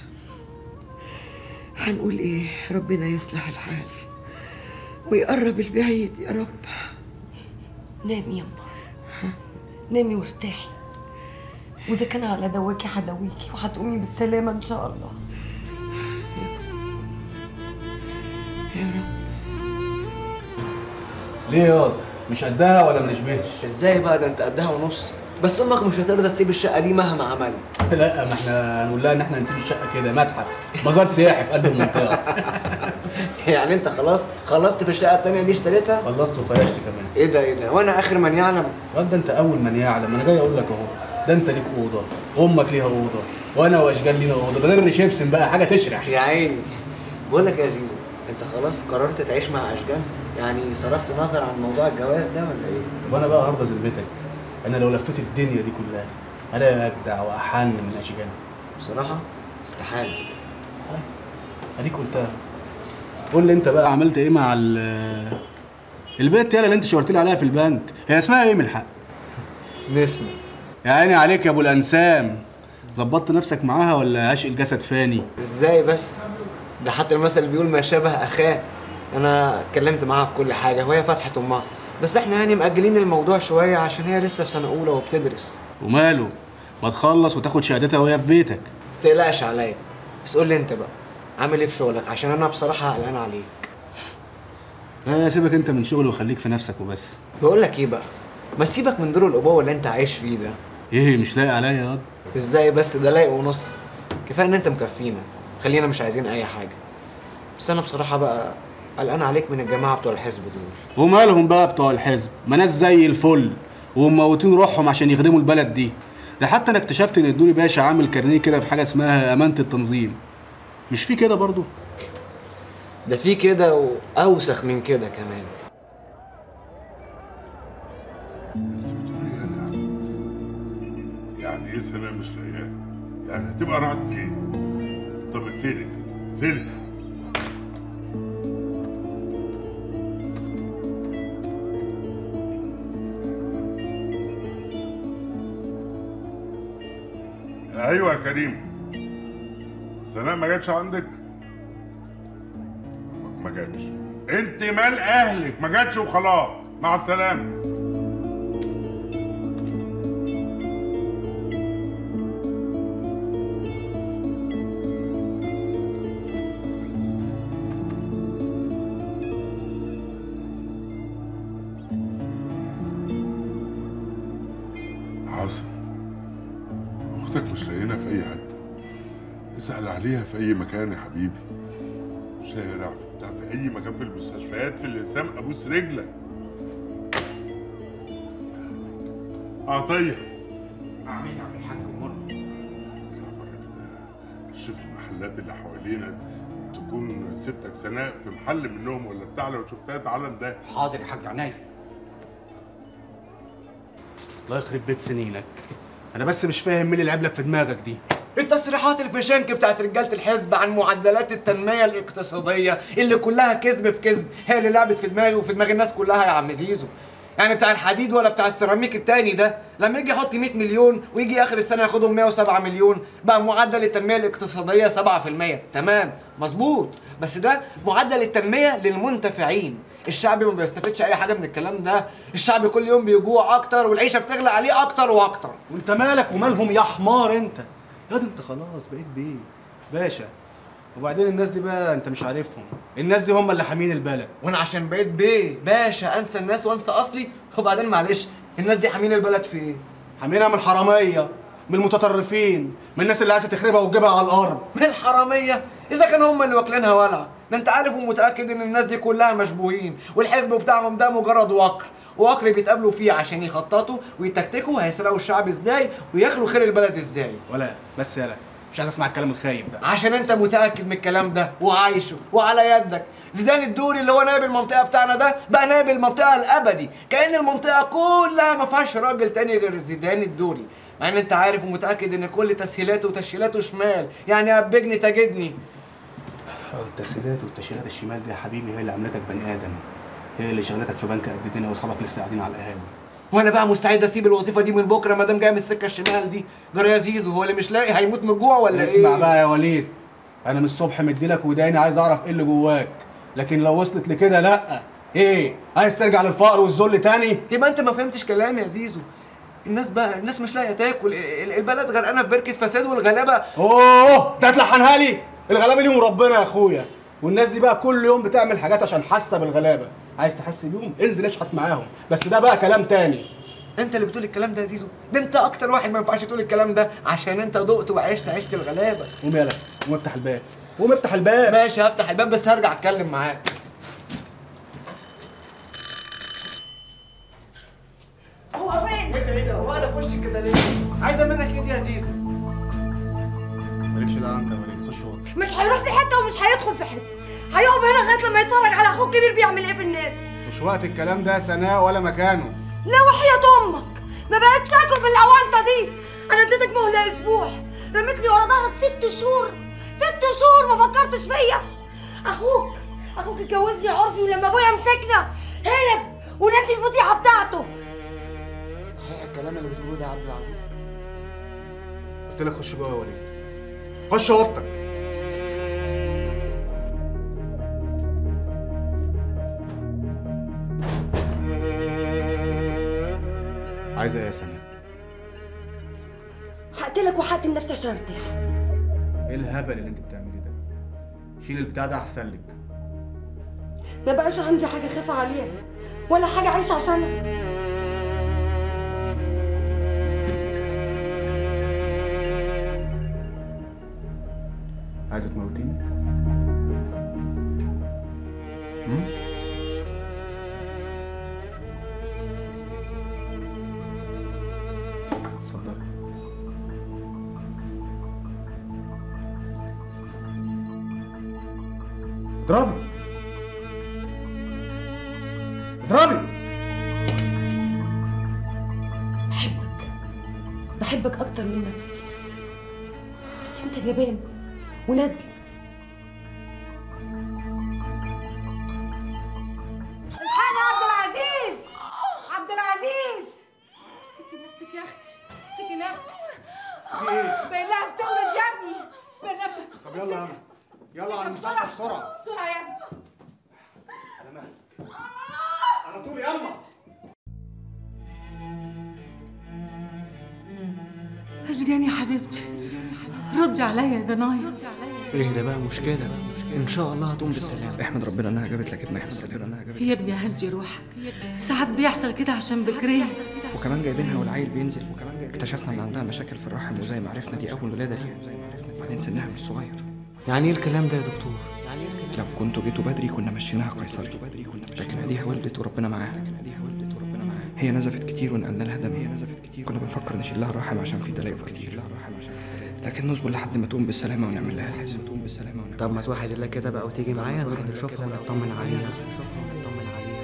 هنقول إيه ربنا يصلح الحال ويقرب البعيد يا رب نامي يما نامي وارتاحي واذا كان على دواكي هداويكي وهتقومي بالسلامة ان شاء الله يا رب ليه ياض مش قدها ولا ما نشبهش ازاي بقى ده انت قدها ونص بس امك مش هترضى تسيب الشقه دي مهما عملت لا ما احنا هنقول لها ان احنا هنسيب الشقه كده متحف مزار سياحي في قلب المنطقه يعني انت خلاص خلصت في الشقه التانيه دي اشتريتها خلصت وفرشت كمان ايه ده ايه ده وانا اخر من يعلم واد ده انت اول من يعلم انا جاي اقول لك اهو ده انت ليك اوضه امك ليها اوضه وانا واشجان لينا اوضه ده غير الريسبشن بقى حاجه تشرح يا عيني بقول لك يا زيزو انت خلاص قررت تعيش مع اشجان يعني صرفت نظر عن موضوع الجواز ده ولا ايه طب انا بقى هرضى ذمتك انا لو لفيت الدنيا دي كلها انا اجدع واحن من اشجان بصراحه استحاله اديك قلتها قول لي انت بقى عملت ايه مع ال البنت يالا اللي انت شاورت لي عليها في البنك هي اسمها ايه من الحق نسمة يا عيني عليك يا ابو الانسام ظبطت نفسك معاها ولا عشق الجسد فاني ازاي بس ده حتى المثل بيقول ما شابه اخاه انا اتكلمت معاها في كل حاجه وهي فتحت امها بس احنا يعني مأجلين الموضوع شويه عشان هي لسه في سنه اولى وبتدرس وماله ما تخلص وتاخد شهادتها وهي في بيتك تقلقش عليا بس قول لي انت بقى عامل ايه في شغلك عشان انا بصراحه قلقان عليك لا سيبك انت من شغل وخليك في نفسك وبس بقول لك ايه بقى ما تسيبك من دور الابوه اللي انت عايش فيه ده ايه مش لاقي عليا يا واد ازاي بس ده لايق ونص كفايه ان انت مكفينا خلينا مش عايزين اي حاجه بس انا بصراحه بقى قلقان عليك من الجماعه بتوع الحزب دول ومالهم بقى بتوع الحزب ما ناس زي الفل ومموتين روحهم عشان يخدموا البلد دي ده حتى انا اكتشفت ان الدوري باشا عامل كارنيه كده في حاجه اسمها امانه التنظيم مش في كده برضو ده في كده واوسخ من كده كمان يعني ايه سنه مش لاقياها؟ يعني هتبقى راحت فين؟ طب فين فين؟ ايوه يا كريم سناء ما جاتش عندك؟ ما جاتش انت مال اهلك ما جاتش وخلاص مع السلامه عاصم اختك مش لاقينا في اي حته اسال عليها في اي مكان يا حبيبي شارع في بتاع في اي مكان في المستشفيات في الاسام ابوس رجلك عطيه اسمع مني يا عم الحاج ومنى اطلع بره كده شوف المحلات اللي حوالينا تكون ستك سناء في محل منهم ولا بتاع لو شفتها تعالى ده حاضر يا حاج عينيا الله يخرب بيت سنينك انا بس مش فاهم مين اللي لعب لك في دماغك دي التصريحات الفشنك بتاعت رجاله الحزب عن معدلات التنميه الاقتصاديه اللي كلها كذب في كذب هي اللي لعبت في دماغي وفي دماغ الناس كلها يا عم زيزو يعني بتاع الحديد ولا بتاع السيراميك التاني ده لما يجي يحط 100 مليون ويجي اخر السنه ياخدهم 107 مليون بقى معدل التنميه الاقتصاديه 7% تمام مظبوط بس ده معدل التنميه للمنتفعين الشعب ما بيستفادش اي حاجه من الكلام ده الشعب كل يوم بيجوع اكتر والعيشه بتغلى عليه اكتر واكتر وانت مالك ومالهم يا حمار انت يا دي انت خلاص بقيت بيه باشا وبعدين الناس دي بقى انت مش عارفهم الناس دي هم اللي حامين البلد وانا عشان بقيت بيه باشا انسى الناس وانسى اصلي وبعدين معلش الناس دي حامين البلد في ايه؟ حامينها من الحراميه من المتطرفين من الناس اللي عايزه تخربها وتجيبها على الارض من الحراميه اذا كانوا هم اللي واكلينها ولع ده انت عارف ومتاكد ان الناس دي كلها مشبوهين والحزب بتاعهم ده مجرد وكر وكر بيتقابلوا فيه عشان يخططوا ويتكتكوا هيسرقوا الشعب ازاي وياكلوا خير البلد ازاي ولا بس يالا مش عايز اسمع الكلام الخايب ده عشان انت متاكد من الكلام ده وعايشه وعلى يدك زيدان الدوري اللي هو نائب المنطقه بتاعنا ده بقى نائب المنطقه الابدي كان المنطقه كلها ما فيهاش راجل تاني غير زيدان الدوري مع ان انت عارف ومتاكد ان كل تسهيلاته وتشيلاته شمال يعني ابجني تجدني التسهيلات والتشهيرات الشمال دي يا حبيبي هي اللي عملتك بني ادم هي اللي شغلتك في بنك قد الدنيا واصحابك لسه قاعدين على القهاوي وانا بقى مستعد اسيب الوظيفه دي من بكره ما دام جاي من السكه الشمال دي جرى يا زيزو هو اللي مش لاقي هيموت من الجوع ولا ايه اسمع بقى يا وليد انا من الصبح مديلك وداني عايز اعرف ايه اللي جواك لكن لو وصلت لكده لا ايه عايز ترجع للفقر والذل تاني يبقى انت ما فهمتش كلامي يا زيزو الناس بقى الناس مش لاقيه تاكل ال- البلد غرقانه في بركه فساد والغلابه اوه ده هتلحنها لي الغلابه ليهم ربنا يا اخويا والناس دي بقى كل يوم بتعمل حاجات عشان حاسه بالغلابه عايز تحس بيهم انزل اشحت معاهم بس ده بقى كلام تاني انت اللي بتقول الكلام ده يا زيزو ده انت اكتر واحد ما ينفعش تقول الكلام ده عشان انت دقت وعشت عشت الغلابه قوم يلا قوم افتح الباب قوم افتح الباب ماشي هفتح الباب بس هرجع اتكلم معاك هو فين؟ ايه ده ايه ده هو انا في وشك كده ليه؟ عايزه منك ايه دي يا زيزو؟ مالكش دعوه انت يا وليد خش اوضتك مش هيروح في حته ومش هيدخل في حته هيقف هنا لغايه لما يتفرج على اخوه الكبير بيعمل ايه في الناس مش وقت الكلام ده يا سناء ولا مكانه لا وحياة امك ما بقتش اكل بالاونطه دي انا اديتك مهله اسبوع رميت لي ورا ظهرك ست شهور ست شهور ما فكرتش فيا اخوك اخوك اتجوزني عرفي ولما ابويا مسكنا هرب ونسي الفضيحه بتاعته صحيح الكلام اللي بتقوله ده يا عبد العزيز قلت لك خش جوه يا وليد خش اوضتك عايزه ايه يا سناء هقتلك وهقتل نفسي عشان ارتاح ايه الهبل اللي انت بتعمليه ده شيل البتاع ده احسن لك ما بقاش عندي حاجه خايفه عليها ولا حاجه عايشه عشانها عايزه تموتيني هم؟ اتفضل اضربي اضربي بحبك بحبك اكتر من نفسي بس انت جبان وندل الحاج عبد العزيز عبد العزيز امسكي نفسك يا اختي امسكي نفسك بالله بتولد يا ابني بالله بت- طب يلا يا عم يلا على امسكي المستشفى بسرعه بسرعه يا ابني على مهلك على طول يلا اشجاني يا حبيبتي ردي عليا يا ضنايا ايه ده بقى مش كده ان شاء الله هتقوم بالسلامه احمد ربنا انها جابت لك ابنك بالسلامه انها جابت يا ابني هدي روحك ساعات بيحصل كده عشان بكريه وكمان جايبينها والعيل بينزل اكتشفنا ان عندها مشاكل في الرحم وزي ما عرفنا دي اول ولاده ليها بعدين سنها مش صغير يعني ايه الكلام ده يا دكتور لو كنتوا جيتوا بدري كنا مشيناها قيصري لكن اديها ولدت وربنا معاها هي نزفت كتير ونقلنا لها دم هي نزفت كتير كنا بنفكر نشيل لها الرحم عشان في تليف كتير لها الرحم عشان في تليف لكن نصبر لحد ما تقوم بالسلامه ونعمل لها لازم تقوم بالسلامه ونعمل طب ما توحد الله كده بقى وتيجي معايا نروح نشوفها ونطمن عليها نشوفها ونطمن عليها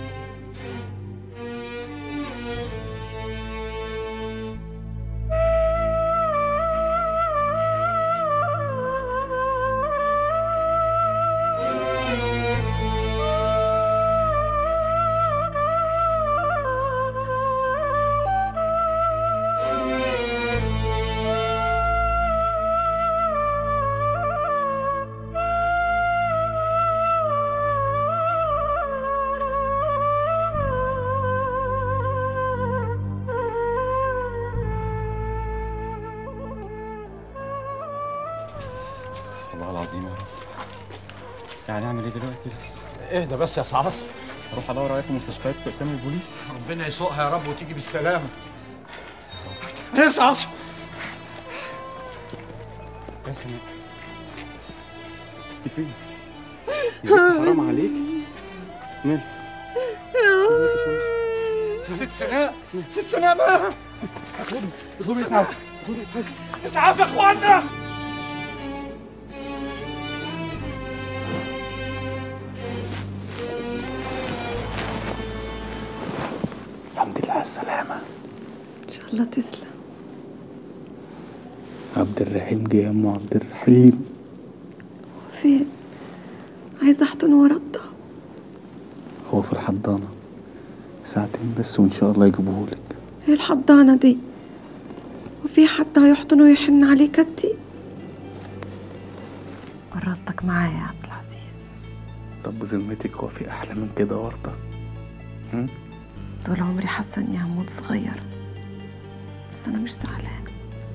والله العظيم يا رب يعني اعمل ايه دلوقتي بس اهدى بس يا صعصع اروح ادور عليها في مستشفيات في اسامي البوليس ربنا يسوقها يا رب وتيجي بالسلامه ايه يا صعصع يا سناء انت فين يا بنت حرام عليك مال ست سناء ست سناء ما خدي خدي اسعاف خدي اسعاف اسعاف يا اخوانا الحمد لله على السلامة ان شاء الله تسلم عبد الرحيم جه يا ام عبد الرحيم فين عايزه احضن وارضع هو في الحضانة ساعتين بس وإن شاء الله يجيبوهولك ايه الحضانه دي وفي حد هيحضن ويحن عليه كتي ورطتك معايا يا عبد العزيز طب بذمتك هو في أحلى من كده ورطة هم؟ طول عمري حاسه اني هموت صغيره بس انا مش زعلانه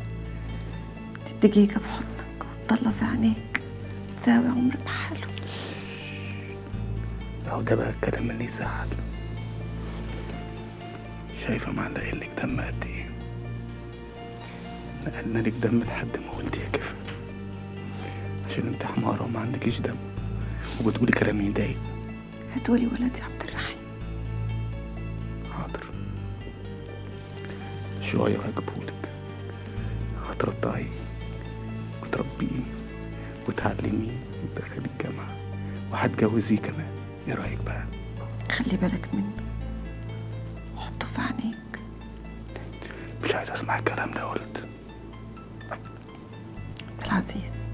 دي الدقيقه في حضنك والطله في عينيك تساوي عمر بحاله أهو ده بقى الكلام اللي يزعل شايفة معلقة لك دم قد إيه نقلنا لك دم لحد ما قلت يا كفر عشان انت حمارة وما عندكيش دم وبتقولي كلام يضايق هتقولي ولدي عبد الرحيم حاضر شوية وهجيبهولك هترضعيه وتربيه وتعلميه وتدخليه الجامعة وهتجوزيه كمان ايه رأيك بقى؟ خلي بالك منه حطه في عينيك مش عايز اسمع الكلام ده قلت عبد العزيز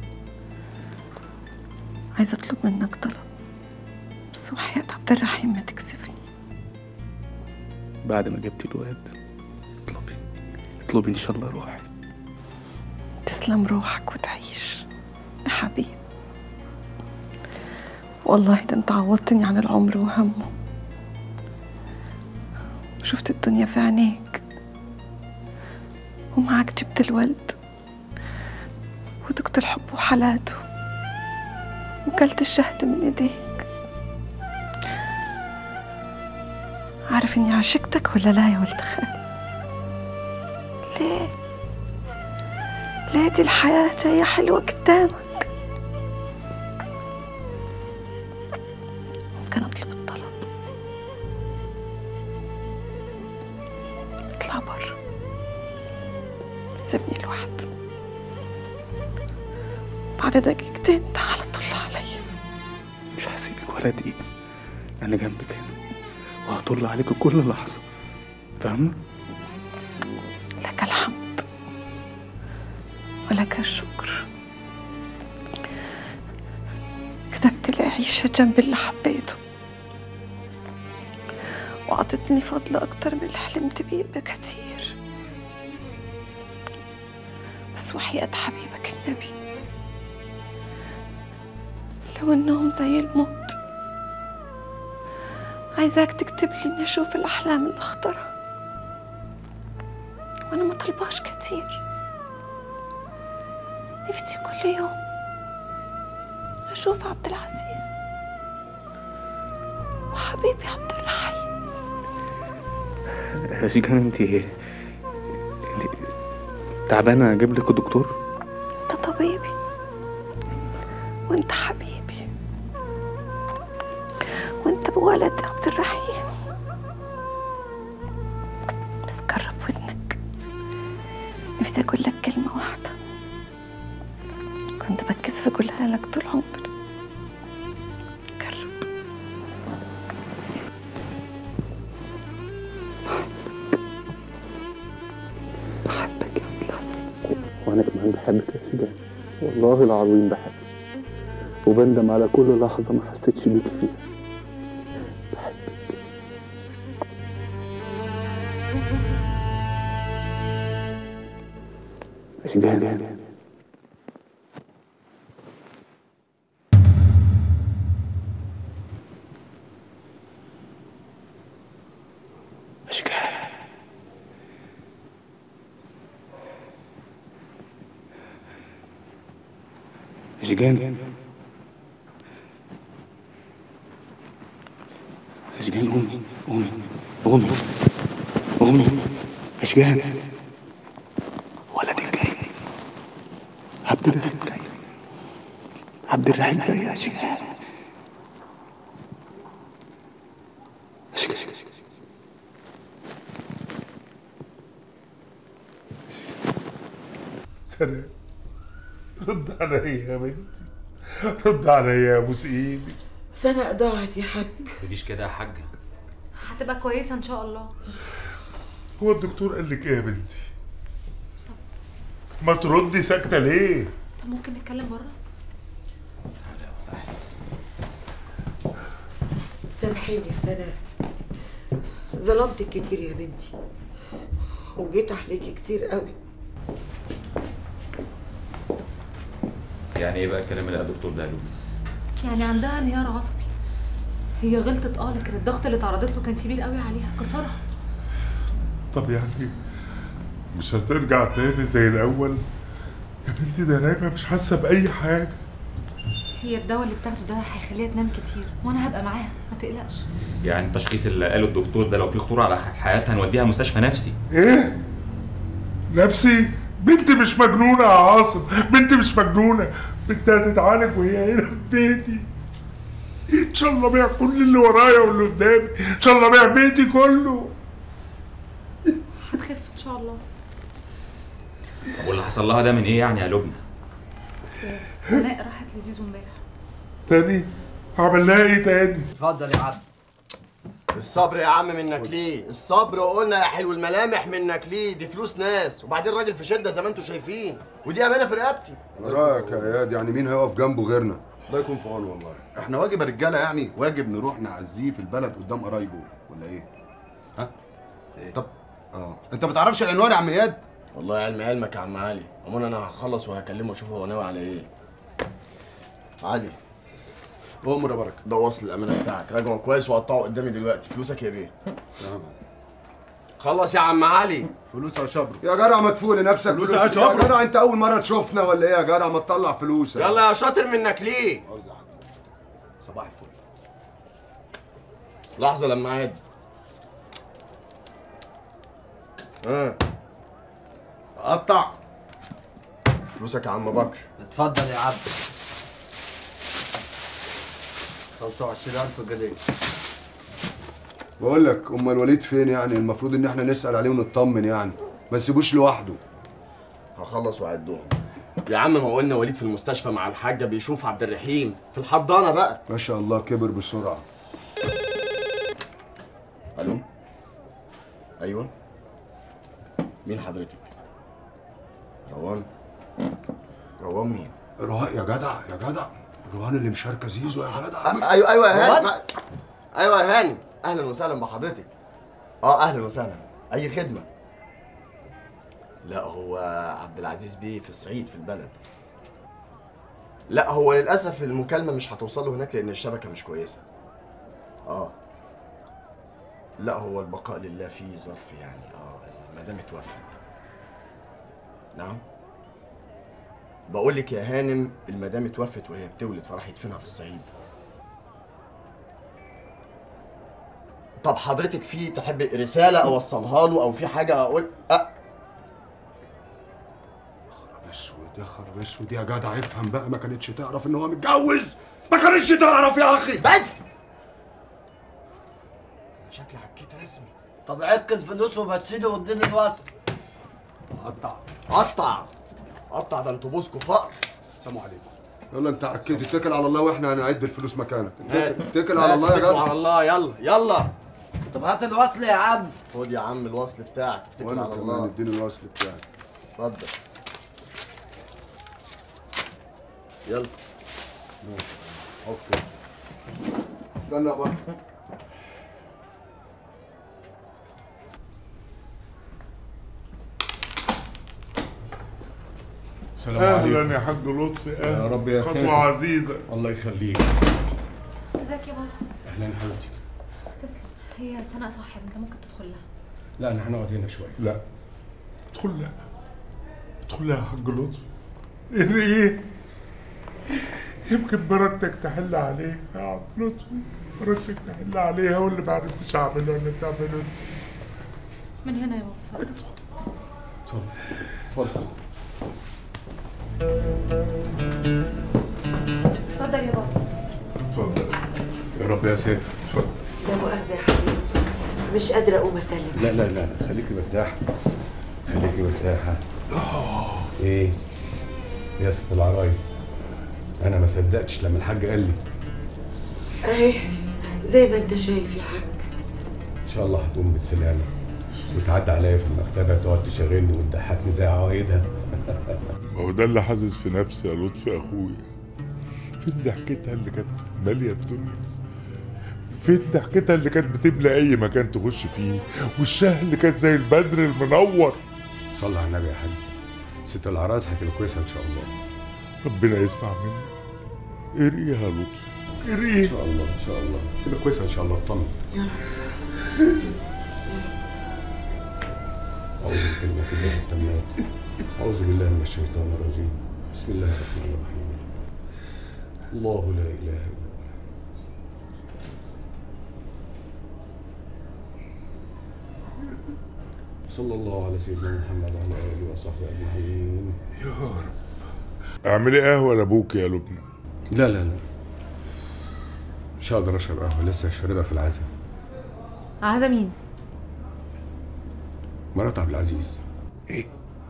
عايزه اطلب منك طلب بس وحياة عبد الرحيم ما تكسفني بعد ما جبتي الواد اطلبي اطلبي ان شاء الله روحي تسلم روحك وتعيش يا حبيبي والله ده انت عوضتني عن العمر وهمه شفت الدنيا في عينيك ومعاك جبت الولد ودقت الحب وحالاته وكلت الشهد من ايديك عارف اني عشقتك ولا لا يا ولد خال ليه ليه دي الحياة جاية حلوة قدامك ممكن اطلب الطلب اطلع بره سيبني لوحدي بعد دقيقتين تعال طل عليا مش هسيبك ولا دقيقة انا جنبك هنا وهطل عليك كل لحظة فاهمة؟ لك الحمد ولك الشكر كتبت لي عيشة جنب اللي حبيته وعطتني فضل أكتر من اللي حلمت بيه بكتير بس وحياة حبيبك النبي لو إنهم زي الموت عايزاك تكتب لي إني أشوف الأحلام الأخضرة وأنا ما طلباش كتير نفسي كل يوم أشوف عبد العزيز وحبيبي عبد الرحيم اشجان انت ايه؟ انت تعبانة اجيب لك الدكتور؟ أنت طبيبي وأنت حبيبي وأنت بولد عبد الرحيم نفسي اقول لك كلمة واحدة كنت بتكسف اقولها لك طول عمري وانا كمان بحبك يا شجاع والله العظيم بحبك وبندم على كل لحظة ما حسيتش بيك فيها بحبك أشجان أشجان أشجان أشجان قومي قومي قومي قومي أشجان ولدك جاي عبد الرحيم جاي عبد الرحيم جاي يا أشجان أشجان سلام رد عليا يا بنتي رد عليا يا ابوس ايدي سنة ضاعت يا حاج تقوليش كده يا حاجه هتبقى كويسه ان شاء الله هو الدكتور قال لك ايه يا بنتي ما تردي ساكته ليه طب ممكن نتكلم بره سامحيني يا سناء ظلمتك كتير يا بنتي وجيت عليكي كتير قوي يعني ايه بقى الكلام اللي قال الدكتور ده يا لولو؟ يعني عندها انهيار عصبي هي غلطت اه لكن الضغط اللي اتعرضت له كان كبير قوي عليها كسرها طب يعني مش هترجع تاني زي الاول يا بنتي ده نايمه مش حاسه باي حاجه هي الدواء اللي بتاخده ده هيخليها تنام كتير وانا هبقى معاها ما تقلقش يعني التشخيص اللي قاله الدكتور ده لو في خطوره على حياتها نوديها مستشفى نفسي ايه نفسي بنتي مش مجنونه يا عاصم بنتي مش مجنونه بنتي هتتعالج وهي هنا في بيتي ان شاء الله بيع كل اللي ورايا واللي قدامي ان شاء الله بيع بيتي كله هتخف ان شاء الله طب واللي حصل لها ده من ايه يعني يا لبنى؟ اصل سناء راحت لزيزو امبارح تاني هعمل لها ايه تاني اتفضل يا عبد الصبر يا عم منك ليه الصبر وقلنا يا حلو الملامح منك ليه دي فلوس ناس وبعدين راجل في شده زي ما انتم شايفين ودي امانه في رقبتي على رايك يا اياد يعني مين هيقف جنبه غيرنا الله يكون في عونه والله احنا واجب يا رجاله يعني واجب نروح نعزيه في البلد قدام قرايبه ولا ايه ها طب اه انت ما تعرفش العنوان يا عم اياد والله علم علمك يا عم علي عموما انا هخلص وهكلمه اشوف هو ناوي على ايه علي امر يا بركه ده وصل الامانه بتاعك راجعه كويس وقطعه قدامي دلوقتي فلوسك يا بيه خلص يا عم علي فلوس يا شبر يا جدع ما تفوق لنفسك فلوس فلوس يا يا شبر. جدع انت اول مره تشوفنا ولا ايه يا جدع ما تطلع فلوسك يلا يا شاطر منك ليه صباح الفل لحظه لما عاد ها قطع فلوسك يا عم بكر اتفضل يا عبد 25000 جنيه بقول لك ام الوليد فين يعني المفروض ان احنا نسال عليه ونطمن يعني ما تسيبوش لوحده هخلص واعدهم يا عم ما قلنا وليد في المستشفى مع الحاجه بيشوف عبد الرحيم في الحضانه بقى ما شاء الله كبر بسرعه الو ايوه مين حضرتك روان روان مين روان يا جدع يا جدع روان اللي مشاركه زيزو يا جدع أ- ايوه ايوه يا هاني روان؟ ما- ايوه يا هاني اهلا وسهلا بحضرتك اه اهلا وسهلا اي خدمه لا هو عبد العزيز بيه في الصعيد في البلد لا هو للاسف المكالمه مش هتوصل له هناك لان الشبكه مش كويسه اه لا هو البقاء لله في ظرف يعني اه المدام اتوفت نعم بقول لك يا هانم المدام اتوفت وهي بتولد فراح يدفنها في الصعيد طب حضرتك في تحب رسالة أوصلها له أو في حاجة أقول أه اسود يا خراب اسود يا جدع افهم بقى ما كانتش تعرف ان هو متجوز ما كانتش تعرف يا اخي بس شكلي عكيت رسمي طب عك الفلوس وبسيني واديني الوصل قطع قطع قطع ده انتوا بوسكوا فقر السلام عليكم يلا انت عكيت اتكل على الله واحنا هنعد الفلوس مكانك هات. اتكل اتكل على الله يا اتكلوا جدع على الله يلا يلا طب هات الوصل يا عم خد يا عم الوصل بتاعك اتكل وانا على كمان الله اديني الوصل بتاعك اتفضل يلا اوكي استنى بقى السلام عليكم اهلا يا حاج لطفي اهلا يا رب يا ساتر خطوه عزيزه الله يخليك ازيك يا بابا اهلا يا حبيبتي تسلم هي سناء صاحب انت ممكن تدخل لها لا انا هنقعد هنا شويه لا ادخل لها ادخل لها يا حاج لطفي ايه ايه يمكن مراتك تحل عليها يا عم لطفي مراتك تحل عليها واللي ما عرفتش اعمله ولا تعمله من هنا يا بابا اتفضل اتفضل اتفضل اتفضل يا بابا اتفضل يا رب يا ساتر لا مؤاخذة يا حبيبتي مش قادرة أقوم أسلم لا لا لا خليكي مرتاحه خليكي مرتاحه ايه يا ست العرايس انا ما صدقتش لما الحاج قال لي أهي زي ما أنت شايف يا حاج ان شاء الله هتقوم بالسلامه وتعدي عليا في المكتبه تقعد تشغلني وتضحكني زي عوايدها ما هو ده اللي حاسس في نفسي يا لطفي اخويا فين ضحكتها اللي كانت ماليه الدنيا فين ضحكتها اللي كانت بتملى اي مكان تخش فيه وشها اللي كانت زي البدر المنور صلي على النبي يا حاج ست العرايس هتبقى كويسه ان شاء الله ربنا يسمع منك ارقيها يا لطفي ارقيها ان شاء الله ان شاء الله تبقى كويسه ان شاء الله اطمن أعوذ بكلمات الله التامات أعوذ بالله من الشيطان الرجيم بسم الله الرحمن الرحيم الله لا إله إلا هو صلى الله على سيدنا محمد وعلى آله وصحبه أجمعين يا رب اعملي قهوه لابوك يا لبنى لا لا لا مش هقدر أشرب قهوة لسه شاربها في العزاء عايزه مين مرات عبد العزيز ايه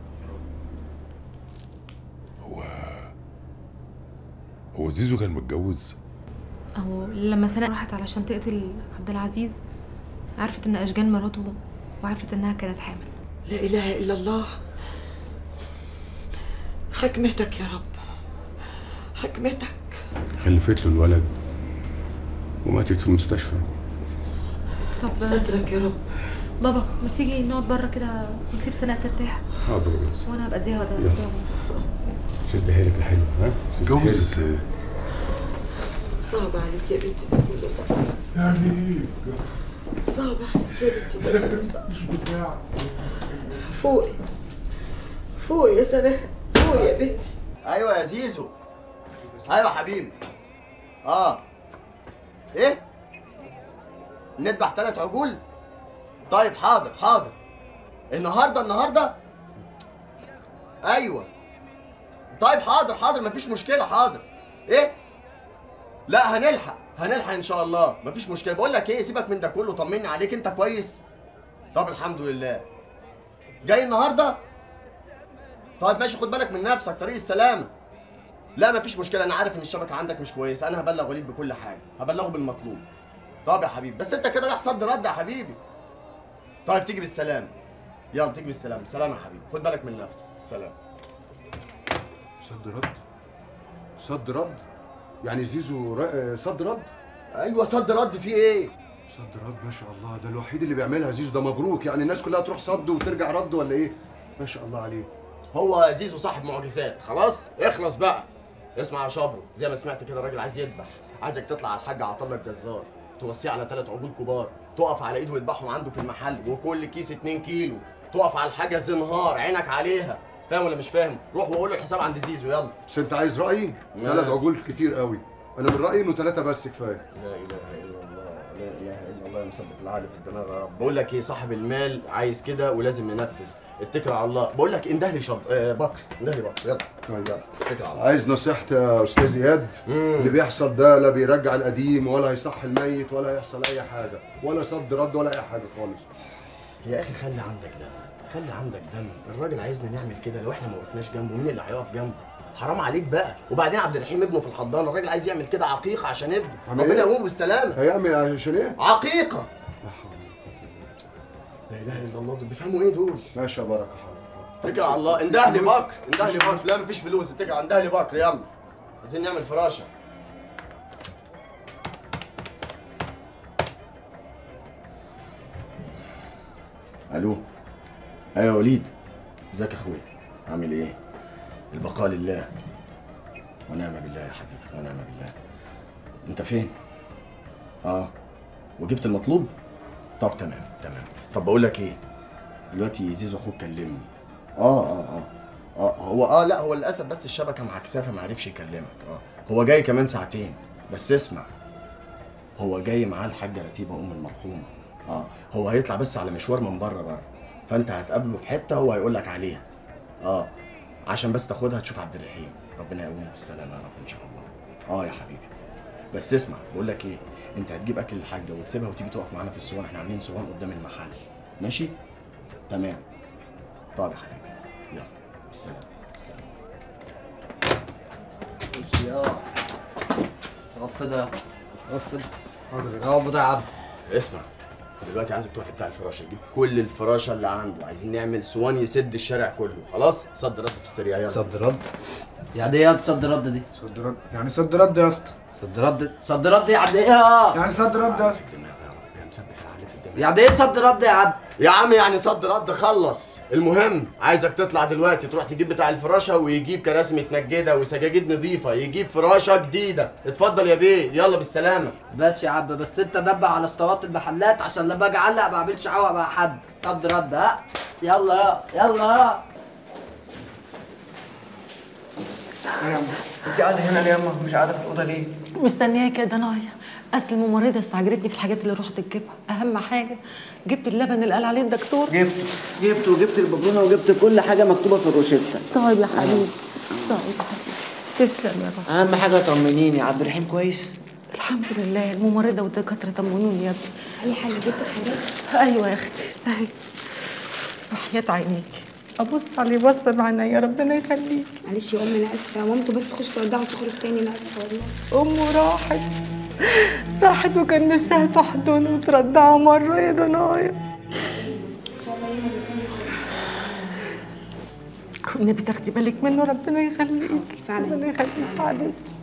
هو زيزو كان متجوز اهو لما سناء راحت علشان تقتل عبد العزيز عرفت ان اشجان مراته وعرفت انها كانت حامل لا إله إلا الله حكمتك يا رب حكمتك خلفت له الولد وماتت في المستشفى طب سترك يا رب بابا ما تيجي نقعد بره كده ونسيب سناء ترتاح حاضر بس وانا هبقى اديها يلا. دواء شدها لك يا حلو ها اتجوز ازاي؟ صعب عليك يا بنتي ده كله صعب يعني ايه؟ صعب عليك يا بنتي ده كله صعب مش بتاع فوقي فوقي يا سناء فوقي يا بنتي ايوه يا زيزو ايوه يا حبيبي اه ايه نذبح ثلاث عجول طيب حاضر حاضر النهارده النهارده ايوه طيب حاضر حاضر مفيش مشكله حاضر ايه لا هنلحق هنلحق ان شاء الله مفيش مشكله بقول لك ايه سيبك من ده كله طمني عليك انت كويس طب الحمد لله جاي النهارده طيب ماشي خد بالك من نفسك طريق السلامه لا مفيش مشكله انا عارف ان الشبكه عندك مش كويسه انا هبلغ وليد بكل حاجه هبلغه بالمطلوب طب يا حبيبي بس انت كده رايح صد رد يا حبيبي طيب تيجي بالسلامه يلا تيجي بالسلامه سلام يا حبيبي خد بالك من نفسك سلام صد رد صد رد يعني زيزو ر- صد رد ايوه صد رد في ايه صد رد ما شاء الله ده الوحيد اللي بيعملها زيزو ده مبروك يعني الناس كلها تروح صد وترجع رد ولا ايه ما شاء الله عليه هو زيزو صاحب معجزات خلاص اخلص بقى اسمع يا شبرو زي ما سمعت كده راجل عايز يذبح عايزك تطلع على الحاج عطله الجزار توصيه على ثلاث عجول كبار تقف على ايده ويذبحهم عنده في المحل وكل كيس 2 كيلو تقف على الحاجه زنهار عينك عليها فاهم ولا مش فاهم روح وقول له الحساب عند زيزو يلا بس انت عايز رايي ثلاث عجول كتير قوي انا من رايي انه ثلاثه بس كفايه لا اله الا الله لا اله الا الله يا مثبت العالي في الدماغ يا رب بقول لك ايه صاحب المال عايز كده ولازم ننفذ اتكل على الله بقول لك انده لي شب آه بكر انده لي بكر يلا يلا اتكل على الله عايز نصيحتي يا استاذ اياد اللي بيحصل ده لا بيرجع القديم ولا هيصح الميت ولا هيحصل اي حاجه ولا صد رد ولا اي حاجه خالص يا اخي خلي عندك ده خلي عندك دم الراجل عايزنا نعمل كده لو احنا ما وقفناش جنبه مين اللي هيقف جنبه حرام عليك بقى وبعدين عبد الرحيم ابنه في الحضانه الراجل عايز يعمل كده عقيقه عشان ابنه عمل ربنا إيه؟ يقوم بالسلامه هيعمل عشان ايه؟ عقيقه لا اله الا الله دول بيفهموا ايه دول ماشي يا بركه اتكل على الله انده لي بكر انده لي بكر لا مفيش فلوس اتكل انده لي بكر يلا عايزين نعمل فراشه الو ايوه يا وليد ازيك يا اخويا عامل ايه البقاء لله ونعم بالله يا حبيبي ونعم بالله انت فين اه وجبت المطلوب طب تمام تمام طب بقول لك ايه دلوقتي زيزو اخوك كلمني اه اه اه اه هو اه لا هو للاسف بس الشبكه معكساه فما عرفش يكلمك اه هو جاي كمان ساعتين بس اسمع هو جاي معاه الحاجه رتيبه ام المرحومه اه هو هيطلع بس على مشوار من بره بره فانت هتقابله في حته هو هيقول لك عليها اه عشان بس تاخدها تشوف عبد الرحيم ربنا يقومه بالسلامه يا رب ان شاء الله اه يا حبيبي بس اسمع بقول لك ايه انت هتجيب اكل للحاجه وتسيبها وتيجي تقف معانا في الصوان احنا عاملين صوان قدام المحل ماشي تمام طب يا حبيبي يلا بالسلامه بالسلامه يا غفل ده غفل غفل ده يا عم اسمع دلوقتي عايزك تروح بتاع الفراشه تجيب كل الفراشه اللي عنده عايزين نعمل صوان يسد الشارع كله خلاص صد رد في السريع يلا صد رد يعني ايه يا صد رد دي صد رد يعني صد رد يا اسطى صد رد صد رد يعني ايه يا يعني صد رد يا اسطى يا مثبت العقل في الدماغ يعني ايه صد رد يا عم يا عم يعني صد رد خلص المهم عايزك تطلع دلوقتي تروح تجيب بتاع الفراشه ويجيب كراسي متنجده وسجاجيد نظيفه يجيب فراشه جديده اتفضل يا بيه يلا بالسلامه بس يا عم بس انت نبه على اسطوات المحلات عشان لما اجي اعلق ما اعملش عوق مع حد صد رد ها يلا يا يلا يا ايه يا عم انت قاعده هنا ليه يا اما مش قاعده في الاوضه ليه مستنياك يا دنايا اصل الممرضه استعجلتني في الحاجات اللي رحت تجيبها اهم حاجه جبت اللبن اللي قال عليه الدكتور جبته جبته وجبت البابونه وجبت كل حاجه مكتوبه في الروشته طيب يا حبيبي طيب يا حبيبي تسلم يا رب اهم حاجه طمنيني عبد الرحيم كويس الحمد لله الممرضه والدكاتره طمنوني يا ابني اي حاجه جبت حاجات ايوه يا اختي ايوه وحياه عينيك ابص عليه بص بعينيا ربنا يخليك معلش يا ام انا اسفه مامته بس تخش تودعه وتخرج تاني انا اسفه والله امه راحت راحت وكان نفسها تحضن وترضعه مره يا دنايا والنبي تاخدي بالك منه ربنا يخليك فعلا ربنا يخليك حبيبتي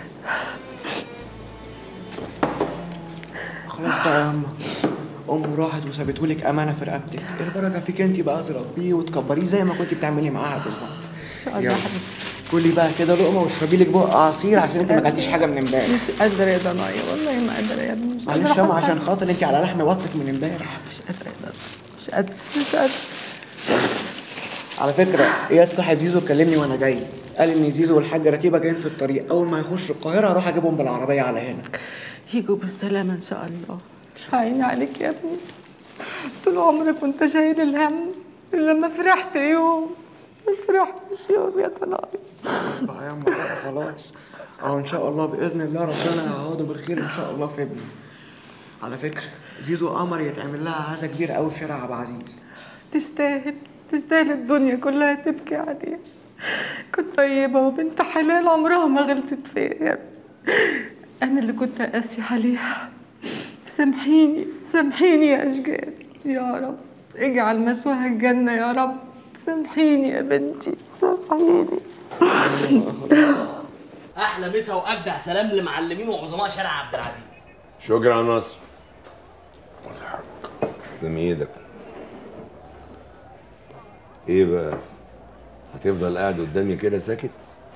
خلاص بقى يا اما امه راحت وسابتهولك امانه في رقبتك البركه فيك انت بقى تربيه وتكبريه زي ما كنت بتعملي معاها بالظبط ان شاء الله يلا. حبيبتي كلي بقى كده لقمه واشربي لك بق عصير عشان انت ما اكلتيش حاجه من امبارح مش قادره يا دنايا والله ما قادره يا ابني مش معلش قادره ياما أحط عشان خاطر انت على لحم بطنك من امبارح مش قادره يا دنايا مش قادره مش قادره على فكره اياد صاحب زيزو كلمني وانا جاي قال ان زيزو والحاجه رتيبه جايين في الطريق اول ما يخشوا القاهره هروح اجيبهم بالعربيه على هنا يجوا بالسلامه ان شاء الله عيني عليك يا ابني طول عمرك وانت شايل الهم لما فرحت يوم ما فرحتش يوم يا دنايا بقى يا اما بقى خلاص اه ان شاء الله باذن الله ربنا يعوضه بالخير ان شاء الله في ابني على فكره زيزو قمر يتعمل لها عزا كبيره قوي في شارع ابو عزيز تستاهل تستاهل الدنيا كلها تبكي عليها كنت طيبة وبنت حلال عمرها ما غلطت فيا يا ابني. أنا اللي كنت قاسي عليها سامحيني سامحيني يا أشجار يا رب اجعل مسواها الجنة يا رب سامحيني يا بنتي سامحيني احلى مسا واجدع سلام لمعلمين وعظماء شارع عبد العزيز شكرا يا ناصر تسلم ايدك ايه بقى هتفضل قاعد قدامي كده ساكت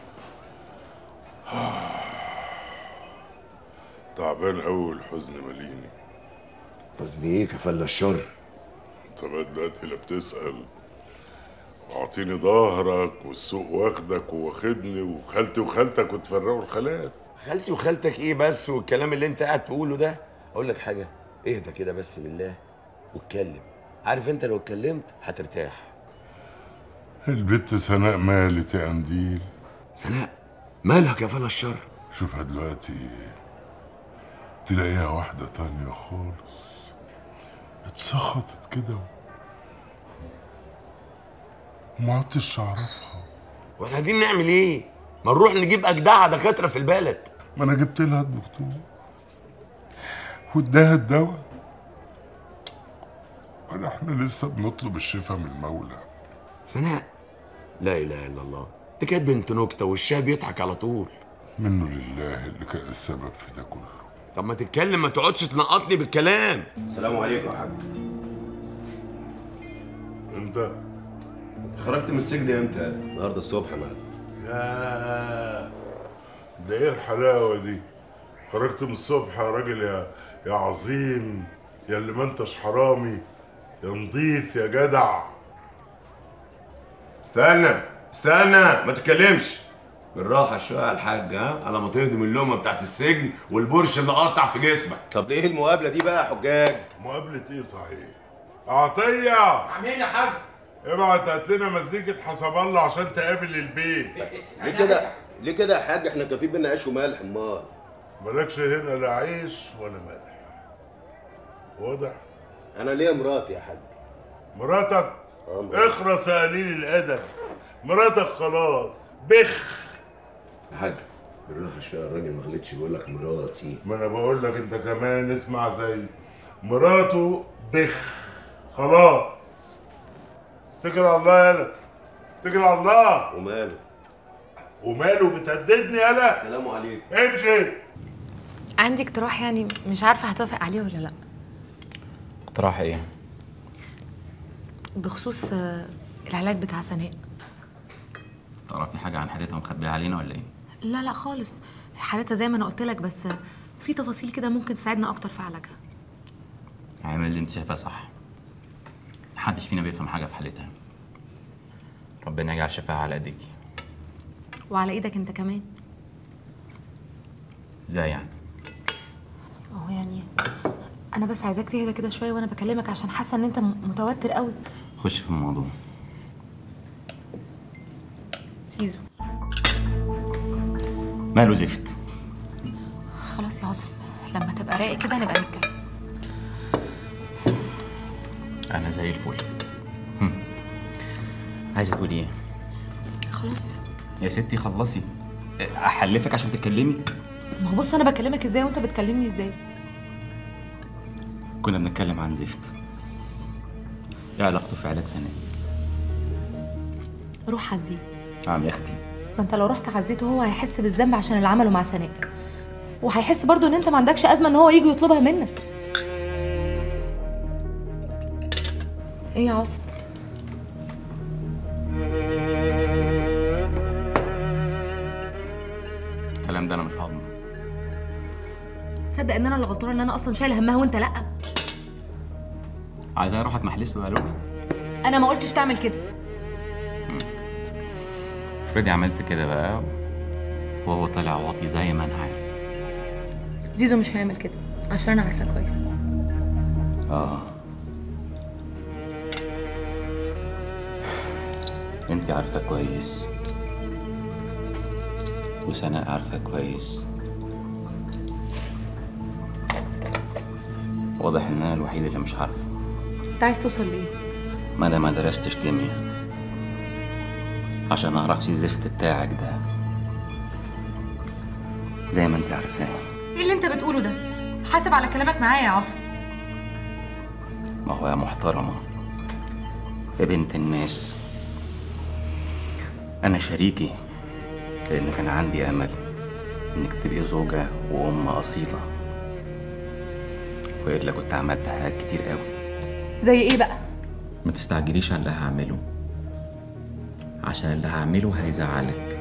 تعبان قوي والحزن ماليني قصدي ايه كفل الشر انت بقى دلوقتي لا بتسأل واعطيني ظهرك والسوق واخدك وواخدني وخالتي وخالتك وتفرقوا الخالات خالتي وخالتك ايه بس والكلام اللي انت قاعد تقوله ده اقول لك حاجه اهدى كده بس بالله واتكلم عارف انت لو اتكلمت هترتاح البت سناء مالت يا قنديل سناء مالك يا فلا الشر شوفها دلوقتي تلاقيها واحدة تانية خالص اتسخطت كده ما عدتش اعرفها واحنا قاعدين نعمل ايه؟ ما نروح نجيب اجدع دكاتره في البلد ما انا جبت لها الدكتور واداها الدواء ولا احنا لسه بنطلب الشفاء من المولى سناء لا اله الا الله دي كانت بنت نكته والشاب بيضحك على طول منه لله اللي كان السبب في ده كله طب ما تتكلم ما تقعدش تنقطني بالكلام السلام عليكم يا حاج انت خرجت من السجن امتى؟ النهارده الصبح يا معلم يا ده ايه الحلاوه دي خرجت من الصبح يا راجل يا يا عظيم يا اللي ما انتش حرامي يا نضيف يا جدع استنى استنى ما تتكلمش بالراحه شويه يا الحاج ها على ما تهضم اللقمه بتاعت السجن والبرش اللي قطع في جسمك طب ايه المقابله دي بقى يا حجاج مقابله ايه صحيح عطيه مين يا حاج؟ ابعت هات لنا مزيكة حسب الله عشان تقابل البيت ليه كده ليه كده يا حاج احنا كان في بينا عيش وملح امال مالكش هنا لا عيش ولا ملح واضح انا ليا مراتي يا حاج مراتك اخرس يا قليل الادب مراتك خلاص بخ حاج بالراحه شويه الراجل ما غلطش بيقول لك مراتي ما انا بقول لك انت كمان اسمع زي مراته بخ خلاص اتكل على الله يالا اتكل على الله وماله وماله بتهددني يالا السلام عليكم امشي عندي اقتراح يعني مش عارفه هتوافق عليه ولا لا اقتراح ايه؟ بخصوص آه، العلاج بتاع سناء تعرفي حاجه عن حالتها مخبيه علينا ولا ايه؟ لا لا خالص حالتها زي ما انا قلت لك بس آه، في تفاصيل كده ممكن تساعدنا اكتر في علاجها اعمل اللي انت شايفاه صح محدش فينا بيفهم حاجه في حالتها ربنا يجعل شفاها على ايديكي وعلى ايدك انت كمان ازاي يعني؟ اهو يعني انا بس عايزاك تهدى كده شويه وانا بكلمك عشان حاسه ان انت م- متوتر قوي خش في الموضوع زيزو ماله زفت خلاص يا عاصم لما تبقى رايق كده نبقى نتكلم انا زي الفل هم. عايزه تقولي ايه خلاص يا ستي خلصي احلفك عشان تتكلمي ما هو بص انا بكلمك ازاي وانت بتكلمني ازاي كنا بنتكلم عن زفت ايه علاقته في علاج سناء روح عزيه نعم يا اختي ما انت لو رحت عزيته هو هيحس بالذنب عشان اللي عمله مع سناء وهيحس برضو ان انت ما عندكش ازمه ان هو يجي يطلبها منك ايه يا عاصم الكلام ده انا مش هضمه تصدق ان انا اللي غلطانه ان انا اصلا شايله همها وانت لا عايزة اروح اتمحلس له يا لؤي انا ما قلتش تعمل كده افرضي عملت كده بقى وهو طلع واطي زي ما انا عارف زيزو مش هيعمل كده عشان انا عارفاه كويس اه انت عارفة كويس وسناء عارفة كويس واضح ان انا الوحيد اللي مش عارفه انت عايز توصل لايه ما انا ما درستش كيمياء عشان اعرف سي زفت بتاعك ده زي ما انت عارفاه ايه اللي انت بتقوله ده حاسب على كلامك معايا يا عاصم ما هو يا محترمة يا بنت الناس أنا شريكي لأن كان عندي أمل إنك تبقي زوجة وأم أصيلة وإلا كنت عملت حاجات كتير قوي زي ايه بقى ما تستعجليش على اللي هعمله عشان اللي هعمله هيزعلك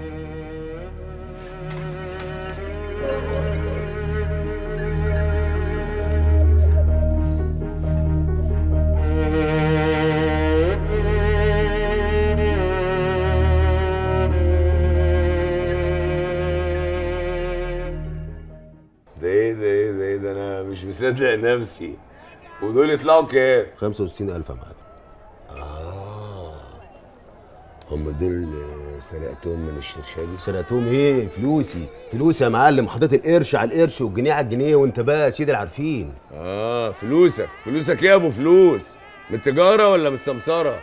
ده ايه ده ايه ده ايه ده انا مش مصدق نفسي ودول يطلعوا كام؟ 65000 يا معلم اه هم دول اللي سرقتهم من الشرشابي سرقتهم ايه فلوسي فلوسي يا معلم حطيت القرش على القرش والجنيه على الجنيه وانت بقى يا سيدي العارفين اه فلوسك فلوسك ايه يا ابو فلوس من التجاره ولا من السمسره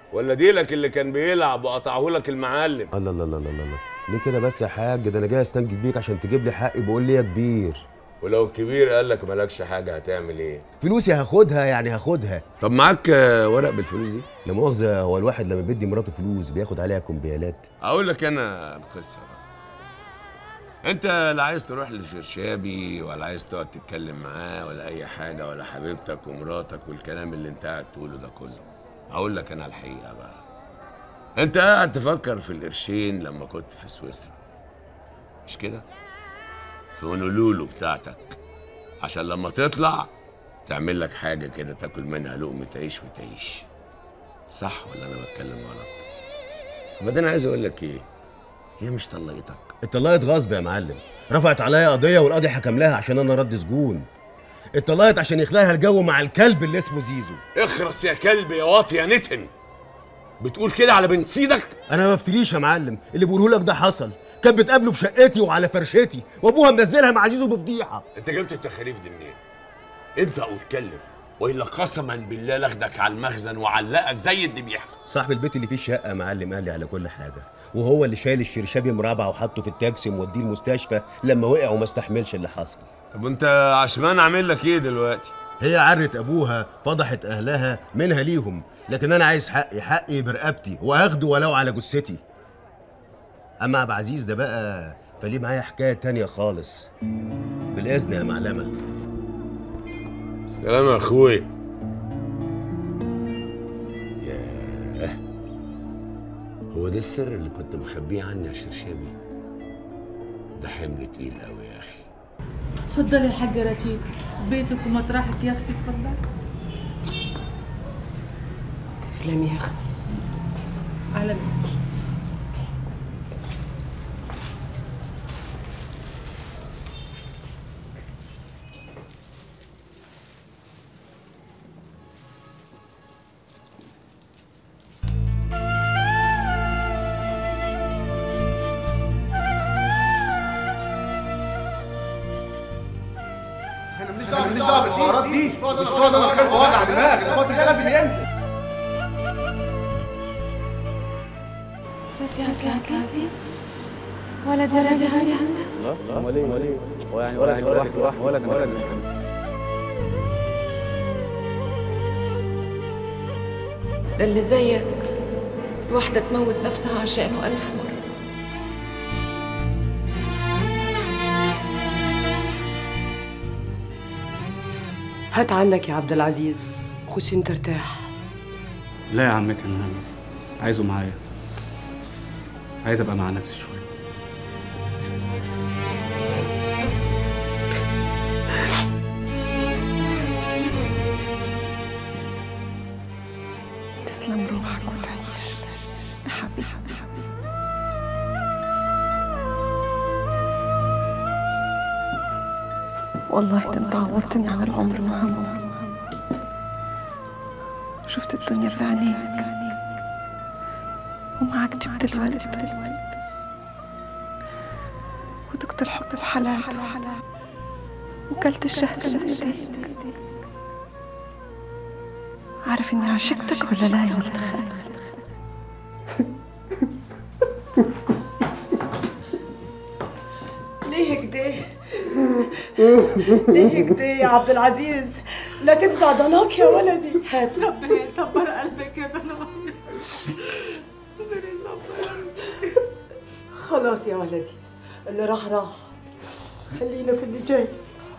ولا ديلك اللي كان بيلعب وقطعه لك المعلم الله الله الله الله الله ليه كده بس يا حاج ده انا جاي استنجد بيك عشان تجيب لي حقي بقول لي يا كبير ولو الكبير قال لك مالكش حاجه هتعمل ايه فلوسي هاخدها يعني هاخدها طب معاك آه، ورق بالفلوس دي لا مؤاخذه هو الواحد لما بيدي مراته فلوس بياخد عليها كومبيالات اقول لك انا القصه بقى انت لا عايز تروح للشرشابي ولا عايز تقعد تتكلم معاه ولا اي حاجه ولا حبيبتك ومراتك والكلام اللي انت قاعد تقوله ده كله اقول لك انا الحقيقه بقى انت قاعد تفكر في القرشين لما كنت في سويسرا مش كده في هونولولو بتاعتك عشان لما تطلع تعمل لك حاجه كده تاكل منها لقمه عيش وتعيش صح ولا انا بتكلم غلط وبعدين عايز اقول لك ايه هي مش طلقتك اتطلقت غصب يا معلم رفعت عليا قضيه والقاضي حكم لها عشان انا رد سجون اتطلقت عشان يخلقها الجو مع الكلب اللي اسمه زيزو اخرس يا كلب يا واطي يا نتن بتقول كده على بنت سيدك انا ما بفتريش يا معلم اللي بقوله لك ده حصل كانت بتقابله في شقتي وعلى فرشتي وابوها منزلها مع زيزو بفضيحه انت جبت التخاريف دي منين انت او اتكلم والا قسما بالله لاخدك على المخزن وعلقك زي الذبيحه صاحب البيت اللي فيه الشقه يا معلم قال لي على كل حاجه وهو اللي شايل الشرشابي مرابع وحطه في التاكسي موديه المستشفى لما وقع وما استحملش اللي حصل طب انت عشمان عامل لك ايه دلوقتي هي عرت ابوها فضحت اهلها منها ليهم لكن انا عايز حقي حقي برقبتي وهاخده ولو على جثتي اما عبد العزيز ده بقى فليه معايا حكايه تانية خالص بالاذن يا معلمه سلام يا اخوي ياه هو ده السر اللي كنت مخبيه عني يا شرشابي ده حمل تقيل قوي يا اخي اتفضلي يا حاجة رتيب بيتك ومطرحك يا اختي اتفضلي تسلمي يا اختي على مين انا ماليش دعوه ماليش دعوه بالحوارات دي مش فاضي انا خير وجع دماغ الفاضي ده لازم ينزل جد يا عبد العزيز ولد يا ولد عادي عندك لا امال ايه امال ايه هو يعني ولد ولد ولد ولد ولد ده اللي زيك واحدة تموت نفسها عشانه ألف مرة هات عنك يا عبد العزيز خش انت ارتاح لا يا عمتي انا عايزه معايا عايز ابقى مع نفسي شويه تسلم روحك وتعيش يا حبيبي والله ده انت عوضتني عن العمر وهمه شفت الدنيا في عينيك ومعاك جبت الولد ودقت الحب الحلال وكلت الشهد من ايديك عارف اني عشقتك ولا لا يا ولد خالد ليه كده ليه كده يا عبد العزيز لا تفزع ضناك يا ولدي هات ربنا يصبر قلبك يا ضنايا ربنا يصبر خلاص يا ولدي اللي راح راح خلينا في اللي جاي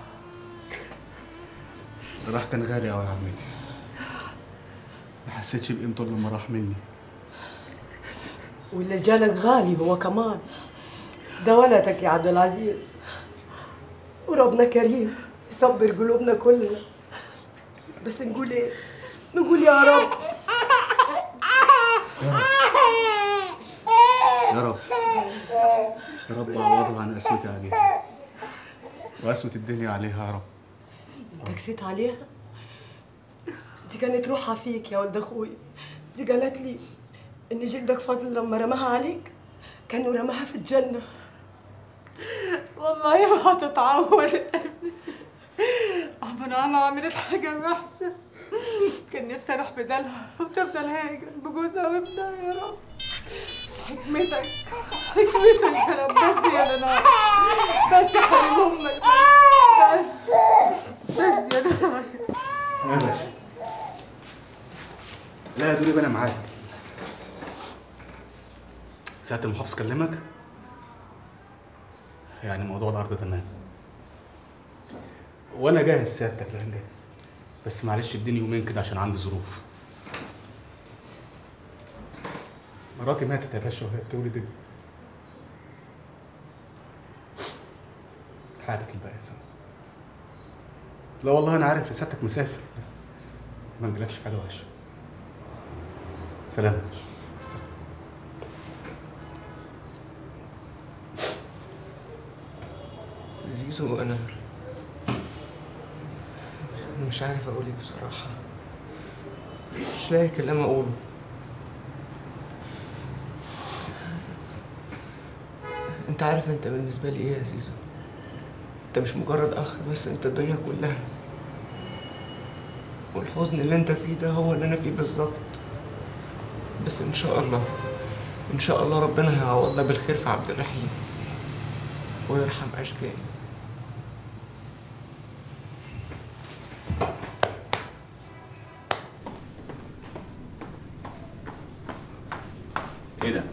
راح كان غالي قوي يا عمتي ما حسيتش بقيمته إلا لما راح مني واللي جالك غالي هو كمان ده ولدك يا عبد العزيز وربنا كريم يصبر قلوبنا كلنا بس نقول ايه نقول يا رب يا رب يا رب عوضها عن قسوتي عليها وقسوة الدنيا عليها يا رب انت كسيت عليها دي كانت روحها فيك يا ولد اخوي دي قالت لي ان جدك فاضل لما رماها عليك كانه رماها في الجنه والله ما هتتعور عمرها ما عملت حاجة وحشة كان نفسي اروح بدالها وتفضل هاجر بجوزها وابنها يا رب بس حكمتك حكمتك يا رب بس يا دنيا بس يا حبيب امك بس بس يا دنيا انا باشا لا يا دوري انا معاك ساعة المحافظ كلمك يعني موضوع الارض تمام وانا جاهز سيادتك لا جاهز بس معلش اديني يومين كده عشان عندي ظروف مراتي ماتت يا باشا وهي بتولد ابني حالك الباقي يا فندم لا والله انا عارف سيادتك مسافر ما نجيلكش في حاجه وحشه سلام يا باشا. السلام. زيزو انا أنا مش عارف اقول ايه بصراحه مش لاقي كلام اقوله انت عارف انت بالنسبه لي ايه يا زيزو انت مش مجرد اخ بس انت الدنيا كلها والحزن اللي انت فيه ده هو اللي انا فيه بالظبط بس ان شاء الله ان شاء الله ربنا هيعوضنا بالخير في عبد الرحيم ويرحم اشجاني ايه ده؟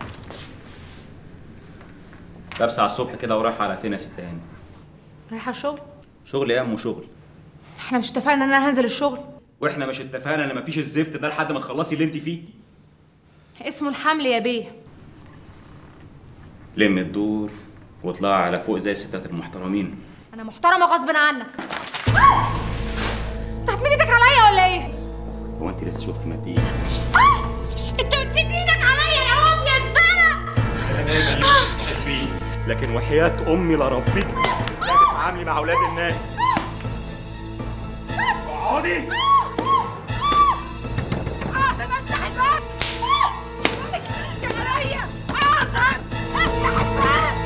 لابسه على الصبح كده ورايحه على فين يا ست هاني؟ رايحه الشغل شغل ايه يا ام شغل؟ احنا مش اتفقنا ان انا هنزل الشغل واحنا مش اتفقنا ان مفيش الزفت ده لحد ما تخلصي اللي انت فيه؟ اسمه الحمل يا بيه لم الدور واطلعي على فوق زي الستات المحترمين انا محترمه غصب عنك انت هتمد ايدك عليا ولا ايه هو انت لسه شفتي مادية انت بتمد ايدك عليا يا عم يا زباله لكن وحياة امي لربيك ازاي تتعاملي مع اولاد الناس اقعدي عاصم افتح الباب يا مريم عاصم افتح الباب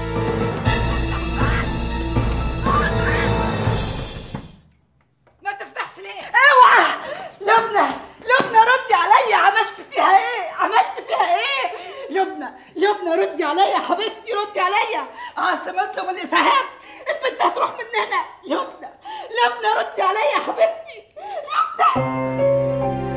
ما تفتحش ليه؟ اوعى لبنى لبنى ردي عليا عملت فيها ايه؟ عملت فيها ايه؟ لبنى لبنى ردي عليا يا حبيبتي ردي عليا عاصم اطلب الاسعاف البنت هتروح مننا لبنى لبنى ردي عليا يا حبيبتي لبنى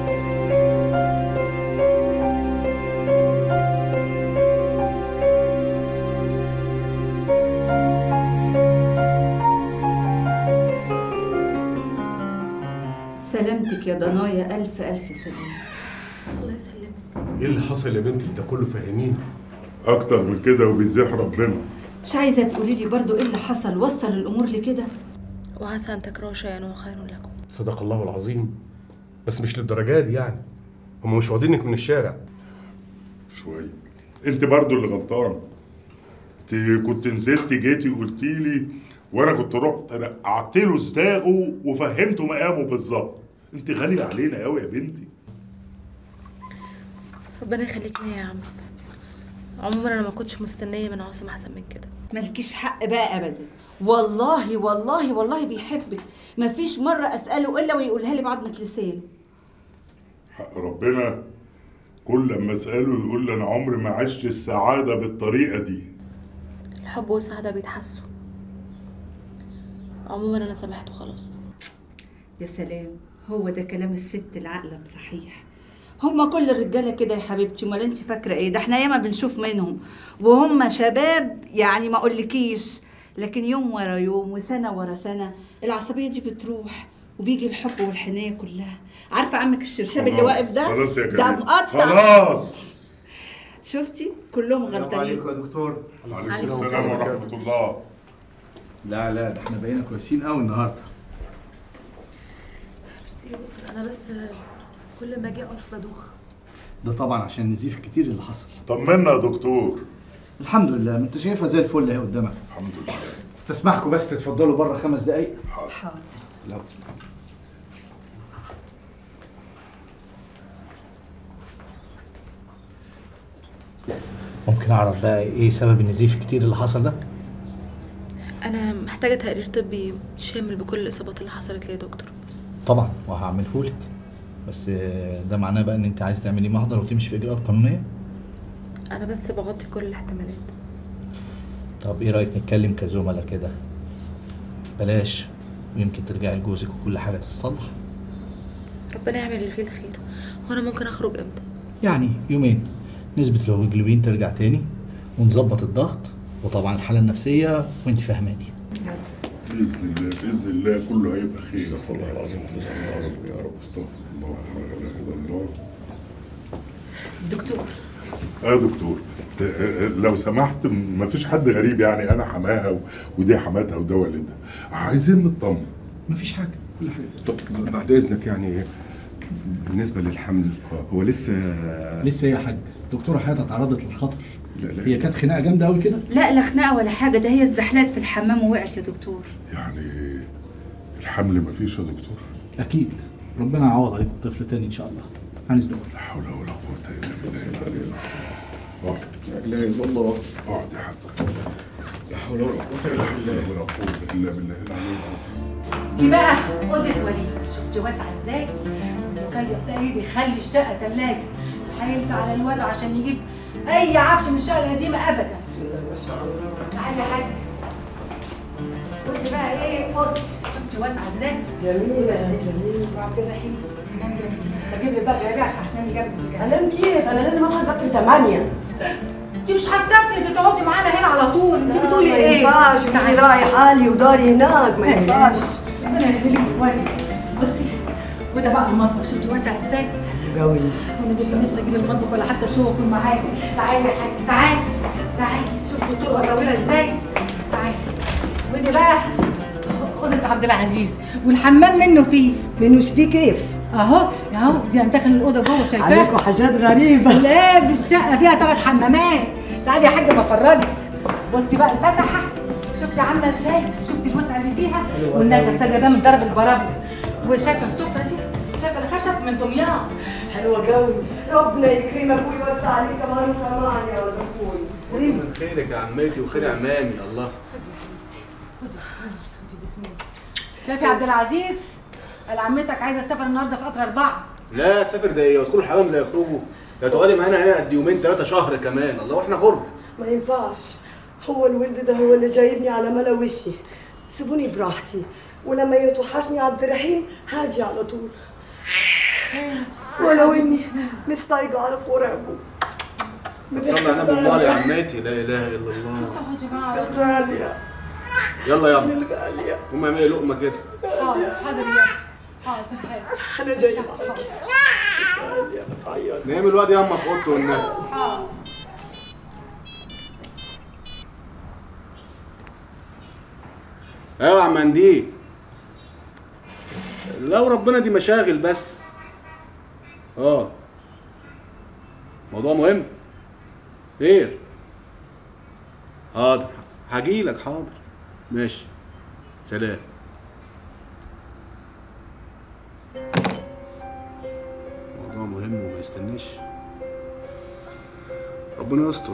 سلامتك يا ضنايا ألف ألف سلام الله يسلمك ايه اللي حصل يا بنتي ده كله فاهمين اكتر من كده وبيزيح ربنا مش عايزة تقولي لي برضو إيه اللي حصل وصل الأمور لكده وعسى ان تكرهوا شيئا وهو خير لكم صدق الله العظيم بس مش للدرجات دي يعني هم مش واخدينك من الشارع شويه انت برضو اللي غلطان انت كنت نزلت جيتي وقلتي لي وانا كنت رحت انا قعدت له صداغه وفهمته مقامه بالظبط انت غاليه علينا قوي يا بنتي ربنا يخليك ليا يا عم عموما انا ما كنتش مستنيه من عاصم احسن من كده مالكيش حق بقى أبدا والله والله والله بيحبك مفيش مرة أسأله إلا ويقولها لي بعضمة لسان حق ربنا كل لما اساله يقول لي انا عمري ما عشت السعاده بالطريقه دي الحب والسعاده بيتحسوا عموما انا سامحته خلاص يا سلام هو ده كلام الست العاقلة بصحيح هما كل الرجالة كده يا حبيبتي امال انت فاكرة ايه ده احنا ياما بنشوف منهم وهم شباب يعني ما اقولكيش لكن يوم ورا يوم وسنة ورا سنة العصبية دي بتروح وبيجي الحب والحنية كلها عارفة عمك الشرشاب اللي خلاص، واقف ده خلاص يا ده كريم مقطع خلاص شفتي كلهم غلطانين عليكم يا دكتور عليكم السلام ورحمه الله لا لا ده احنا بقينا كويسين قوي النهارده بس يا دكتور انا بس كل ما اجي اقف بدوخ ده طبعا عشان النزيف الكتير اللي حصل طمنا يا دكتور الحمد لله ما انت شايفها زي الفل اهي قدامك الحمد لله استسمحكم بس تتفضلوا بره خمس دقايق حاضر لو تسمحوا ممكن اعرف بقى ايه سبب النزيف الكتير اللي حصل ده انا محتاجه تقرير طبي شامل بكل الاصابات اللي حصلت لي يا دكتور طبعا وهعمله لك بس آه، ده معناه بقى ان انت عايز تعملي محضر وتمشي في اجراءات قانونيه انا بس بغطي كل الاحتمالات طب ايه رايك نتكلم كزملاء كده بلاش ويمكن ترجعي لجوزك وكل حاجه تتصلح ربنا يعمل اللي فيه الخير وانا ممكن اخرج امتى يعني يومين نسبه الهيموجلوبين ترجع تاني ونظبط الضغط وطبعا الحاله النفسيه وانت فاهماني باذن الله باذن الله كله هيبقى خير استغفر الله العظيم يا رب يا رب استغفر الله لا اله الا الله دكتور اه دكتور ت- لو سمحت ما فيش حد غريب يعني انا حماها و- ودي حماتها وده والدها عايزين نطمن مفيش حاجه كل حاجه طب بعد اذنك يعني بالنسبه للحمل هو لسه لسه يا حاج دكتوره حياتها تعرضت للخطر لا لا هي كانت خناقه جامده قوي كده لا لا خناقه ولا حاجه ده هي الزحلات في الحمام ووقعت يا دكتور يعني الحمل ما فيش يا دكتور اكيد ربنا يعوض عليكم طفل تاني ان شاء الله هنسبق لا حول ولا قوه الا بالله العلي العظيم اقعد لا اله الا الله اقعد يا حاج لا حول ولا قوه لا حول ولا قوه الا بالله العلي العظيم دي بقى اوضه وليد شفت واسعه ازاي المكيف ده ايه بيخلي الشقه تلاجه حايلت على الواد عشان يجيب اي عفش من الشقه القديمه ابدا بسم الله ما شاء الله تعالي يا حاج ودي بقى ايه اوضتي شفت واسعه ازاي جميل بس جميل وعبد الرحيم نام جنبي بجيب لك بقى جنبي عشان هتنامي جنبي انام كيف انا لازم اصحى بدري 8 انت مش حسبتي انت تقعدي معانا هنا على طول انت بتقولي ما ايه ينفعش انتي راعي حالي وداري هناك ما ينفعش ربنا يخلي لك الوالد بصي وده بقى المطبخ شفتي واسع ازاي قوي وانا جبت نفسي اجيب المطبخ ولا حتى شو اكون معاك تعالي يا حاج تعالي تعالي شفتوا الطرقه طويله ازاي تعالي ودي بقى اوضه عبد العزيز والحمام منه فيه منه فيه كيف اهو اهو دي انا داخل الاوضه جوه شايفاها عليكوا حاجات غريبة. لا دي الشقه فيها ثلاث حمامات تعالي يا حاجه بفرجك بصي بقى الفسحه شفتي عامله ازاي شفتي الوسع اللي فيها والنجم ابتدى ده من ضرب البرامج وشايفه السفره دي شايفه الخشب من دمياط حلوة قوي ربنا يكرمك ويوسع عليك كمان كمان يا ولد اخوي من خيرك يا عمتي وخير عمامي الله خدي بسم الله خدي بسم الله شايفه يا عبد العزيز قال عمتك عايزه تسافر النهارده في قطر اربعه لا تسافر ده ايه وتدخلوا الحمام زي يخرجوا ده تقعدي معانا هنا قد يومين ثلاثه شهر كمان الله واحنا غرب ما ينفعش هو الولد ده هو اللي جايبني على ملا وشي سيبوني براحتي ولما يتوحشني عبد الرحيم هاجي على طول ولو اني مش طايقه اعرف ورقه صلي على النبي الله يا عمتي لا اله الا الله تاخدي معاها غالية يلا يلا غالية قومي اعملي لقمه كده حاضر حاضر يا حاضر هاتي انا جايه معاك غالية بتعيط نعم الواد ياما في اوضته والنبي حاضر ايوه يا عم منديل لا وربنا دي مشاغل بس اه موضوع مهم خير حاضر هجيلك حاضر ماشي سلام موضوع مهم وما يستناش ربنا يستر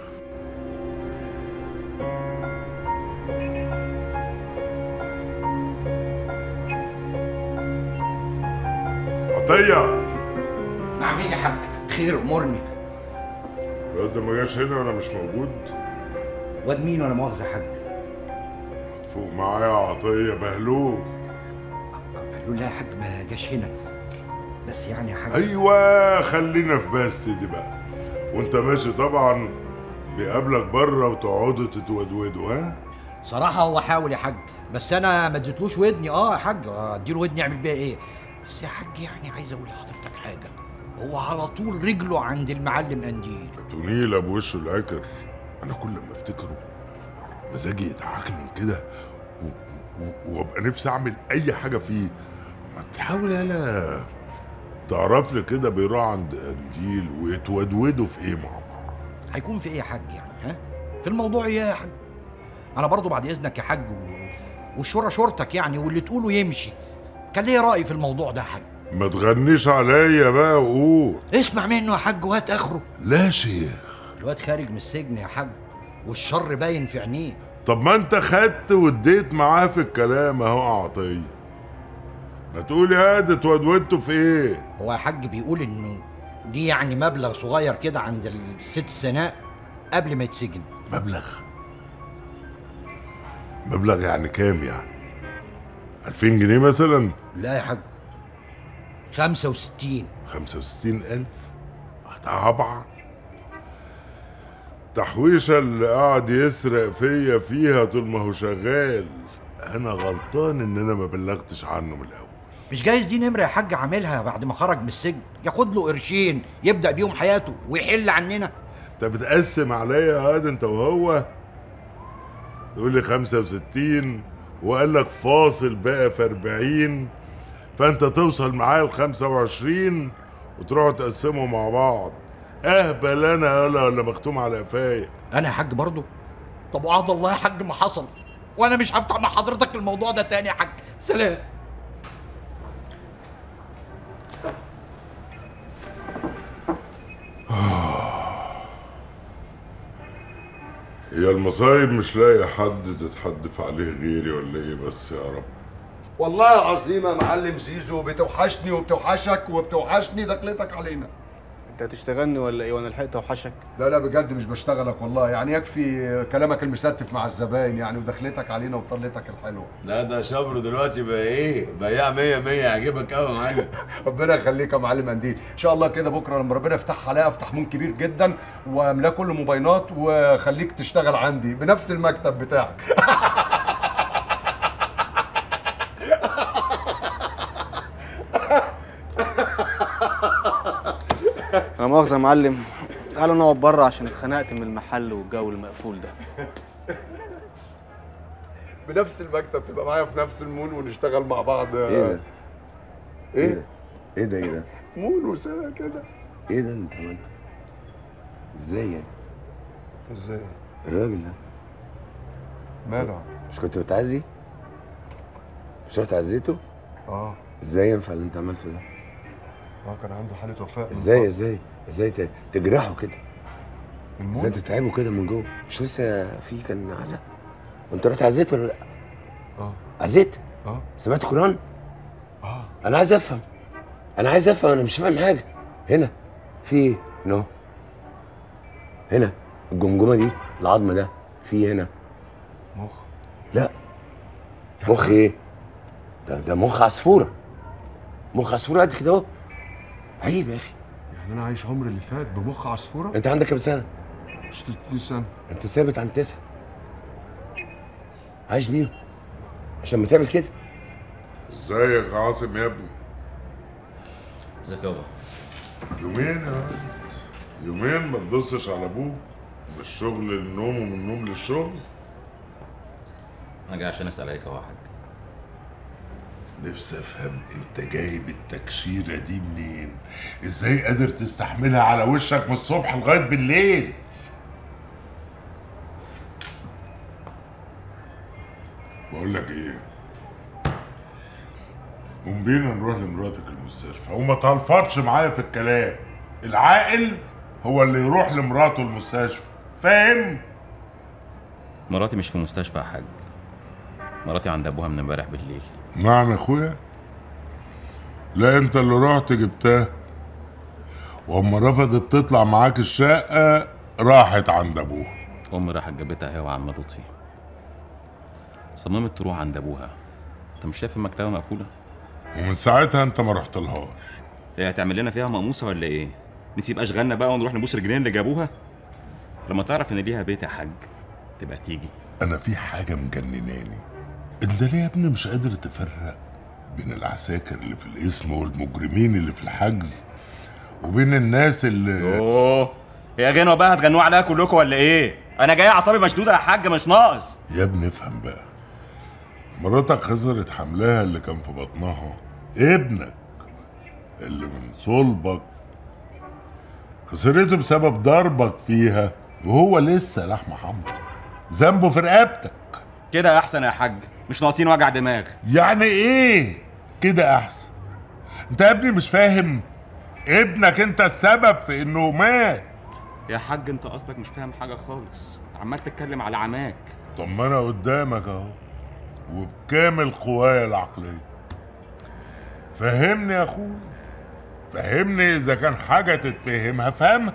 عطيه نعمين يا حاج خير امرني الواد ده ما جاش هنا وانا مش موجود واد مين ولا مؤاخذه يا حاج فوق معايا عطيه بهلول قالوا لا يا حاج ما جاش هنا بس يعني يا حاج ايوه خلينا في بس دي بقى وانت ماشي طبعا بيقابلك بره وتقعدوا تتودودوا ها صراحه هو حاول يا حاج بس انا ما اديتلوش ودني اه يا حاج اديله ودني اعمل بيها ايه بس يا حاج يعني عايز اقول لحضرتك حاجه هو على طول رجله عند المعلم قنديل تونيل ابو وشه العكر انا كل ما افتكره مزاجي يتعكنن كده و- و- وابقى نفسي اعمل اي حاجه فيه ما تحاول يالا تعرف لي كده بيروح عند قنديل ويتودودوا في ايه مع بعض هيكون في ايه يا حاج يعني ها في الموضوع إيه يا حاج انا برضو بعد اذنك يا حاج و... والشورى شورتك يعني واللي تقوله يمشي كان ليا راي في الموضوع ده يا حاج ما تغنيش عليا بقى وقول اسمع منه يا حاج وهات اخره لا شيخ الواد خارج من السجن يا حاج والشر باين في عينيه طب ما انت خدت واديت معاه في الكلام اهو عطيه ما تقول يا هادي اتودودتوا في ايه هو يا حاج بيقول انه دي يعني مبلغ صغير كده عند الست سناء قبل ما يتسجن مبلغ مبلغ يعني كام يعني 2000 جنيه مثلا لا يا حاج 65 65 ألف طبعا تحويشة اللي قاعد يسرق فيا فيها طول ما هو شغال أنا غلطان إن أنا ما بلغتش عنه من الأول مش جايز دي نمره يا حاج عاملها بعد ما خرج من السجن ياخد له قرشين يبدا بيهم حياته ويحل عننا أنت بتقسم عليا يا واد أنت وهو تقول لي 65 وقال لك فاصل بقى في 40 فأنت توصل معايا ل 25 وتروحوا تقسموا مع بعض اهبل انا ولا ولا مختوم على قفايا انا يا حاج برضه طب وعد الله يا حاج ما حصل وانا مش هفتح مع حضرتك الموضوع ده تاني يا حاج سلام هي المصايب مش لاقي حد تتحدف عليه غيري ولا ايه بس يا رب والله العظيم يا معلم زيزو بتوحشني وبتوحشك وبتوحشني دخلتك علينا انت هتشتغلني ولا ايه وانا لحقت اوحشك لا لا بجد مش بشتغلك والله يعني يكفي كلامك المستف مع الزباين يعني ودخلتك علينا وطلتك الحلوه لا ده شبره دلوقتي بقى ايه بياع مية مية يعجبك قوي يا معلم ربنا يخليك يا معلم قنديل ان شاء الله كده بكره لما ربنا يفتح عليا افتح مون كبير جدا واملاه كل موبايلات وخليك تشتغل عندي بنفس المكتب بتاعك انا مؤاخذه يا معلم تعالوا نقعد بره عشان اتخنقت من المحل والجو المقفول ده بنفس المكتب تبقى معايا في نفس المون ونشتغل مع بعض ايه ده؟ ايه ايه ده ايه ده؟ مون وساعه كده ايه ده اللي انت عملته؟ ازاي يعني؟ ازاي الراجل ده ماله مش كنت بتعزي؟ مش رحت عزيته؟ اه ازاي ينفع اللي انت عملته ده؟ اه كان عنده حاله وفاه ازاي ازاي ازاي ت- تجرحه كده؟ المون؟ ازاي تتعبه كده من جوه؟ مش لسه في كان عزا؟ وانت رحت عزيت ولا لا؟ اه عزيت؟ اه سمعت قرآن؟ اه انا عايز افهم انا عايز افهم انا مش فاهم حاجه هنا في ايه هنا هنا الجمجمه دي العظم ده في إيه هنا مخ لا مخ ايه ده ده مخ عصفوره مخ عصفوره قد كده اهو عيب يا اخي يعني انا عايش عمري اللي فات بمخ عصفوره انت عندك كام سنه 60 سنه انت ثابت عن تسعه عايش بيهم عشان ما تعمل كده ازيك يا عاصم يا ابني ازيك يابا يومين يا ولد. يومين ما تبصش على ابوك من الشغل للنوم ومن النوم للشغل انا جاي عشان اسال عليك يا حاج نفسي افهم انت جايب التكشيره دي منين ازاي قادر تستحملها على وشك من الصبح لغايه بالليل بقول لك ايه قوم بينا نروح لمراتك المستشفى وما تلفظش معايا في الكلام العاقل هو اللي يروح لمراته المستشفى فاهم مراتي مش في مستشفى يا حاج مراتي عند ابوها من امبارح بالليل نعم يا اخويا لا انت اللي رحت جبتها واما رفضت تطلع معاك الشقه راحت عند ابوها امي راحت جابتها هي وعم لطفي صممت تروح عند ابوها انت مش شايف المكتبه مقفوله ومن ساعتها انت ما رحت لهاش هي هتعمل لنا فيها مقموسه ولا ايه نسيب اشغالنا بقى ونروح نبوس رجلين اللي جابوها لما تعرف ان ليها بيت يا حاج تبقى تيجي انا في حاجه مجنناني انت ليه يا ابني مش قادر تفرق بين العساكر اللي في الاسم والمجرمين اللي في الحجز وبين الناس اللي اوه هي غنوه بقى هتغنوا عليها كلكم ولا ايه انا جاي اعصابي مشدوده يا حاج مش ناقص يا ابني افهم بقى مراتك خسرت حملها اللي كان في بطنها ابنك اللي من صلبك خسرته بسبب ضربك فيها وهو لسه لحمة حمرا ذنبه في رقبتك كده احسن يا حاج مش ناقصين وجع دماغ يعني ايه كده احسن انت يا ابني مش فاهم ابنك انت السبب في انه مات يا حاج انت قصدك مش فاهم حاجه خالص انت عمال تتكلم على عماك طب ما انا قدامك اهو وبكامل قوايا العقليه فهمني يا اخوي فهمني اذا كان حاجه تتفهم هفهمها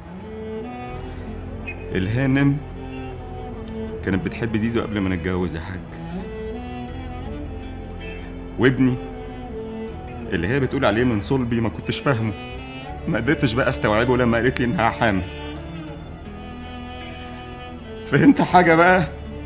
الهانم كانت بتحب زيزو قبل ما نتجوز يا حاج وابني اللي هي بتقول عليه من صلبي ما كنتش فاهمه ما قدرتش بقى استوعبه لما قالت لي انها حامل فهمت حاجه بقى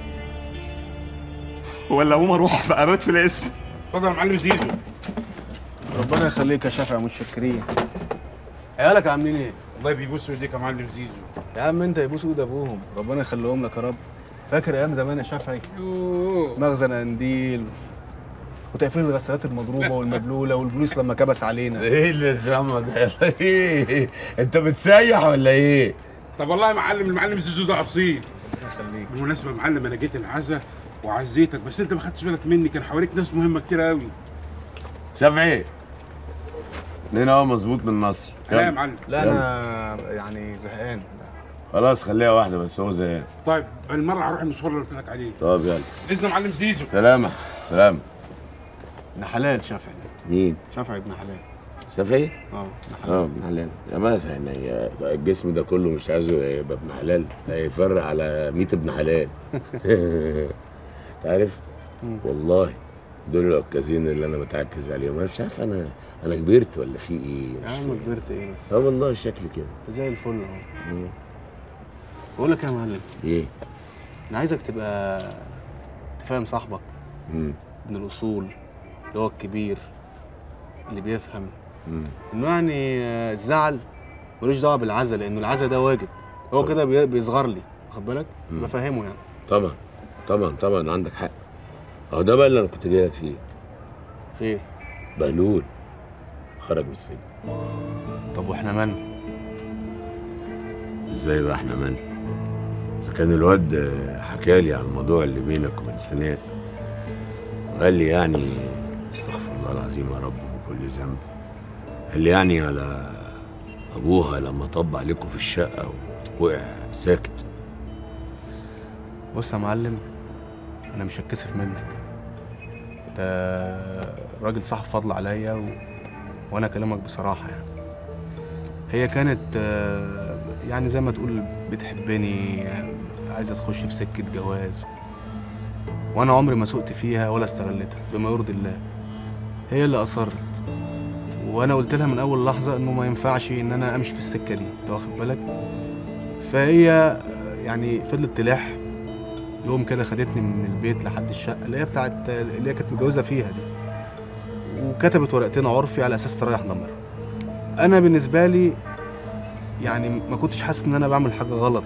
ولا اقوم اروح في ابات في الاسم اتفضل يا معلم زيزو ربنا يخليك يا شافع متشكرين عيالك عاملين ايه؟ والله بيبوسوا ايديك يا معلم زيزو يا عم انت يبوسوا ايد ابوهم ربنا يخليهم لك يا رب فاكر ايام زمان يا شافعي مخزن قنديل وتقفيل الغسالات المضروبه والمبلوله والفلوس لما كبس علينا ايه اللي سامع ده ايه انت بتسيح ولا ايه طب والله يا معلم المعلم زيزو ده اصيل يخليك بالمناسبه يا معلم انا جيت العزا وعزيتك بس انت ما خدتش بالك مني كان حواليك ناس مهمه كتير قوي شافعي اتنين اهو مظبوط من مصر لا يا يلا. معلم لا يلا. انا يعني زهقان خلاص خليها واحده بس هو زهقان طيب بالمره هروح المشوار اللي قلت لك عليه طب يلا باذن يا معلم زيزو سلامة سلام ابن حلال شافعي مين شافعي ابن حلال شافعي اه ابن حلال اه ابن حلال يا باشا يعني الجسم ده كله مش عايزه يبقى ابن حلال ده يفرق على 100 ابن حلال تعرف والله دول العكازين اللي انا متعكز عليهم انا مش عارف انا انا كبرت ولا في ايه يا مش عم فاهم. كبرت ايه بس اه والله الشكل كده زي الفل اهو مم. بقول لك يا معلم ايه انا عايزك تبقى تفهم صاحبك مم. ابن الاصول اللي هو الكبير اللي بيفهم مم. انه يعني آه، الزعل ملوش دعوه بالعزا لانه العزا ده واجب هو كده بي- بيصغر لي واخد بالك مم. بفهمه يعني طبعا طبعا طبعا عندك حق اهو ده بقى اللي انا كنت جاي لك فيه خير بهلول خرج من السجن طب واحنا من ازاي بقى احنا من اذا كان الواد حكى لي عن الموضوع اللي بينك وبين سناء وقال لي يعني استغفر الله العظيم يا رب من كل ذنب قال لي يعني على ابوها لما طب عليكم في الشقه ووقع ساكت بص يا معلم انا مش هتكسف منك ده راجل صاحب فضل عليا و... وانا اكلمك بصراحه يعني هي كانت آه، يعني زي ما تقول بتحبني آه، عايزه تخش في سكه جواز وانا عمري ما سقت فيها ولا استغلتها بما يرضي الله هي اللي اصرت وانا قلت لها من اول لحظه انه ما ينفعش ان انا امشي في السكه دي انت واخد بالك فهي آه، يعني فضلت تلح يوم كده خدتني من البيت لحد الشقه اللي هي بتاعت اللي هي كانت متجوزه فيها دي وكتبت ورقتين عرفي على اساس تريح ضميرها انا بالنسبه لي يعني ما كنتش حاسس ان انا بعمل حاجه غلط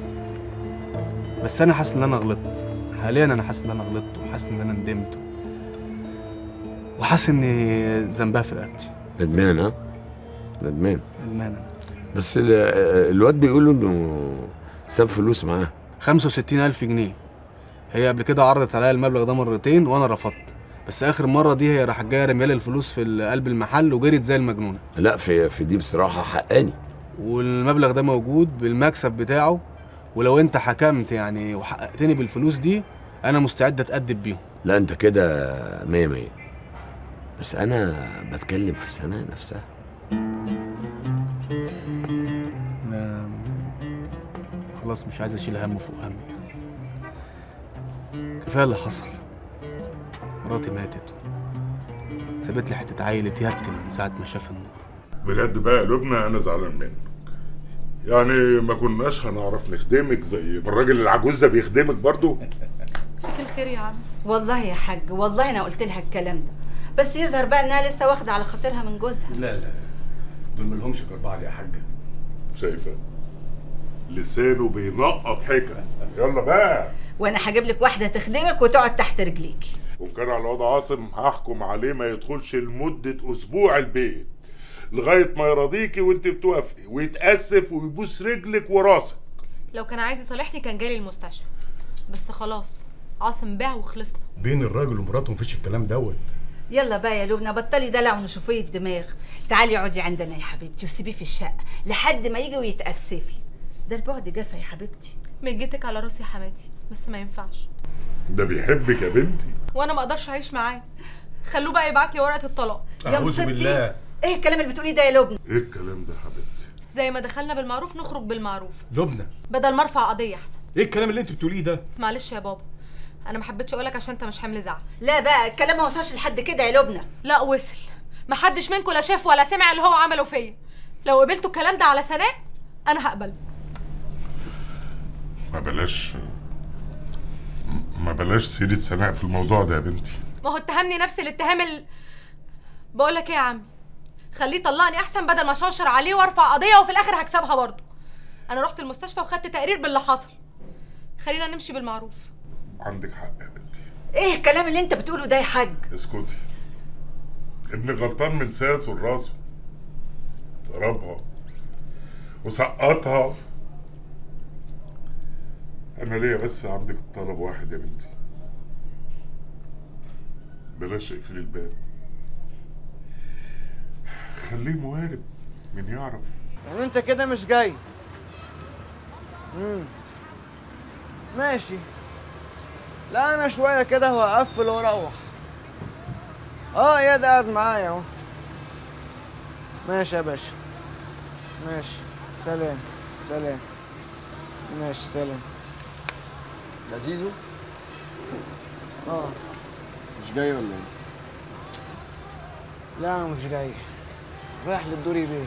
بس انا حاسس ان انا غلطت حاليا انا حاسس ان انا غلطت وحاسس ان انا ندمت وحاسس ان ذنبها في رقبتي ندمان ها ندمان ندمان أنا. بس ال- الواد بيقولوا انه ساب فلوس معاه 65 ألف جنيه هي قبل كده عرضت عليا المبلغ ده مرتين وانا رفضت بس اخر مره دي هي راحت جايه رميالي الفلوس في قلب المحل وجريت زي المجنونه لا في في دي بصراحه حقاني والمبلغ ده موجود بالمكسب بتاعه ولو انت حكمت يعني وحققتني بالفلوس دي انا مستعد اتأدب بيهم لا انت كده مية مية بس انا بتكلم في سنة نفسها انا خلاص مش عايز اشيل هم فوق همي كفايه اللي حصل مراتي ماتت سابت لي حته عيل اتيتم من ساعه ما شاف النور بجد بقى يا لبنى انا زعلان منك يعني ما كناش هنعرف نخدمك زي ما الراجل العجوز ده بيخدمك برضو فيك الخير يا عم والله يا حاج والله انا قلت لها الكلام ده بس يظهر بقى انها لسه واخده على خاطرها من جوزها لا لا دول ملهمش غير بعض يا حاجه شايفه لسانه بينقط حكم يلا بقى وانا هجيب لك واحده تخدمك وتقعد تحت رجليكي وكان على الوضع عاصم هحكم عليه ما يدخلش لمدة أسبوع البيت لغاية ما يرضيكي وانت بتوافقي ويتأسف ويبوس رجلك وراسك لو كان عايز يصالحني كان جالي المستشفى بس خلاص عاصم باع وخلصنا بين الراجل ومراته مفيش الكلام دوت يلا بقى يا لبنى بطلي دلع ونشوفيه الدماغ تعالي اقعدي عندنا يا حبيبتي وسيبيه في الشقه لحد ما يجي ويتاسفي ده البعد جفا يا حبيبتي مجيتك على راسي يا حماتي بس ما ينفعش ده بيحبك يا بنتي وانا ما اقدرش اعيش معاه خلوه بقى يبعت لي ورقه الطلاق اعوذ بالله ايه الكلام اللي بتقوليه ده يا لبنى ايه الكلام ده يا حبيبتي زي ما دخلنا بالمعروف نخرج بالمعروف لبنى بدل ما ارفع قضيه احسن ايه الكلام اللي انت بتقوليه ده معلش يا بابا انا ما حبيتش اقولك عشان انت مش حمل زعل لا بقى الكلام ما وصلش لحد كده يا لبنى لا وصل ما حدش منكم لا شاف ولا سمع اللي هو عمله فيا لو قبلتوا الكلام ده على سناء انا هقبل ما بلاش ما بلاش سيرة سناء في الموضوع ده يا بنتي ما هو اتهمني نفس الاتهام ال... بقول لك ايه يا عمي خليه يطلقني احسن بدل ما اشوشر عليه وارفع قضيه وفي الاخر هكسبها برضه انا رحت المستشفى وخدت تقرير باللي حصل خلينا نمشي بالمعروف عندك حق يا بنتي ايه الكلام اللي انت بتقوله ده يا حاج اسكتي ابني غلطان من ساسه لراسه ضربها وسقطها انا ليا بس عندك طلب واحد يا بنتي بلاش اقفلي الباب خليه موارب من يعرف يعني انت كده مش جاي مم. ماشي لا انا شويه كده وهقفل واروح اه يا ده قاعد معايا اهو ماشي يا باشا ماشي سلام سلام ماشي سلام ده زيزو اه مش جاي ولا ايه؟ لا انا مش جاي رايح للدوري بيه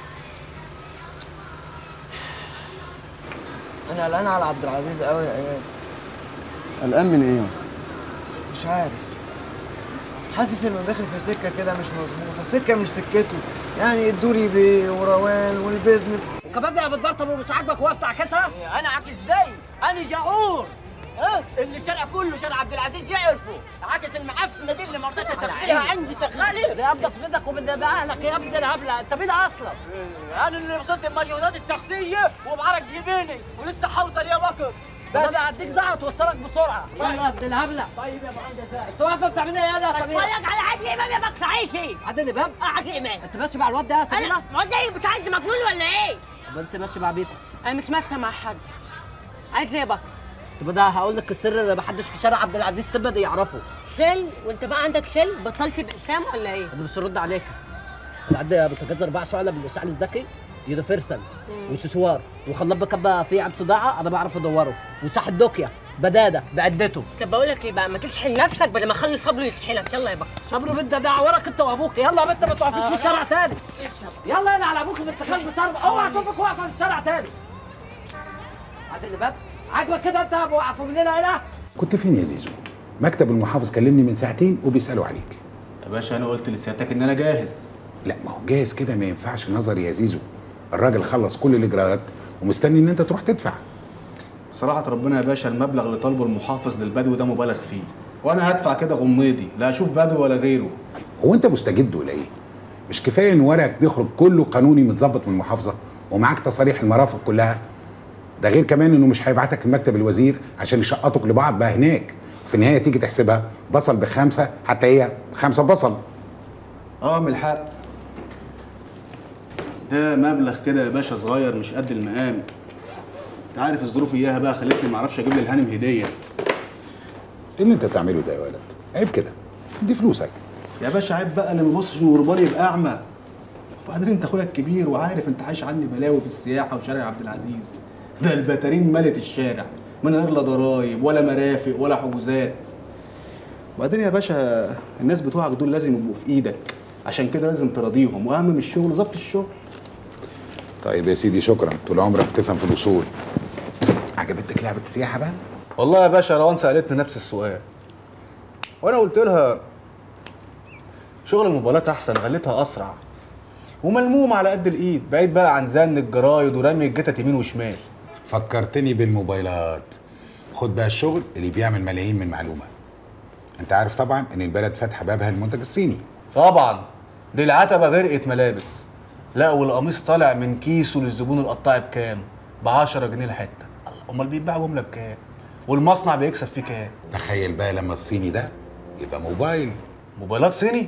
انا قلقان على عبد العزيز قوي يا اياد قلقان من ايه؟ مش عارف حاسس انه داخل في سكه كده مش مظبوطه سكه مش سكته يعني الدوري بيه وروان والبيزنس كباب يا بتبرطم ومش عاجبك وقفت عكسها؟ انا عاكس ازاي؟ انا جعور ها اللي الشارع كله شارع عبد العزيز يعرفه عاكس المعفنه دي اللي ما رضاش اشغلها عندي شغاله يا ابدا في ايدك ومن دماغك يا ابني الهبله انت مين اصلا؟ انا اللي وصلت بمليونات الشخصيه وبعرق جيبيني ولسه حوصل يا بكر بس انا هديك زعه توصلك بسرعه يلا يا ابن الهبله طيب يا ابو عندك انت واقفه بتعمل ايه يا سمير؟ اتفرج على عادل امام يا بكر عايشي عادل امام؟ اه عادل امام انت ماشي مع الواد ده يا سميره؟ ما هو ده انت عايز مجنون ولا ايه؟ طب انت ماشي مع بيتك انا مش ماشيه مع حد عايز ايه يا بكر؟ طب ده هقول لك السر اللي محدش في شارع عبد العزيز تبدا يعرفه شل وانت بقى عندك شل بطلت باسام ولا ايه؟ انا مش هرد عليك العد بتجذر اربع شعله بالاشعال الذكي يده فرسل وششوار وخلاط بكبه فيه عب صداعه انا بعرف ادوره وشاح الدوكيا بداده بعدته طب بقول لك ايه بقى ما تشحن نفسك بدل ما اخلي صبري يشحنك يلا يا بكر صبري بنت ده وراك انت وابوك يلا يا بنت ما توقفيش في الشارع تاني يلا يلا على ابوك بنت كلب صرب اوعى اشوفك واقفه في الشارع تاني عدل الباب عاجبك كده انت واقفه مننا هنا كنت فين يا زيزو؟ مكتب المحافظ كلمني من ساعتين وبيسألوا عليك يا باشا انا قلت لسيادتك ان انا جاهز لا ما هو جاهز كده ما ينفعش نظري يا زيزو الراجل خلص كل الاجراءات ومستني ان انت تروح تدفع صراحة ربنا يا باشا المبلغ اللي طالبه المحافظ للبدو ده مبالغ فيه وانا هدفع كده غميضي لا اشوف بدو ولا غيره هو انت مستجد ولا ايه؟ مش كفايه ان ورقك بيخرج كله قانوني متظبط من المحافظه ومعاك تصاريح المرافق كلها ده غير كمان انه مش هيبعتك لمكتب الوزير عشان يشقطك لبعض بقى هناك في النهايه تيجي تحسبها بصل بخمسه حتى هي خمسه بصل اه من الحق ده مبلغ كده يا باشا صغير مش قد المقام انت عارف الظروف اياها بقى خلتني معرفش اجيب للهانم هديه ايه اللي انت بتعمله ده يا ولد؟ عيب كده دي فلوسك يا باشا عيب بقى اللي ما يبصش من غربال يبقى اعمى وبعدين انت اخويا الكبير وعارف انت عايش عني بلاوي في السياحه وشارع عبد العزيز ده البتارين ملت الشارع من غير لا ضرايب ولا مرافق ولا حجوزات وبعدين يا باشا الناس بتوعك دول لازم يبقوا في ايدك عشان كده لازم تراضيهم واهم من الشغل ظبط الشغل طيب يا سيدي شكرا طول عمرك بتفهم في الاصول عجبتك لعبه السياحه بقى؟ والله يا باشا روان سالتني نفس السؤال وانا قلت لها شغل الموبايلات احسن غلتها اسرع وملموم على قد الايد بعيد بقى عن زن الجرايد ورمي الجتت يمين وشمال فكرتني بالموبايلات خد بقى الشغل اللي بيعمل ملايين من معلومه انت عارف طبعا ان البلد فاتحه بابها للمنتج الصيني طبعا دي العتبه غرقت ملابس لا والقميص طالع من كيسه للزبون القطاعي بكام؟ ب 10 جنيه الحته الله، امال بيتباع جمله بكام؟ والمصنع بيكسب فيه كام؟ تخيل بقى لما الصيني ده يبقى موبايل موبايلات صيني؟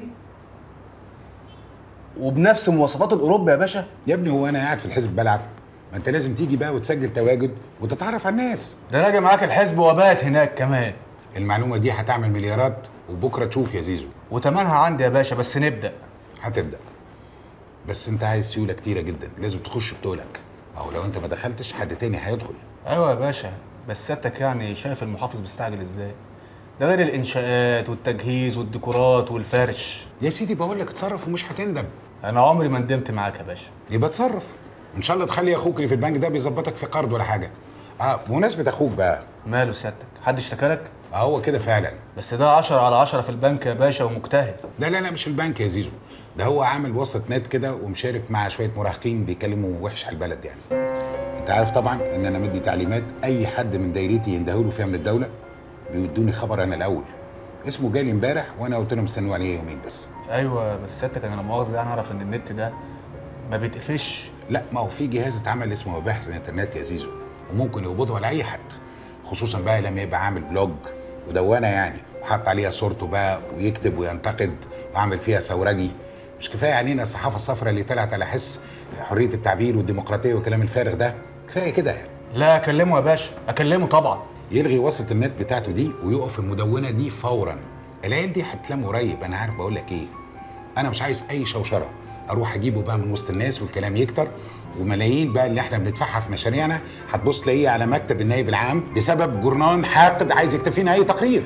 وبنفس مواصفات الاوروبا يا باشا؟ يا ابني هو انا قاعد في الحزب بلعب ما انت لازم تيجي بقى وتسجل تواجد وتتعرف على الناس ده راجع معاك الحزب وبات هناك كمان المعلومه دي هتعمل مليارات وبكره تشوف يا زيزو وتمنها عندي يا باشا بس نبدا هتبدا بس انت عايز سيوله كتيره جدا لازم تخش بطولك او لو انت ما دخلتش حد تاني هيدخل ايوه يا باشا بس سيادتك يعني شايف المحافظ مستعجل ازاي ده غير الانشاءات والتجهيز والديكورات والفرش يا سيدي بقول لك اتصرف ومش هتندم انا عمري ما ندمت معاك يا باشا يبقى اتصرف ان شاء الله تخلي اخوك اللي في البنك ده بيظبطك في قرض ولا حاجه اه بمناسبه اخوك بقى ماله سيادتك حد اشتكى لك اه هو كده فعلا بس ده 10 على 10 في البنك يا باشا ومجتهد ده لا لا مش البنك يا زيزو ده هو عامل وسط نت كده ومشارك مع شويه مراهقين بيكلموا وحش على البلد يعني انت عارف طبعا ان انا مدي تعليمات اي حد من دايرتي يندهوا فيها من الدوله بيودوني خبر انا الاول اسمه جالي امبارح وانا قلت لهم استنوا عليه يومين بس ايوه بس سيادتك انا لا مؤاخذه يعني اعرف ان النت ده ما بيتقفش لا ما هو في جهاز اتعمل اسمه مباحث الانترنت يا زيزو وممكن يقبضه على اي حد خصوصا بقى لما يبقى عامل بلوج ودونه يعني وحط عليها صورته بقى ويكتب وينتقد وعامل فيها ثورجي مش كفايه علينا الصحافه الصفراء اللي طلعت على حس حريه التعبير والديمقراطيه والكلام الفارغ ده كفايه كده يعني لا اكلمه يا باشا اكلمه طبعا يلغي وصله النت بتاعته دي ويقف المدونه دي فورا العيال دي هتلم قريب انا عارف بقول لك ايه انا مش عايز اي شوشره اروح اجيبه بقى من وسط الناس والكلام يكتر وملايين بقى اللي احنا بندفعها في مشاريعنا هتبص تلاقيه على مكتب النائب العام بسبب جرنان حاقد عايز يكتب فينا اي تقرير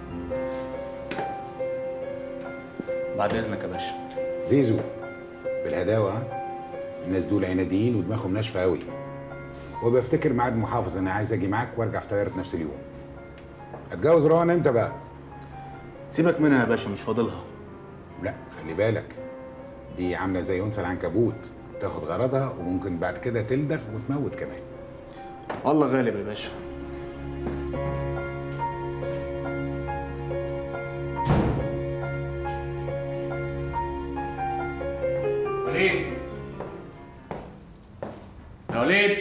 بعد اذنك يا باشا زيزو بالهداوه ها؟ الناس دول عناديين ودماغهم ناشفه قوي وبفتكر ميعاد محافظ انا عايز اجي معاك وارجع في طياره نفس اليوم هتجوز روان امتى بقى سيبك منها يا باشا مش فاضلها لا خلي بالك دي عامله زي انثى العنكبوت تاخد غرضها وممكن بعد كده تلدغ وتموت كمان الله غالب يا باشا وليد يا وليد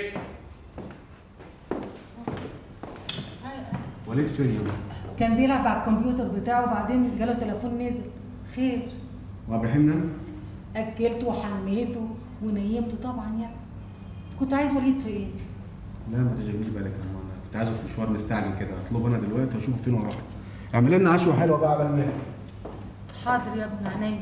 وليد فين يا كان بيلعب على الكمبيوتر بتاعه وبعدين جاله تليفون نزل خير وعبد الرحيم نام اكلته وحميته ونيمته طبعا يعني كنت عايز وليد في ايه لا ما تشغليش بالك يا ماما انا كنت عايزه في مشوار مستعجل كده هطلبه انا دلوقتي واشوفه فين وراك اعمل لنا عشوه حلوه بقى قبل ما حاضر يا ابني عينيا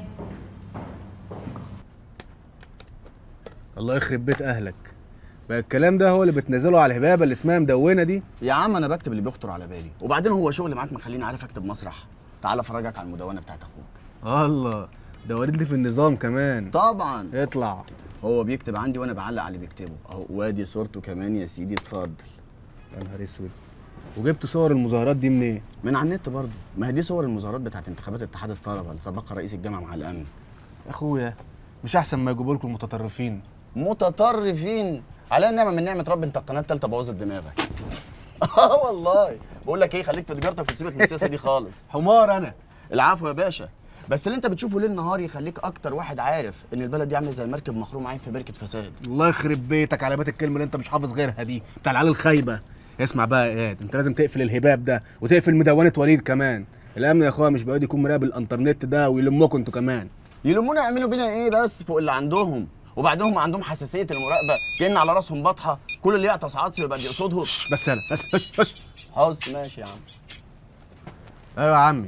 الله يخرب بيت اهلك بقى الكلام ده هو اللي بتنزله على الهبابه اللي اسمها مدونه دي يا عم انا بكتب اللي بيخطر على بالي وبعدين هو شغل معاك مخليني عارف اكتب مسرح تعال افرجك على المدونه بتاعت اخوك الله ده وريد لي في النظام كمان طبعا اطلع هو بيكتب عندي وانا بعلق على اللي بيكتبه اهو وادي صورته كمان يا سيدي اتفضل يا نهار اسود وجبت صور المظاهرات دي منين؟ من على النت برضه ما هي دي صور المظاهرات بتاعت انتخابات اتحاد الطلبه اللي تبقى رئيس الجامعه مع الامن يا اخويا مش احسن ما يجيبوا لكم المتطرفين متطرفين على النعمه من نعمه رب انت القناه الثالثه بوظت دماغك اه والله بقول لك ايه خليك في تجارتك وتسيبك من السياسه دي خالص حمار انا العفو يا باشا بس اللي انت بتشوفه ليل نهار يخليك اكتر واحد عارف ان البلد دي عامله زي المركب مخروم عين في بركه فساد الله يخرب بيتك على بيت الكلمه اللي انت مش حافظ غيرها دي بتاع العيال الخايبه اسمع بقى يا اياد انت لازم تقفل الهباب ده وتقفل مدونه وليد كمان الامن يا اخويا مش بيقعد يكون مراقب الانترنت ده ويلمكم انتوا كمان يلمونا يعملوا بينا ايه بس فوق اللي عندهم وبعدهم عندهم حساسيه المراقبه كان على راسهم بطحه كل اللي يعطس عطس يبقى بيقصدهم بس انا بس بس بس حس ماشي يا عم ايوه يا عمي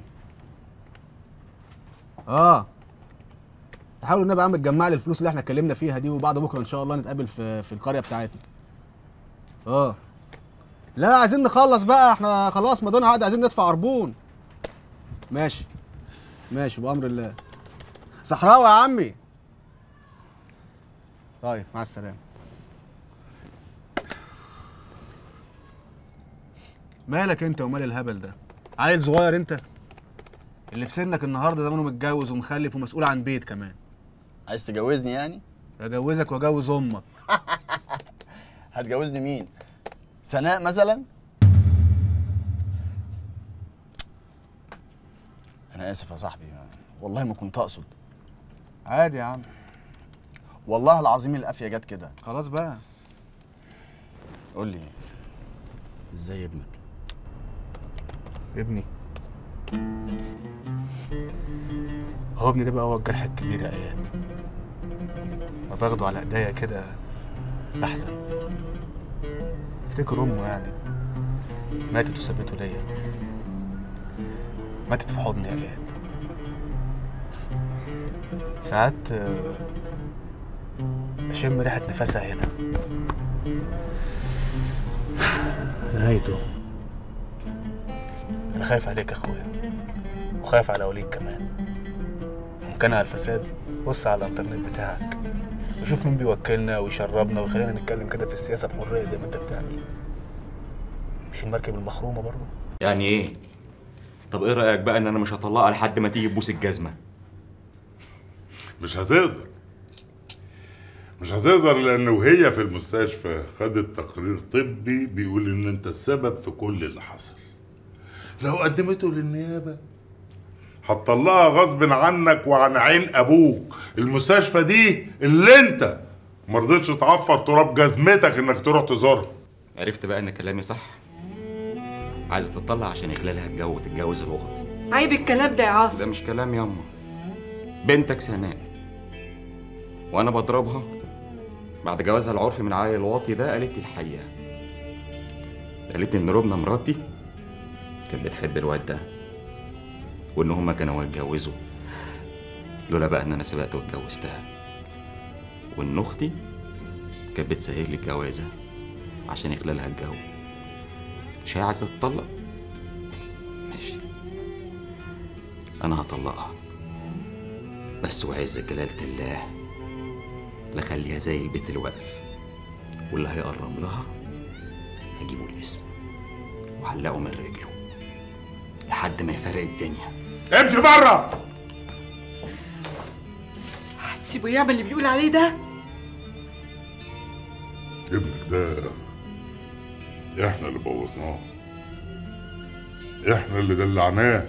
اه تحاول النبي يا عم تجمع لي الفلوس اللي احنا اتكلمنا فيها دي وبعد بكره ان شاء الله نتقابل في في القريه بتاعتنا اه لا عايزين نخلص بقى احنا خلاص مضينا عقد عايزين ندفع عربون ماشي ماشي بامر الله صحراوي يا عمي طيب مع السلامه مالك انت ومال الهبل ده عيل صغير انت اللي في سنك النهارده زمانه متجوز ومخلف ومسؤول عن بيت كمان عايز تجوزني يعني اجوزك واجوز امك هتجوزني مين سناء مثلا انا اسف يا صاحبي والله ما كنت اقصد عادي يا عم والله العظيم القافيه جت كده خلاص بقى قول لي ازاي ابنك ابني هو ابني ده بقى هو الجرح الكبير يا اياد ما باخده على ايديا كده بحزن افتكر امه يعني ماتت وسابته ليا ماتت في حضني يا اياد ساعات آه، بشم ريحة نفسها هنا نهايته أنا خايف عليك يا أخويا وخايف على وليد كمان وإن كان على الفساد بص على الإنترنت بتاعك وشوف مين بيوكلنا ويشربنا ويخلينا نتكلم كده في السياسة بحرية زي ما أنت بتعمل مش المركب المخرومة برضه يعني ايه طب ايه رايك بقى ان انا مش هطلقها لحد ما تيجي تبوس الجزمه مش هتقدر مش هتقدر لان وهي في المستشفى خدت تقرير طبي بيقول ان انت السبب في كل اللي حصل لو قدمته للنيابه هتطلقها غصب عنك وعن عين ابوك المستشفى دي اللي انت مرضتش تعفر تراب جزمتك انك تروح تزورها عرفت بقى ان كلامي صح عايزه تطلع عشان يخلالها تتجوز تتجوز الوقت عيب الكلام ده يا عاصم ده مش كلام ياما بنتك سناء وانا بضربها بعد جوازها العرفي من العيل الواطي ده قالت لي الحقيقه قالت لي ان ربنا مراتي كانت بتحب الواد ده وان هما كانوا هيتجوزوا لولا بقى ان انا سبقت واتجوزتها وان اختي كانت بتسهل لي الجوازه عشان يخلالها الجو مش هي عايزه تطلق ماشي انا هطلقها بس وعز جلالة الله لخليها زي البيت الواقف واللي هيقرب لها هجيبه الاسم وعلقه من رجله لحد ما يفرق الدنيا امشي بره هتسيبه يعمل اللي بيقول عليه ده ابنك ده احنا اللي بوظناه احنا اللي دلعناه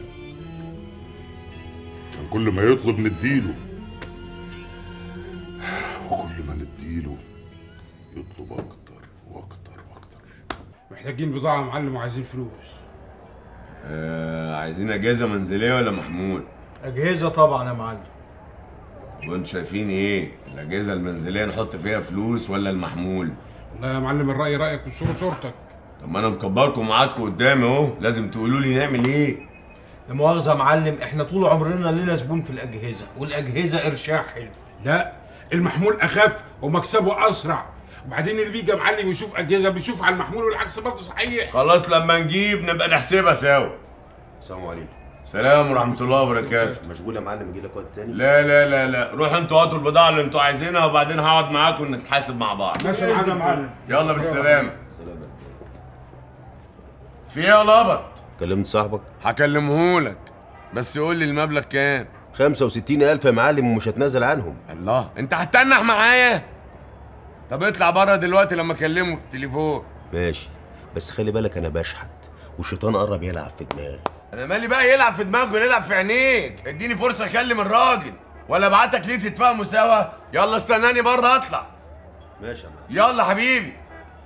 كان كل ما يطلب نديله وكل ما نديله يطلب اكتر واكتر محتاجين بضاعة يا معلم وعايزين فلوس آه عايزين اجازه منزليه ولا محمول أجهزة طبعا يا معلم وانتوا شايفين ايه الاجهزه المنزليه نحط فيها فلوس ولا المحمول لا يا معلم الرأي رأيك والشغل شورتك طب ما انا مكبركم وقعدكم قدامي اهو لازم تقولوا لي نعمل ايه لا مؤاخذة يا معلم احنا طول عمرنا لنا زبون في الأجهزة والأجهزة إرشاح حلو لا المحمول أخف ومكسبه أسرع وبعدين اللي بيجي يا معلم يشوف أجهزة بيشوف على المحمول والعكس برضه صحيح خلاص لما نجيب نبقى نحسبها سوا السلام عليكم سلام ورحمه الله وبركاته مشغول يا معلم اجي لك وقت تاني لا لا لا لا روحوا انتوا هاتوا البضاعه اللي انتوا عايزينها وبعدين هقعد معاكم نتحاسب مع بعض ماشي يا معلم معلم يلا بالسلامه في ايه يا لبط كلمت صاحبك هكلمهولك بس قول لي المبلغ كام 65000 يا معلم ومش هتنازل عنهم الله انت هتتنح معايا طب اطلع بره دلوقتي لما اكلمه في التليفون ماشي بس خلي بالك انا بشحت والشيطان قرب يلعب في دماغي انا مالي بقى يلعب في دماغك ولا يلعب في عينيك اديني فرصه اكلم الراجل ولا ابعتك ليه تتفاهموا سوا يلا استناني بره اطلع ماشي يا معلم يلا حبيبي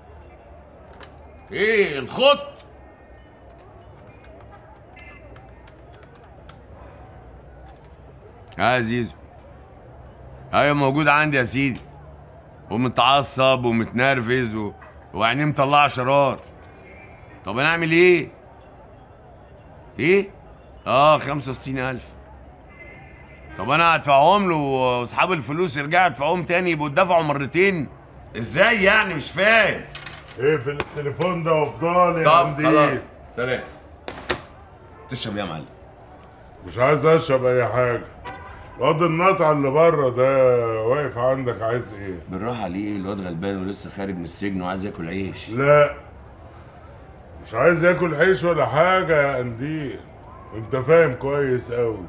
ايه الخط اه يا زيزو ايوه موجود عندي يا سيدي ومتعصب ومتنرفز و... وعينيه مطلعه شرار طب انا اعمل ايه ايه اه 65000 طب انا هدفعهم له واصحاب الفلوس يرجعوا يدفعوهم تاني يبقوا اتدفعوا مرتين ازاي يعني مش فاهم ايه في التليفون ده وافضل يا طب عمدي خلاص سلام تشرب ايه يا معلم مش عايز اشرب اي حاجه الواد النطع اللي بره ده واقف عندك عايز ايه بالراحه عليه الواد غلبان ولسه خارج من السجن وعايز ياكل عيش لا مش عايز ياكل عيش ولا حاجه يا قنديل انت فاهم كويس قوي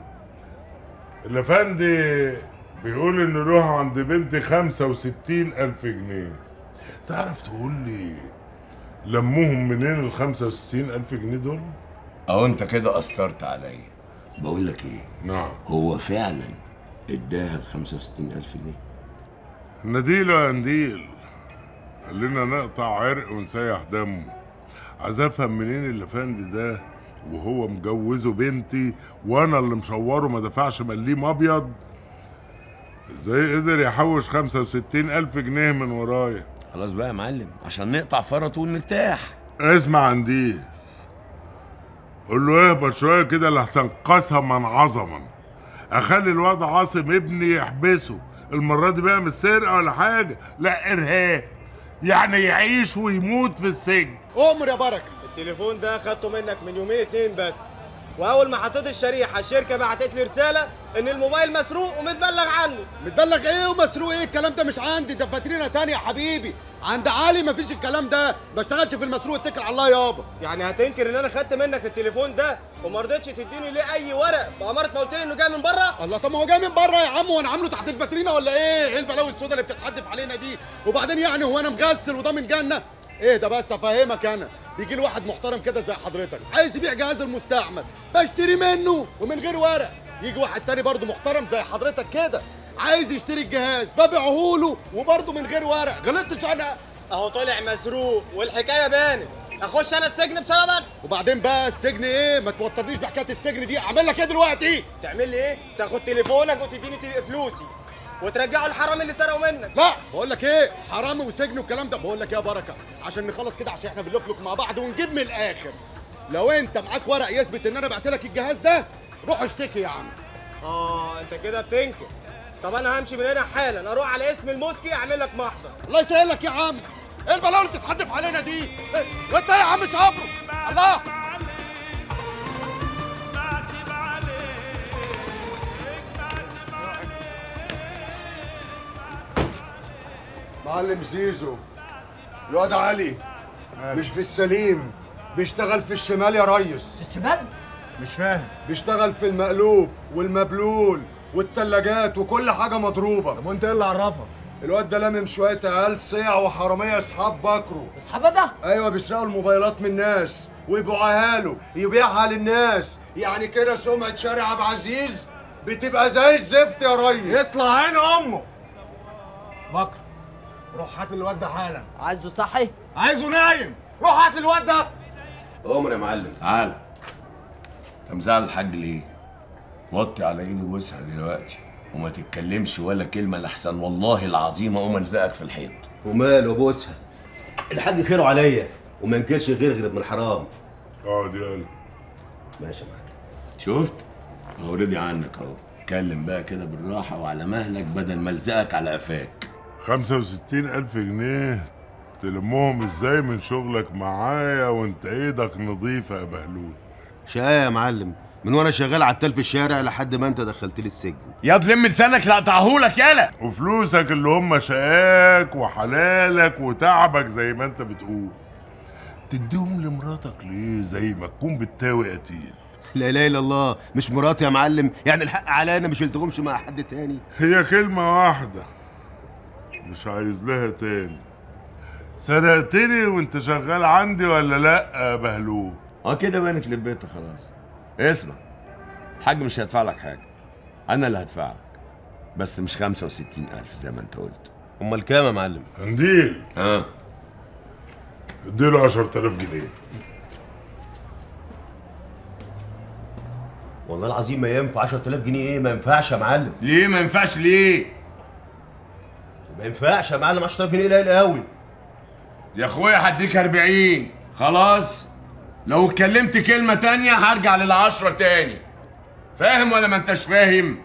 الافندي بيقول انه له عند بنتي خمسة وستين الف جنيه تعرف تقول لي لموهم منين ال 65 الف جنيه دول اهو انت كده قصرت عليا بقول لك ايه نعم هو فعلا اداها ال 65000 جنيه نديله يا قنديل خلينا نقطع عرق ونسيح دمه عايز افهم منين الافندي ده وهو مجوزه بنتي وانا اللي مشوره ما دفعش مليم ابيض ازاي قدر يحوش 65 الف جنيه من ورايا خلاص بقى يا معلم عشان نقطع فرط ونرتاح اسمع عندي قول له اهبط شويه كده لحسن قسما عظما اخلي الواد عاصم ابني يحبسه المره دي بقى مش سرقه ولا حاجه لا ارهاب يعني يعيش ويموت في السجن امر يا بركه التليفون ده خدته منك من يومين اتنين بس واول ما حطيت الشريحه الشركه بعتت لي رساله ان الموبايل مسروق ومتبلغ عنه متبلغ ايه ومسروق ايه الكلام ده مش عندي ده فاترينا تانية يا حبيبي عند علي مفيش الكلام ده ما اشتغلش في المسروق اتكل على الله يابا يعني هتنكر ان انا خدت منك التليفون ده وما رضيتش تديني ليه اي ورق بأمارة ما قلت لي انه جاي من بره الله طب ما هو جاي من بره يا عم وانا عامله تحت الفاترينا ولا ايه ايه البلاوي السودا اللي بتتحدف علينا دي وبعدين يعني هو انا مغسل وضامن جنه ايه ده بس افهمك انا بيجي لي واحد محترم كده زي حضرتك عايز يبيع جهاز المستعمل بشتري منه ومن غير ورق يجي واحد تاني برضه محترم زي حضرتك كده عايز يشتري الجهاز ببيعه له وبرضه من غير ورق غلطتش انا اهو طلع مسروق والحكايه بانت اخش انا السجن بسببك وبعدين بقى السجن ايه ما توترنيش بحكايه السجن دي اعمل لك ايه دلوقتي تعمل لي ايه تاخد تليفونك وتديني تل- فلوسي وترجعه الحرامي اللي سرقوا منك لا بقول لك ايه حرامي وسجن والكلام ده بقول لك ايه يا بركه عشان نخلص كده عشان احنا بنلفلك مع بعض ونجيب من الاخر لو انت معاك ورق يثبت ان انا بعت لك الجهاز ده روح اشتكي يا عم اه انت كده بتنكر طب انا همشي من هنا حالا اروح على اسم المسكي اعمل لك محضر الله يسهلك يا عم ايه البلاوي اللي بتتحدف علينا دي إيه؟ وانت ايه يا عم صبره الله معلم زيزو الواد علي مش في السليم بيشتغل في الشمال يا ريس الشمال؟ مش فاهم بيشتغل في المقلوب والمبلول والتلاجات وكل حاجة مضروبة طب وانت ايه اللي عرفك؟ الواد ده لامم شوية عيال صيع وحرامية اصحاب بكره اصحاب ده؟ ايوه بيسرقوا الموبايلات من الناس ويبيعوها له يبيعها للناس يعني كده سمعة شارع عبد العزيز بتبقى زي الزفت يا ريس يطلع عين امه بكر روح هات الواد ده حالا عايزه صحي عايزه نايم روح هات الواد ده عمر يا معلم تعال انت مزعل الحاج ليه؟ وطي على عيني واسع دلوقتي وما تتكلمش ولا كلمة لحسن والله العظيم اقوم الزقك في الحيط وماله بوسها الحاج خيره عليا وما ينكرش غير غير ابن الحرام اقعد يلا ماشي يا معلم شفت؟ اهو رضي عنك اهو اتكلم بقى كده بالراحة وعلى مهلك بدل ما الزقك على قفاك 65 ألف جنيه تلمهم ازاي من شغلك معايا وانت ايدك نظيفة يا بهلول شقاية يا معلم من وانا شغال عتال في الشارع لحد ما انت دخلت لي السجن يا تلم لسانك لا اقطعهولك يالا وفلوسك اللي هم شقاك وحلالك وتعبك زي ما انت بتقول تديهم لمراتك ليه زي ما تكون بتاوي قتيل لا اله الا الله مش مراتي يا معلم يعني الحق عليا انا مش شلتهمش مع حد تاني هي كلمة واحدة مش عايز لها تاني سرقتني وانت شغال عندي ولا لا يا بهلول اه كده بانت لبيته خلاص اسمع الحاج مش هيدفع لك حاجة أنا اللي هدفع لك بس مش 65 ألف زي ما أنت قلت أمال كام يا معلم؟ قنديل ها اديله 10000 جنيه والله العظيم ما ينفع 10000 جنيه ايه ما ينفعش يا معلم ليه ما ينفعش ليه؟ ما ينفعش يا معلم 10000 جنيه قليل قوي يا اخويا هديك 40 خلاص لو اتكلمت كلمة تانية هرجع للعشرة تاني فاهم ولا ما انتش فاهم؟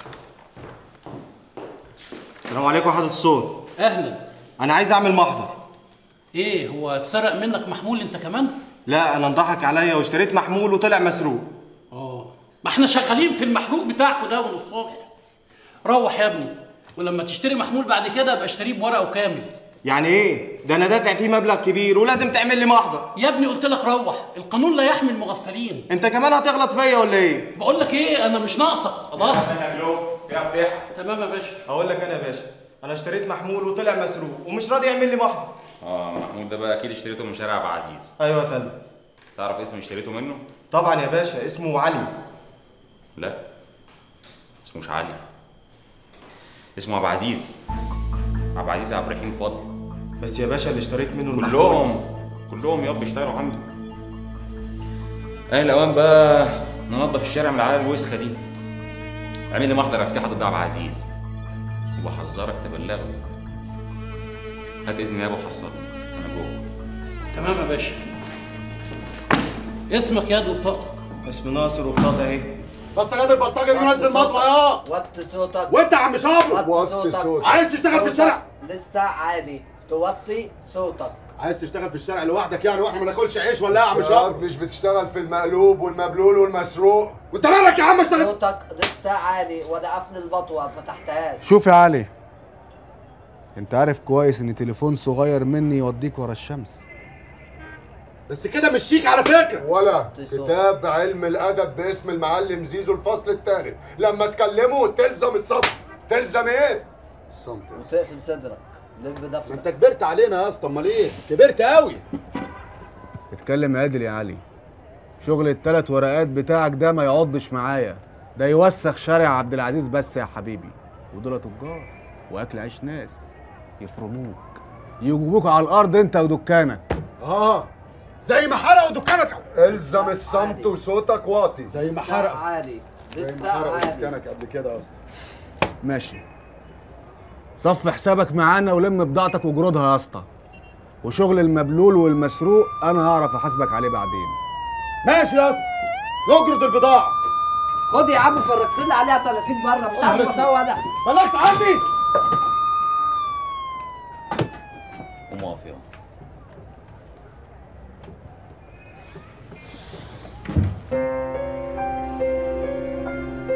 السلام عليكم يا حضرة الصوت اهلا انا عايز اعمل محضر ايه هو اتسرق منك محمول انت كمان لا انا انضحك عليا واشتريت محمول وطلع مسروق اه ما احنا شغالين في المحروق بتاعكوا ده من الصبح روح يا ابني ولما تشتري محمول بعد كده ابقى اشتريه بورقه كامل يعني ايه ده انا دافع فيه مبلغ كبير ولازم تعمل لي محضر يا ابني قلت لك روح القانون لا يحمي المغفلين انت كمان هتغلط فيا ولا ايه بقول لك ايه انا مش ناقصك الله فيها فضيحه تمام يا باشا هقول لك انا يا باشا انا اشتريت محمول وطلع مسروق ومش راضي يعمل لي محضر اه محمود ده بقى اكيد اشتريته من شارع ابو عزيز ايوه يا فندم تعرف اسم اشتريته منه طبعا يا باشا اسمه علي لا اسمه مش علي اسمه ابو عزيز ابو عزيز عبد الرحيم فضل بس يا باشا اللي اشتريت منه المحمول كلهم كلهم ياب بيشتغلوا عنده ايه الاوان بقى ننظف الشارع من العيال الوسخه دي اعمل لي محضر افتح ضد عبد العزيز وبحذرك تبلغه هات اذن يا ابو حصلني انا جوه تمام يا باشا اسمك ياد وبطاقتك اسمي ناصر وبطاقة اهي بطل يد البلطجي اللي ينزل مطوه يا وطي صوتك وانت يا عم شابر وطي صوتك عايز تشتغل في الشارع لسه عادي توطي صوتك عايز تشتغل في الشارع لوحدك يعني واحنا ما ناكلش عيش ولا ايه يا عم يا شابر مش بتشتغل في المقلوب والمبلول والمسروق وانت مالك يا عم اشتغل صوتك لسه عالي وانا قافل البطوه ما فتحتهاش شوف يا علي انت عارف كويس ان تليفون صغير مني يوديك ورا الشمس بس كده مش شيك على فكره ولا كتاب علم الادب باسم المعلم زيزو الفصل الثالث لما تكلمه تلزم الصمت تلزم ايه الصمت يا اسطى. وتقفل صدرك لب ما نفسك انت كبرت علينا يا اسطى امال ايه كبرت قوي اتكلم عادل يا علي شغل التلات ورقات بتاعك ده ما يعضش معايا ده يوسخ شارع عبد العزيز بس يا حبيبي ودول تجار واكل عيش ناس يفرموك يجيبوك على الارض انت ودكانك اه زي ما حرقوا دكانك الزم الصمت وصوتك واطي زي ما لسه حرقوا عالي زي ما لسه حرقوا عالي دكانك قبل كده يا اسطى ماشي صف حسابك معانا ولم بضاعتك وجرودها يا اسطى وشغل المبلول والمسروق انا هعرف احاسبك عليه بعدين ماشي يا اسطى نجرد البضاعه خد يا عم فرجت لي عليها 30 مره مش عارف أهلا اتوه انا بلغت عني